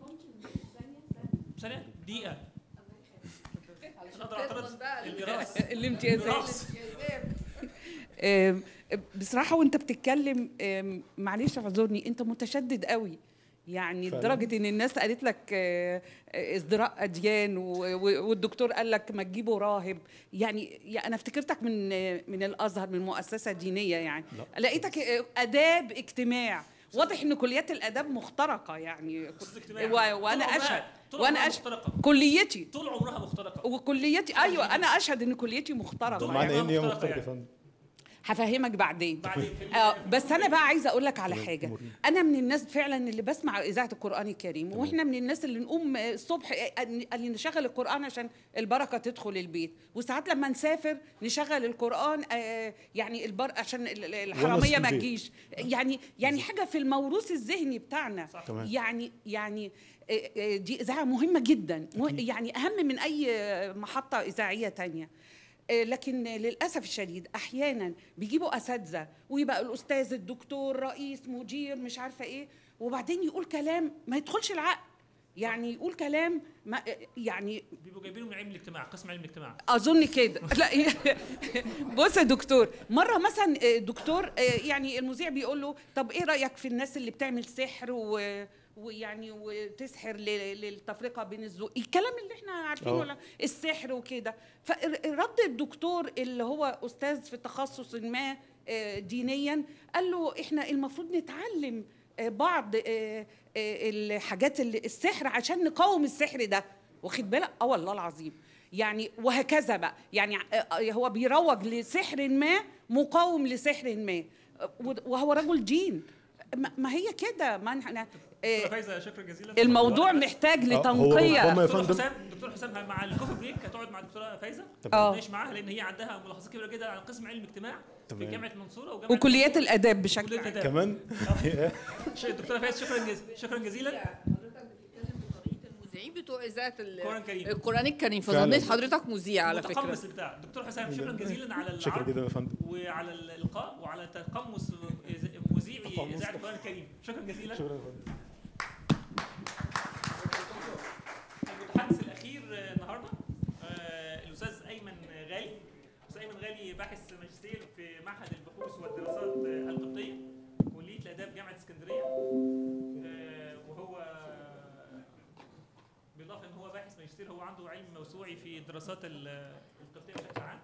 A: ثانيه دقيقه انا اقدر اعترض الجراس
F: الامتيازات
A: الجراس.
S: آم، بصراحه وانت بتتكلم آم، معلش اعذرني انت متشدد قوي يعني
T: فعلاً.
S: لدرجه ان الناس قالت لك آه، آه، ازدراء اديان و- و- والدكتور قال لك ما تجيبوا راهب يعني يا انا افتكرتك من آه، من الازهر من مؤسسه دينيه يعني لقيتك آه، اداب اجتماع واضح ان كليات الاداب مخترقه يعني
A: اجتماع.
S: و- وانا
A: طول عمرها-
S: اشهد
A: طول
S: وانا
A: عمرها
S: اشهد
A: مخترقة.
S: كليتي
A: طول عمرها مخترقه
S: وكليتي ايوه انا اشهد ان كليتي مخترقه
O: معنى
S: يعني.
O: ان هي مختلفه يا فندم
S: هفهمك بعدين آه بس انا بقى عايزه اقول لك على
O: تمام،
S: حاجه
O: أمورين.
S: انا من الناس فعلا اللي بسمع اذاعه القران الكريم واحنا من الناس اللي نقوم الصبح آه، اللي نشغل القران عشان البركه تدخل البيت وساعات لما نسافر نشغل القران آه، يعني البر عشان ال- ال- الحراميه ما
O: البيت.
S: تجيش يعني يعني حاجه في الموروث الذهني بتاعنا
O: تمام.
S: يعني يعني آه، آه، دي اذاعه مهمه جدا مه- يعني اهم من اي محطه اذاعيه تانية آه، لكن للاسف الشديد احيانا بيجيبوا اساتذه ويبقى الاستاذ الدكتور رئيس مدير مش عارفه ايه وبعدين يقول كلام ما يدخلش العقل يعني يقول كلام ما يعني
A: بيبقوا جايبينه من علم الاجتماع قسم علم الاجتماع
S: اظن كده لا بص يا دكتور مره مثلا آه، دكتور آه، يعني المذيع بيقول له طب ايه رايك في الناس اللي بتعمل سحر و ويعني وتسحر ل- للتفرقه بين الذوق الكلام اللي احنا عارفينه
O: أه.
S: ولا السحر وكده فرد الدكتور اللي هو استاذ في تخصص ما آه، دينيا قال له احنا المفروض نتعلم آه، بعض آه، آه، الحاجات اللي السحر عشان نقاوم السحر ده واخد بالك اه والله العظيم يعني وهكذا بقى يعني آه، آه، هو بيروج لسحر ما مقاوم لسحر ما آه، وهو رجل دين ما- ما هي كده ما احنا
A: دكتوره
S: آه،
A: فايزه شكرا جزيلا
S: الموضوع محتاج
O: هو
S: لتنقيه
O: ربما يا
A: دكتور
O: فندم
A: حسام دكتور حسام مع الكوفي بريك هتقعد مع الدكتوره فايزه
S: آه.
A: تناقش معاها لان هي عندها ملاحظات كبيره جدا عن قسم علم الاجتماع في
O: تمام.
A: جامعه المنصوره وجامعه
S: وكليات الاداب بشكل
A: كلية
S: عام
A: الآداب.
O: كمان
A: ش- دكتوره فايزه شكرا جز... شكرا جزيلا
F: المذيعين بتوع اذاعه ال-
A: القرآن الكريم.
F: القران الكريم
O: فعلاً.
F: فظنيت حضرتك مذيع على فكره
A: متقمص بتاع دكتور حسام شكرا جزيلا على
O: شكرا
A: العرض
O: جدا يا فندم
A: وعلى الالقاء وعلى تقمص إذا- مذيعي
O: تقمص.
A: اذاعه القران الكريم شكرا جزيلا
O: شكرا يا فندم
A: المتحدث الاخير آه، النهارده آه، الاستاذ ايمن غالي الاستاذ ايمن غالي باحث ماجستير في معهد البحوث والدراسات آه، القبطيه كليه الاداب جامعه اسكندريه آه، وهو بالاضافه ان هو باحث ماجستير هو عنده علم موسوعي في الدراسات ال- القبطيه بشكل عام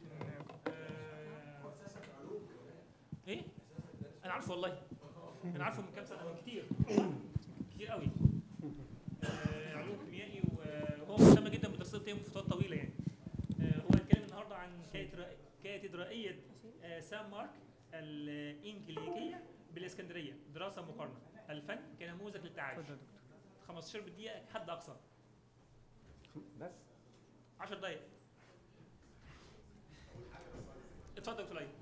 A: آه، ايه انا عارفه والله انا عارفه من كام سنه من كتير كتير قوي آه، علوم كيميائي وهو مهتم جدا بالدراسات القبطيه من فترات طويله يعني آه، هو هيتكلم النهارده عن كاتدرا- كاتدرائيه آه، سان مارك الانجليكيه بالاسكندريه دراسه مقارنه الفن كنموذج للتعايش 15 دقيقه حد اقصى
O: بس
A: 10 دقائق اتفضل دكتور ايمن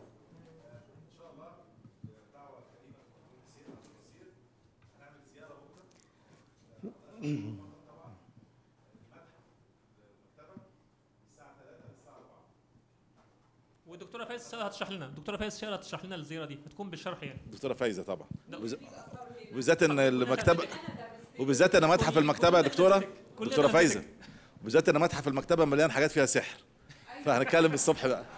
A: والدكتوره فايز شاء هتشرح لنا الدكتوره فايز شاء هتشرح لنا الزياره دي هتكون بالشرح يعني
G: دكتوره فايزه طبعا
A: ده-
G: وبز- وبالذات ان المكتبه وبالذات ان متحف المكتبه يا دكتوره
A: كلنا
G: دكتوره
A: نتفق.
G: فايزه وبالذات ان متحف المكتبه مليان حاجات فيها سحر فهنتكلم الصبح بقى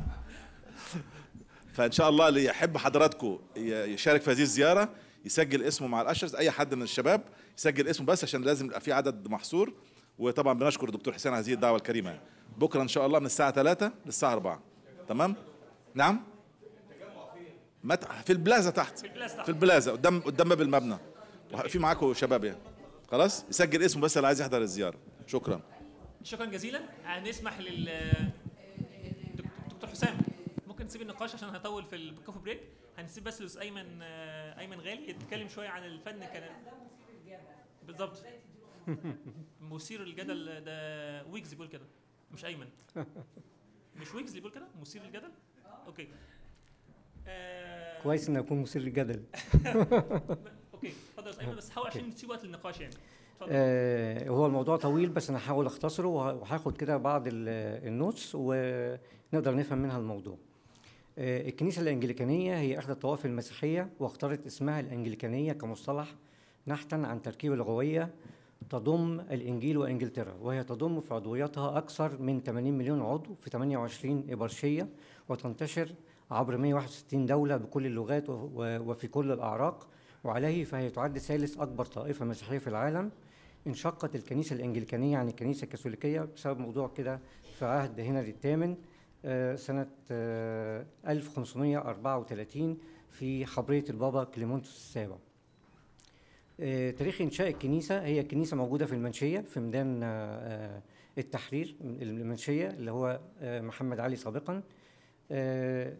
G: فان شاء الله اللي يحب حضراتكم ي- يشارك في هذه الزياره يسجل اسمه مع الاشرز اي حد من الشباب يسجل اسمه بس عشان لازم يبقى في عدد محصور وطبعا بنشكر الدكتور حسين على هذه الدعوه الكريمه يعني. بكره ان شاء الله من الساعه 3 للساعه 4 تمام نعم متحف في البلازا تحت
A: في البلازا تحت.
G: في البلازا قدام قدام باب المبنى في معاكم شباب يعني خلاص يسجل اسمه بس اللي عايز يحضر الزياره شكرا
A: شكرا جزيلا هنسمح لل دك- دكتور حسام ممكن نسيب النقاش عشان هطول في الكوفي بريك هنسيب بس الاستاذ ايمن آه، ايمن غالي يتكلم شويه عن الفن كان بالظبط مثير الجدل ده ويجز بيقول كده مش ايمن مش ويجز اللي بيقول كده مثير الجدل اوكي آه،
T: كويس ان اكون مثير للجدل
A: اوكي اتفضل يا أستاذ ايمن بس حاول عشان نسيب وقت للنقاش يعني اتفضل
T: آه، هو الموضوع طويل بس انا هحاول اختصره وه- وهاخد كده بعض ال- النوتس ونقدر نفهم منها الموضوع آه، الكنيسة الأنجليكانية هي إحدى الطوائف المسيحية واختارت اسمها الأنجليكانية كمصطلح نحتا عن تركيبة لغوية تضم الإنجيل وإنجلترا وهي تضم في عضوياتها أكثر من 80 مليون عضو في 28 إبرشية وتنتشر عبر 161 دولة بكل اللغات و- و- وفي كل الأعراق وعليه فهي تعد ثالث أكبر طائفة مسيحية في العالم انشقت الكنيسة الأنجليكانية عن الكنيسة الكاثوليكية بسبب موضوع كده في عهد هنري الثامن آه، سنة آه، 1534 في حبرية البابا كليمونتوس السابع آه، تاريخ إنشاء الكنيسة هي كنيسة موجودة في المنشية في ميدان آه، آه، التحرير المنشية اللي هو آه، محمد علي سابقا آه،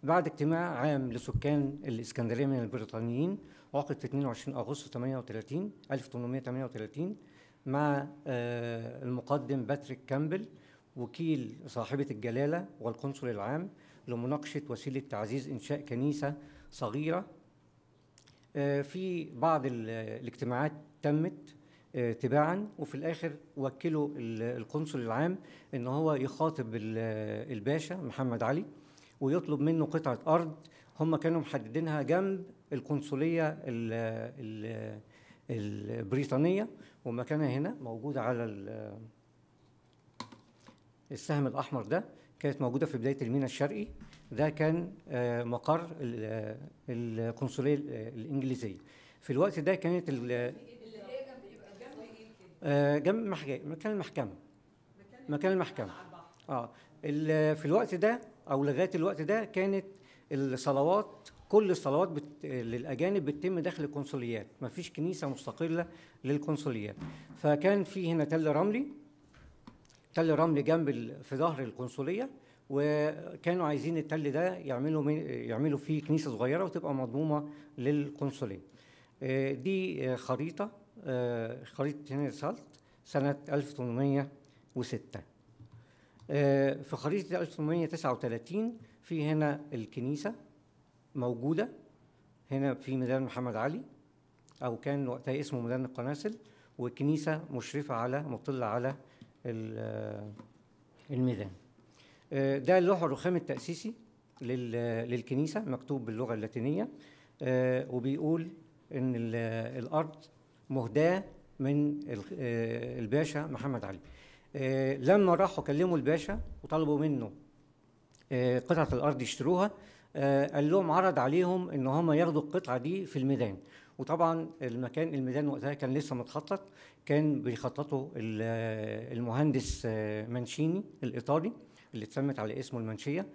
T: بعد اجتماع عام لسكان الإسكندرية من البريطانيين عقد في 22 أغسطس 38 1838 مع آه، المقدم باتريك كامبل وكيل صاحبة الجلالة والقنصل العام لمناقشة وسيلة تعزيز إنشاء كنيسة صغيرة آه، في بعض ال- الاجتماعات تمت آه، تباعا وفي الاخر وكلوا ال- القنصل العام ان هو يخاطب ال- الباشا محمد علي ويطلب منه قطعه ارض هم كانوا محددينها جنب القنصليه ال- ال- البريطانيه ومكانها هنا موجوده على ال- السهم الاحمر ده كانت موجوده في بدايه الميناء الشرقي ده كان آه، مقر ال- القنصليه الانجليزيه في الوقت ده كانت ال- آه، جنب محج- مكان المحكمة مكان المحكمة اه ال- في الوقت ده او لغايه الوقت ده كانت الصلوات كل الصلوات بت... للاجانب بتتم داخل القنصليات مفيش كنيسه مستقله للقنصليات فكان في هنا تل رملي تل رملي جنب ال... في ظهر القنصليه وكانوا عايزين التل ده يعملوا من... يعملوا فيه كنيسه صغيره وتبقى مضمومه للقنصليه آه، دي آه، خريطه آه، خريطه هنري سالت سنه 1806 آه، في خريطه 1839 في هنا الكنيسه موجوده هنا في ميدان محمد علي او كان وقتها اسمه ميدان القناصل والكنيسه مشرفه على مطله على ال- آه، الميدان آه، ده اللوح الرخام التأسيسي لل- للكنيسة مكتوب باللغة اللاتينية آه، وبيقول إن ال- الأرض مهداة من ال- آه، الباشا محمد علي آه، لما راحوا كلموا الباشا وطلبوا منه آه، قطعة الأرض يشتروها آه، قال لهم عرض عليهم إن هم ياخدوا القطعة دي في الميدان وطبعا المكان الميدان وقتها كان لسه متخطط كان بيخططه ال- آه، المهندس آه، منشيني الإيطالي اللي اتسمت على اسمه المنشية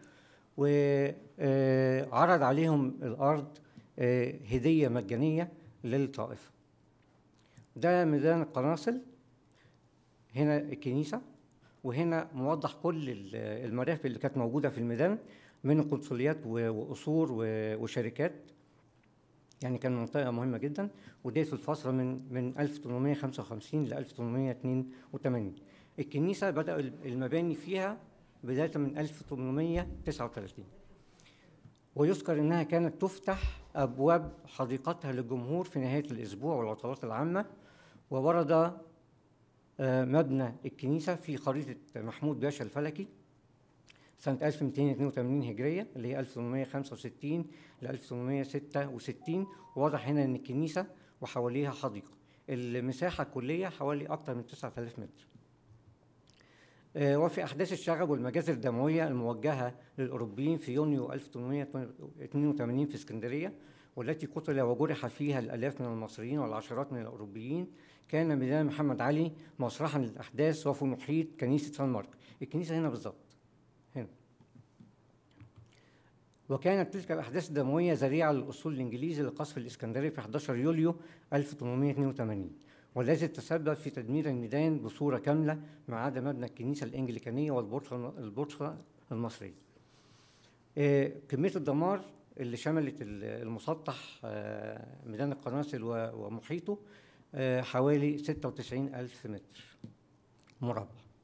T: وعرض عليهم الأرض آه، هدية مجانية للطائفة ده ميدان القناصل هنا الكنيسة وهنا موضح كل ال- المرافق اللي كانت موجودة في الميدان من قنصليات و- وقصور و- وشركات يعني كان منطقة مهمة جدا وديت في الفترة من من 1855 ل 1882 الكنيسة بدأ المباني فيها بداية من 1839 ويذكر انها كانت تفتح ابواب حديقتها للجمهور في نهايه الاسبوع والعطلات العامه وورد آه، مبنى الكنيسه في خريطه محمود باشا الفلكي سنه 1282 هجريه اللي هي 1865 ل 1866 واضح هنا ان الكنيسه وحواليها حديقه المساحه الكليه حوالي اكثر من 9000 متر آه، وفي أحداث الشغب والمجازر الدموية الموجهة للأوروبيين في يونيو 1882 في اسكندرية والتي قتل وجرح فيها الآلاف من المصريين والعشرات من الأوروبيين كان ميدان محمد علي مسرحا للأحداث وفي محيط كنيسة سان مارك الكنيسة هنا بالظبط هنا وكانت تلك الأحداث الدموية ذريعة للأسطول الإنجليزي لقصف الإسكندرية في 11 يوليو 1882 والذي تسبب في تدمير الميدان بصورة كاملة ما عدا مبنى الكنيسة الإنجليكانية والبورصة البورصة المصرية. آه، كمية الدمار اللي شملت ال- المسطح آه، ميدان القناصل و- ومحيطه آه، حوالي 96 ألف متر مربع.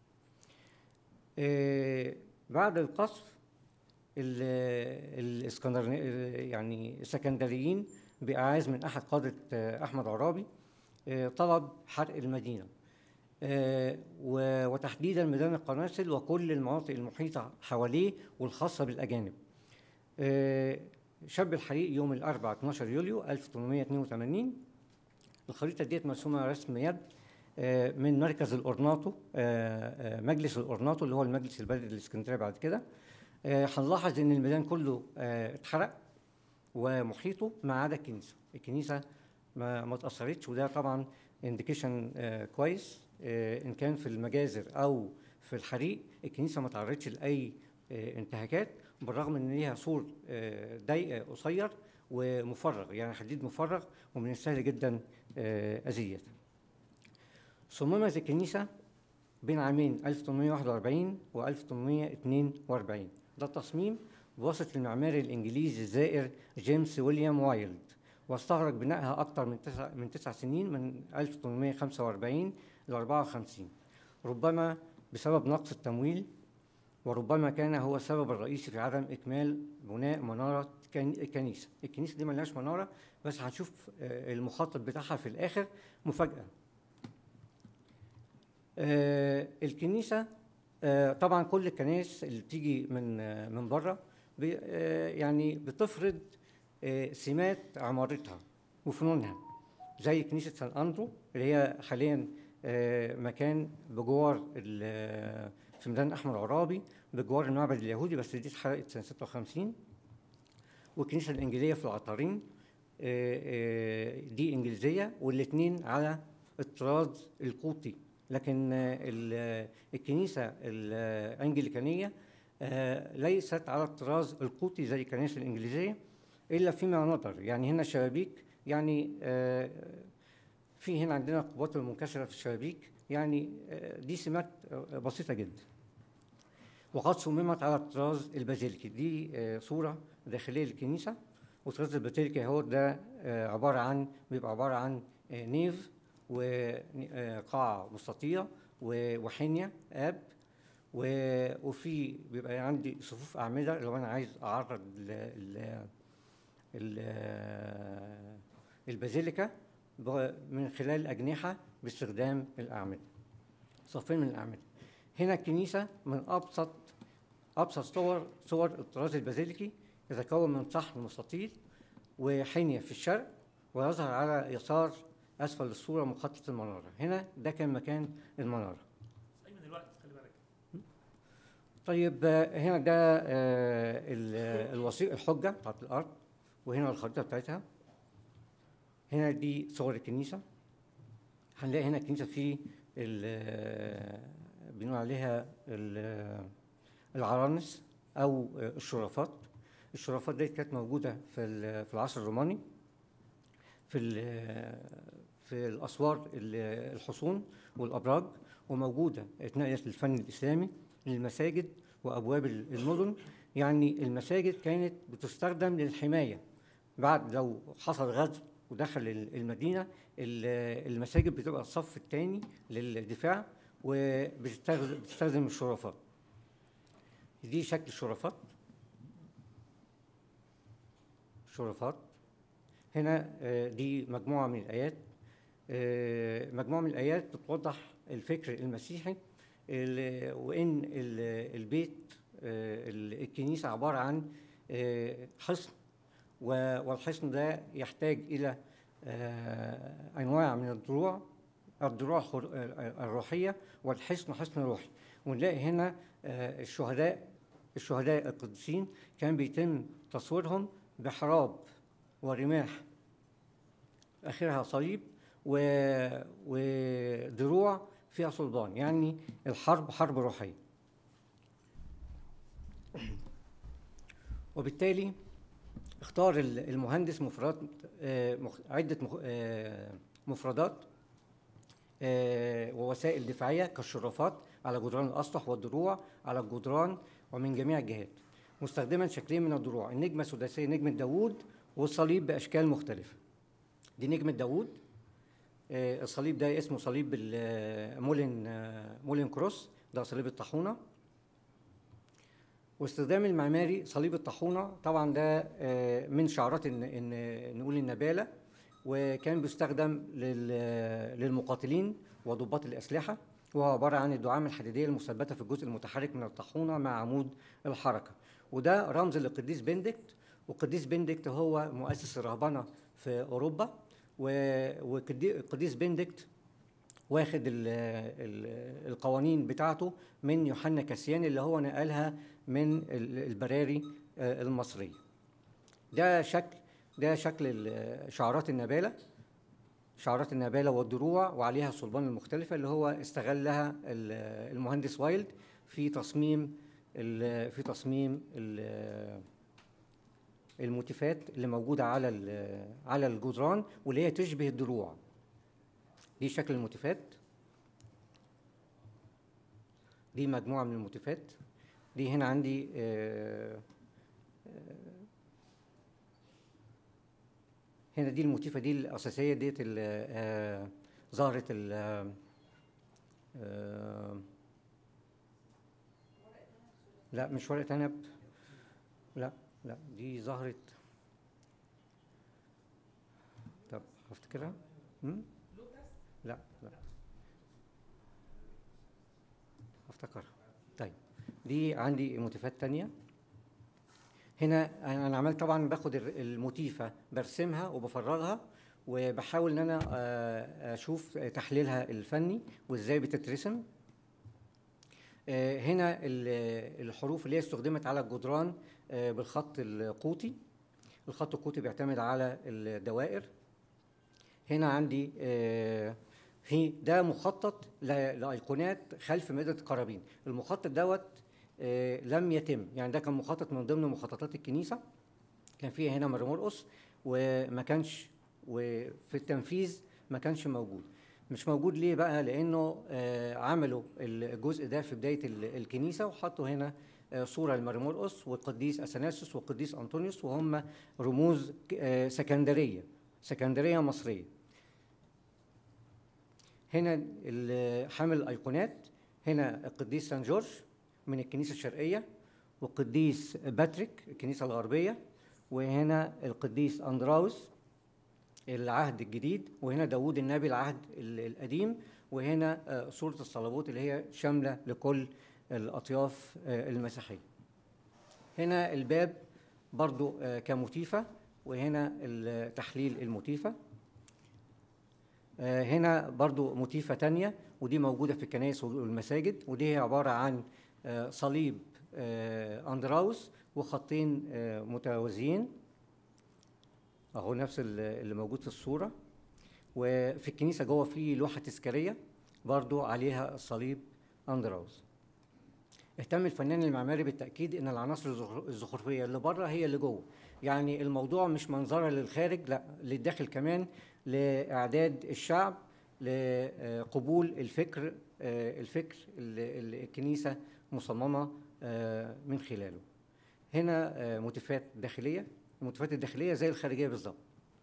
T: آه، بعد القصف ال- الاسكندر يعني السكندريين بإعاز من أحد قادة آه، أحمد عرابي آه، طلب حرق المدينة آه، و- وتحديدا ميدان القناصل وكل المناطق المحيطة حواليه والخاصة بالأجانب آه، شب الحريق يوم الأربعاء 12 يوليو 1882 الخريطة ديت مرسومة رسم يد آه، من مركز الأورناطو آه، آه، مجلس الأورناطو اللي هو المجلس البلدي الإسكندرية بعد كده آه، هنلاحظ إن الميدان كله آه، اتحرق ومحيطه ما عدا الكنيسة الكنيسة ما ما اتأثرتش وده طبعا انديكيشن كويس آه، إن كان في المجازر أو في الحريق الكنيسة ما تعرضتش لأي آه، انتهاكات بالرغم إن ليها سور آه، ضيق قصير ومفرغ يعني حديد مفرغ ومن السهل جدا آه، أذيته. صممت الكنيسة بين عامين 1841 و 1842 ده التصميم بواسطة المعماري الإنجليزي الزائر جيمس ويليام وايلد واستغرق بنائها أكثر من تسع من تسع سنين من 1845 ل 54 ربما بسبب نقص التمويل وربما كان هو السبب الرئيسي في عدم إكمال بناء منارة كن- الكنيسة الكنيسة دي ملهاش منارة بس هنشوف آه، المخطط بتاعها في الآخر مفاجأة آه، الكنيسة آه، طبعا كل الكنائس اللي بتيجي من آه، من بره بي- آه، يعني بتفرض آه، سمات عمارتها وفنونها زي كنيسة سان أندرو اللي هي حاليا آه، مكان بجوار ال- في ميدان أحمد عرابي بجوار المعبد اليهودي بس دي اتحرقت سنة 56 والكنيسة الإنجيلية في العطارين آه، آه، دي إنجليزية والاتنين على الطراز القوطي لكن آه، ال- الكنيسة الأنجليكانية آه، ليست على الطراز القوطي زي الكنائس الإنجليزية إلا فيما نظر يعني هنا شبابيك يعني آه، في هنا عندنا القبات المنكسرة في الشبابيك يعني آه، دي سمات آه، بسيطة جدا وقد صممت على الطراز البازيليكي دي آه، صورة داخلية للكنيسة والطراز البازيليكي هو ده آه، عبارة عن بيبقى عبارة عن آه، نيف وقاعة مستطيلة و- وحنية آب و- وفي بيبقى عندي صفوف أعمدة لو أنا عايز أعرض ال ال ال- البازيليكا ب- من خلال أجنحة باستخدام الأعمدة صفين من الأعمدة هنا الكنيسة من أبسط أبسط صور صور الطراز البازيليكي يتكون من صحن مستطيل وحنية في الشرق ويظهر على يسار أسفل الصورة مخطط المنارة هنا ده كان مكان المنارة
A: ايمن الوقت خلي بالك
T: طيب آه، هنا ده آه، ال- الوثيق الحجة بتاعت الأرض وهنا الخريطة بتاعتها هنا دي صور الكنيسة هنلاقي هنا الكنيسة في ال- بنقول عليها ال- العرانس أو آه، الشرفات الشرفات دي كانت موجودة في ال- في العصر الروماني في ال- في الأسوار ال- الحصون والأبراج وموجودة اتنقلت للفن الإسلامي للمساجد وأبواب ال- المدن يعني المساجد كانت بتستخدم للحماية بعد لو حصل غزو ودخل ال- المدينة ال- المساجد بتبقى الصف الثاني للدفاع وبتستخدم بتستخدم الشرفات دي شكل الشرفات شرفات هنا آه، دي مجموعة من الآيات آه، مجموعة من الآيات بتوضح الفكر المسيحي ال- وإن ال- البيت آه، ال- الكنيسة عبارة عن آه، حصن و- والحصن ده يحتاج إلى آه، أنواع من الدروع الدروع الخر- آه، الروحية والحصن حصن روحي ونلاقي هنا آه، الشهداء الشهداء القديسين كان بيتم تصويرهم بحراب ورماح اخرها صليب و... ودروع فيها صلبان يعني الحرب حرب روحيه وبالتالي اختار ال- المهندس مفردات آه، مخ- عده مخ- آه، مفردات آه، ووسائل دفاعيه كالشرافات على جدران الاسطح والدروع على الجدران ومن جميع الجهات مستخدما شكلين من الدروع النجمه السداسيه نجمه داوود والصليب باشكال مختلفه دي نجمه داوود آه، الصليب ده اسمه صليب ال- مولين آه، مولين كروس ده صليب الطاحونه واستخدام المعماري صليب الطاحونه طبعا ده آه، من شعارات ان ان نقول النباله وكان بيستخدم لل- للمقاتلين وضباط الاسلحه وهو عباره عن الدعامه الحديديه المثبته في الجزء المتحرك من الطاحونه مع عمود الحركه وده رمز للقديس بندكت والقديس بندكت هو مؤسس الرهبنه في اوروبا والقديس بندكت واخد ال ال القوانين بتاعته من يوحنا كاسيان اللي هو نقلها من ال- البراري آه، المصريه ده شكل ده شكل ال- شعارات النباله شعارات النباله والدروع وعليها الصلبان المختلفه اللي هو استغلها ال- المهندس وايلد في تصميم ال- في تصميم ال- الموتيفات اللي موجوده على ال- على الجدران واللي هي تشبه الدروع دي شكل الموتيفات دي مجموعه من الموتيفات دي هنا عندي آه، هنا دي الموتيفه دي الاساسيه ديت ال- آه، زهره ال آه، آه، لا مش ورقه عنب لا لا دي زهره طب افتكرها هم؟ لا لا افتكرها طيب دي عندي موتيفات تانية هنا انا أنا عملت طبعا باخد ال- الموتيفه برسمها وبفرغها وبحاول ان انا آه، اشوف تحليلها الفني وازاي بتترسم آه، هنا ال- الحروف اللي هي استخدمت على الجدران آه، بالخط القوطي الخط القوطي بيعتمد على الدوائر هنا عندي آه، في ده مخطط ل- لايقونات خلف مائده القرابين المخطط دوت آه، لم يتم يعني ده كان مخطط من ضمن مخططات الكنيسه كان فيه هنا مر مرقص وما كانش وفي التنفيذ ما كانش موجود مش موجود ليه بقى لانه آه، عملوا الجزء ده في بدايه ال- الكنيسه وحطوا هنا آه، صوره لمار مرقص والقديس اثناسيوس والقديس انطونيوس وهم رموز ك- آه، سكندريه سكندريه مصريه هنا ال- حامل الايقونات هنا القديس سان جورج من الكنيسه الشرقيه والقديس باتريك الكنيسه الغربيه وهنا القديس اندراوس العهد الجديد وهنا داوود النبي العهد ال- القديم وهنا آه، صورة الصليبوت اللي هي شاملة لكل الأطياف آه، المسيحية هنا الباب برضو آه، كموتيفة وهنا ال- تحليل الموتيفة آه، هنا برضو موتيفة تانية ودي موجودة في الكنائس والمساجد ودي هي عبارة عن آه، صليب آه، أندراوس وخطين آه، متوازيين اهو نفس ال- اللي موجود في الصورة وفي الكنيسة جوه في لوحة تذكارية برضو عليها الصليب أندراوس اهتم الفنان المعماري بالتأكيد إن العناصر الزخر- الزخرفية اللي بره هي اللي جوه يعني الموضوع مش منظرة للخارج لا للداخل كمان لإعداد الشعب لقبول الفكر آه، الفكر اللي اللي الكنيسة مصممة آه، من خلاله هنا آه، موتيفات داخلية الموتيفات الداخلية زي الخارجية بالظبط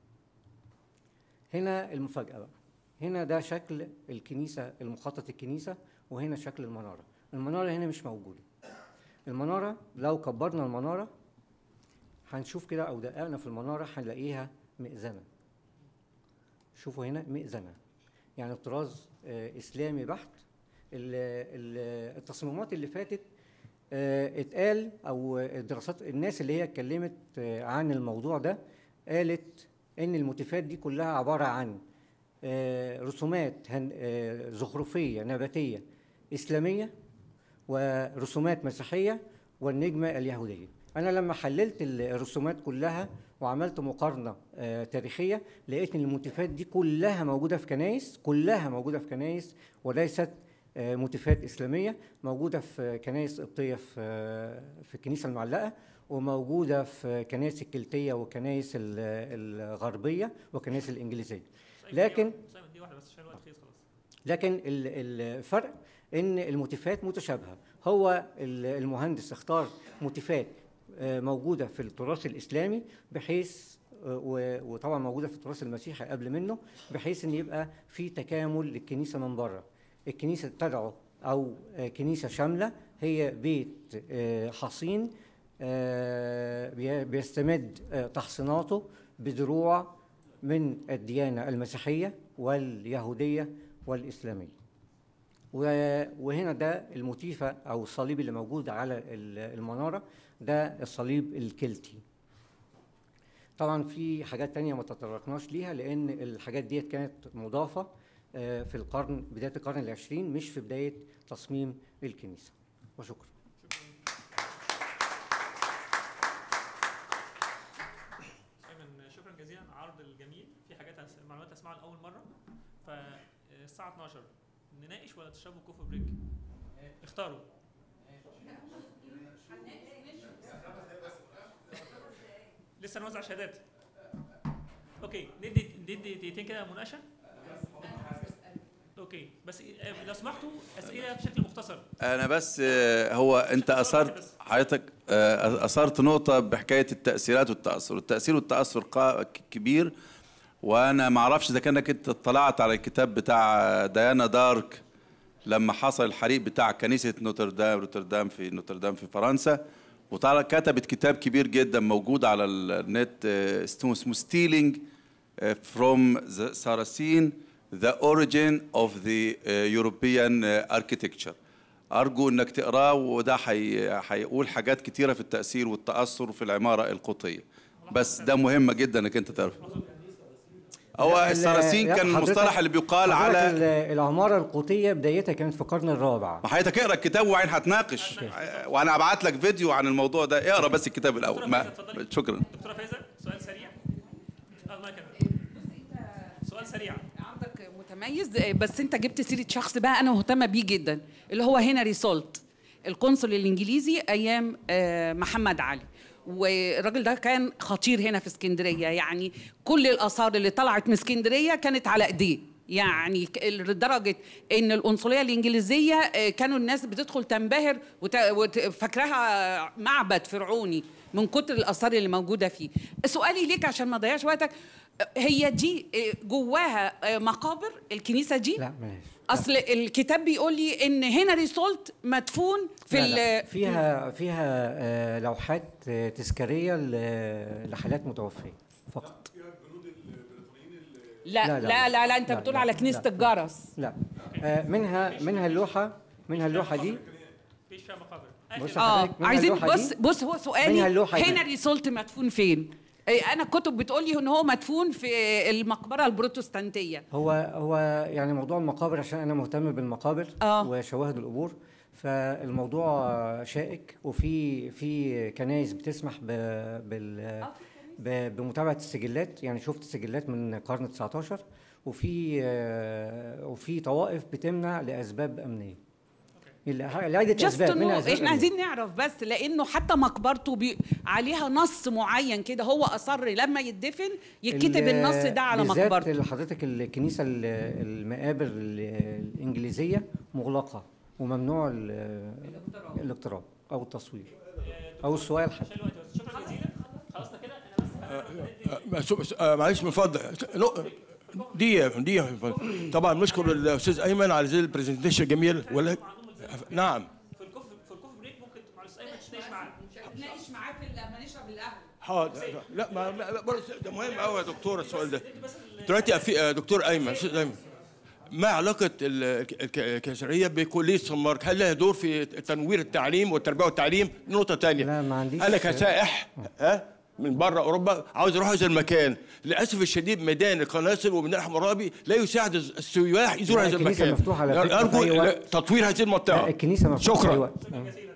T: هنا المفاجأة بقى هنا ده شكل الكنيسة المخطط الكنيسة وهنا شكل المنارة المنارة هنا مش موجودة المنارة لو كبرنا المنارة هنشوف كده أو دققنا في المنارة هنلاقيها مئذنة شوفوا هنا مئذنة يعني الطراز آه، إسلامي بحت ال- ال- التصميمات اللي فاتت آه، اتقال او الدراسات الناس اللي هي اتكلمت آه، عن الموضوع ده قالت ان الموتيفات دي كلها عباره عن آه، رسومات هن- آه، زخرفيه نباتيه اسلاميه ورسومات مسيحيه والنجمه اليهوديه انا لما حللت ال- الرسومات كلها وعملت مقارنه آه، تاريخيه لقيت ان الموتيفات دي كلها موجوده في كنايس كلها موجوده في كنايس وليست آه، موتيفات اسلاميه موجوده في كنائس قبطيه في آه، في الكنيسه المعلقه وموجوده في كنائس الكلتيه وكنائس ال- الغربيه وكنائس الانجليزيه لكن
A: سايمون دي واحده بس عشان الوقت خلص خلاص
T: لكن ال- الفرق ان الموتيفات متشابهه هو ال- المهندس اختار موتيفات آه، موجوده في التراث الاسلامي بحيث آه، و- وطبعا موجوده في التراث المسيحي قبل منه بحيث ان يبقى في تكامل للكنيسه من بره الكنيسه تدعو او آه، كنيسه شامله هي بيت آه، حصين آه، بي- بيستمد آه، تحصيناته بدروع من الديانه المسيحيه واليهوديه والاسلاميه و- وهنا ده الموتيفة أو الصليب اللي موجود على ال- المنارة ده الصليب الكلتي طبعا في حاجات تانية ما تطرقناش ليها لأن الحاجات ديت كانت مضافة آه، في القرن بداية القرن العشرين مش في بداية تصميم الكنيسة وشكرا
A: ايمن شكرا جزيلا على العرض الجميل في حاجات هس- معلومات هسمعها لاول مره فالساعه 12 نناقش ولا تشربوا كوفي بريك اختاروا لسه نوزع شهادات اوكي ندي ندي دقيقتين كده مناقشه اوكي بس آه، لو سمحتوا اسئله بشكل مختصر
Q: انا بس آه، هو انت اثرت حضرتك آه، اثرت نقطه بحكايه التاثيرات والتاثر التاثير والتاثر قا- ك- كبير وانا ما اعرفش اذا كانك انت اطلعت على الكتاب بتاع ديانا دارك لما حصل الحريق بتاع كنيسه نوتردام نوتردام في نوتردام في فرنسا وطلع كتبت كتاب كبير جدا موجود على النت آه، اسمه اسمه ستيلينج from the Saracen the origin of the uh, European uh, architecture أرجو إنك تقراه وده حي... هيقول حاجات كتيرة في التأثير والتأثر في العمارة القوطية بس ده مهم جدا إنك أنت تعرف هو
T: ال-
Q: السراسين
T: لا،
Q: كان
T: حضرتك-
Q: المصطلح اللي بيقال
T: حضرتك
Q: على
T: ال- العمارة القوطية بدايتها كانت في القرن الرابع
Q: ما حضرتك اقرا الكتاب وبعدين هتناقش وانا ابعت لك فيديو عن الموضوع ده اقرا بس الكتاب الاول ما شكرا
A: دكتوره فايزه سؤال سريع آه، المايك أنا. سؤال سريع
S: عرضك متميز بس انت جبت سيره شخص بقى انا مهتمه بيه جدا اللي هو هنري سولت القنصل الانجليزي ايام آه، محمد علي والراجل ده كان خطير هنا في اسكندريه يعني كل الاثار اللي طلعت من اسكندريه كانت على ايديه يعني ك- لدرجه ان القنصليه الانجليزيه آه، كانوا الناس بتدخل تنبهر وت- وت- فاكراها معبد فرعوني من كتر الاثار اللي موجوده فيه سؤالي ليك عشان ما اضيعش وقتك آه، هي دي آه، جواها آه، مقابر الكنيسه دي
T: لا ماشي
S: اصل الكتاب بيقول لي ان هنري سولت مدفون في
T: لا لا.
S: ال-
T: فيها فيها آه، لوحات آه، تذكارية ل- لحالات متوفية فقط
S: لا لا لا, لا, لا انت
T: لا،
S: بتقول
T: لا،
S: على كنيسه
T: لا.
S: الجرس
T: لا آه، منها منها اللوحة منها اللوحة دي
A: مفيش فيها مقابر
T: بص
S: اه
T: حضرتك، منها
S: عايزين
T: اللوحة
S: بص
T: دي-
S: بص هو
T: منها
S: سؤالي
T: اللوحة دي.
S: هنري سولت مدفون فين إيه، انا كتب بتقول لي ان هو مدفون في المقبره البروتستانتيه
T: هو هو يعني موضوع المقابر عشان انا مهتم بالمقابر
S: آه.
T: وشواهد القبور فالموضوع شائك وفي في كنايس بتسمح ب بال ب- بمتابعه السجلات يعني شفت سجلات من القرن 19 وفي آه، وفي طوائف بتمنع لاسباب امنيه اللي- لعده
S: جاست
T: اسباب منها اسباب
S: احنا
T: أمنية.
S: عايزين نعرف بس لانه حتى مقبرته بي عليها نص معين كده هو اصر لما يدفن يتكتب
T: ال-
S: النص ده على
T: بالذات
S: مقبرته
T: اللي حضرتك الكنيسه ال- المقابر ال- الانجليزيه مغلقه وممنوع ال- الاقتراب او التصوير او السؤال حتى
A: خلصنا كده
P: بس- بس- آه، معلش من فضلك نق- دقيقة دقيقة من فضلك. طبعا نشكر الاستاذ ايمن على زي البرزنتيشن الجميل ولا نعم
A: في الكوفي في الكوفي بريك ممكن معلش ايمن تتناقش معاه
S: نتناقش معاه في لما نشرب القهوه
P: حاضر لا ما ما- ما- برضه ده مهم قوي يا دكتور السؤال ده دلوقتي في آه، دكتور ايمن استاذ ايمن ما علاقة ال- الك- الكيسرية بكلية سان مارك؟ هل لها دور في تنوير التعليم والتربية والتعليم؟ نقطة تانية
T: لا ما عنديش
P: أنا كسائح ها من بره أوروبا عاوز أروح هذا المكان، للأسف الشديد ميدان القناصل وميدان حمورابي لا يساعد السياح يزوروا
T: لا،
P: هذا
T: الكنيسة
P: المكان.
T: مفتوحة على فكرة في
P: أرجو
T: أي وقت.
P: تطوير هذه المنطقة
T: لا، الكنيسه مفتوحه في أي
P: شكرا
T: وقت.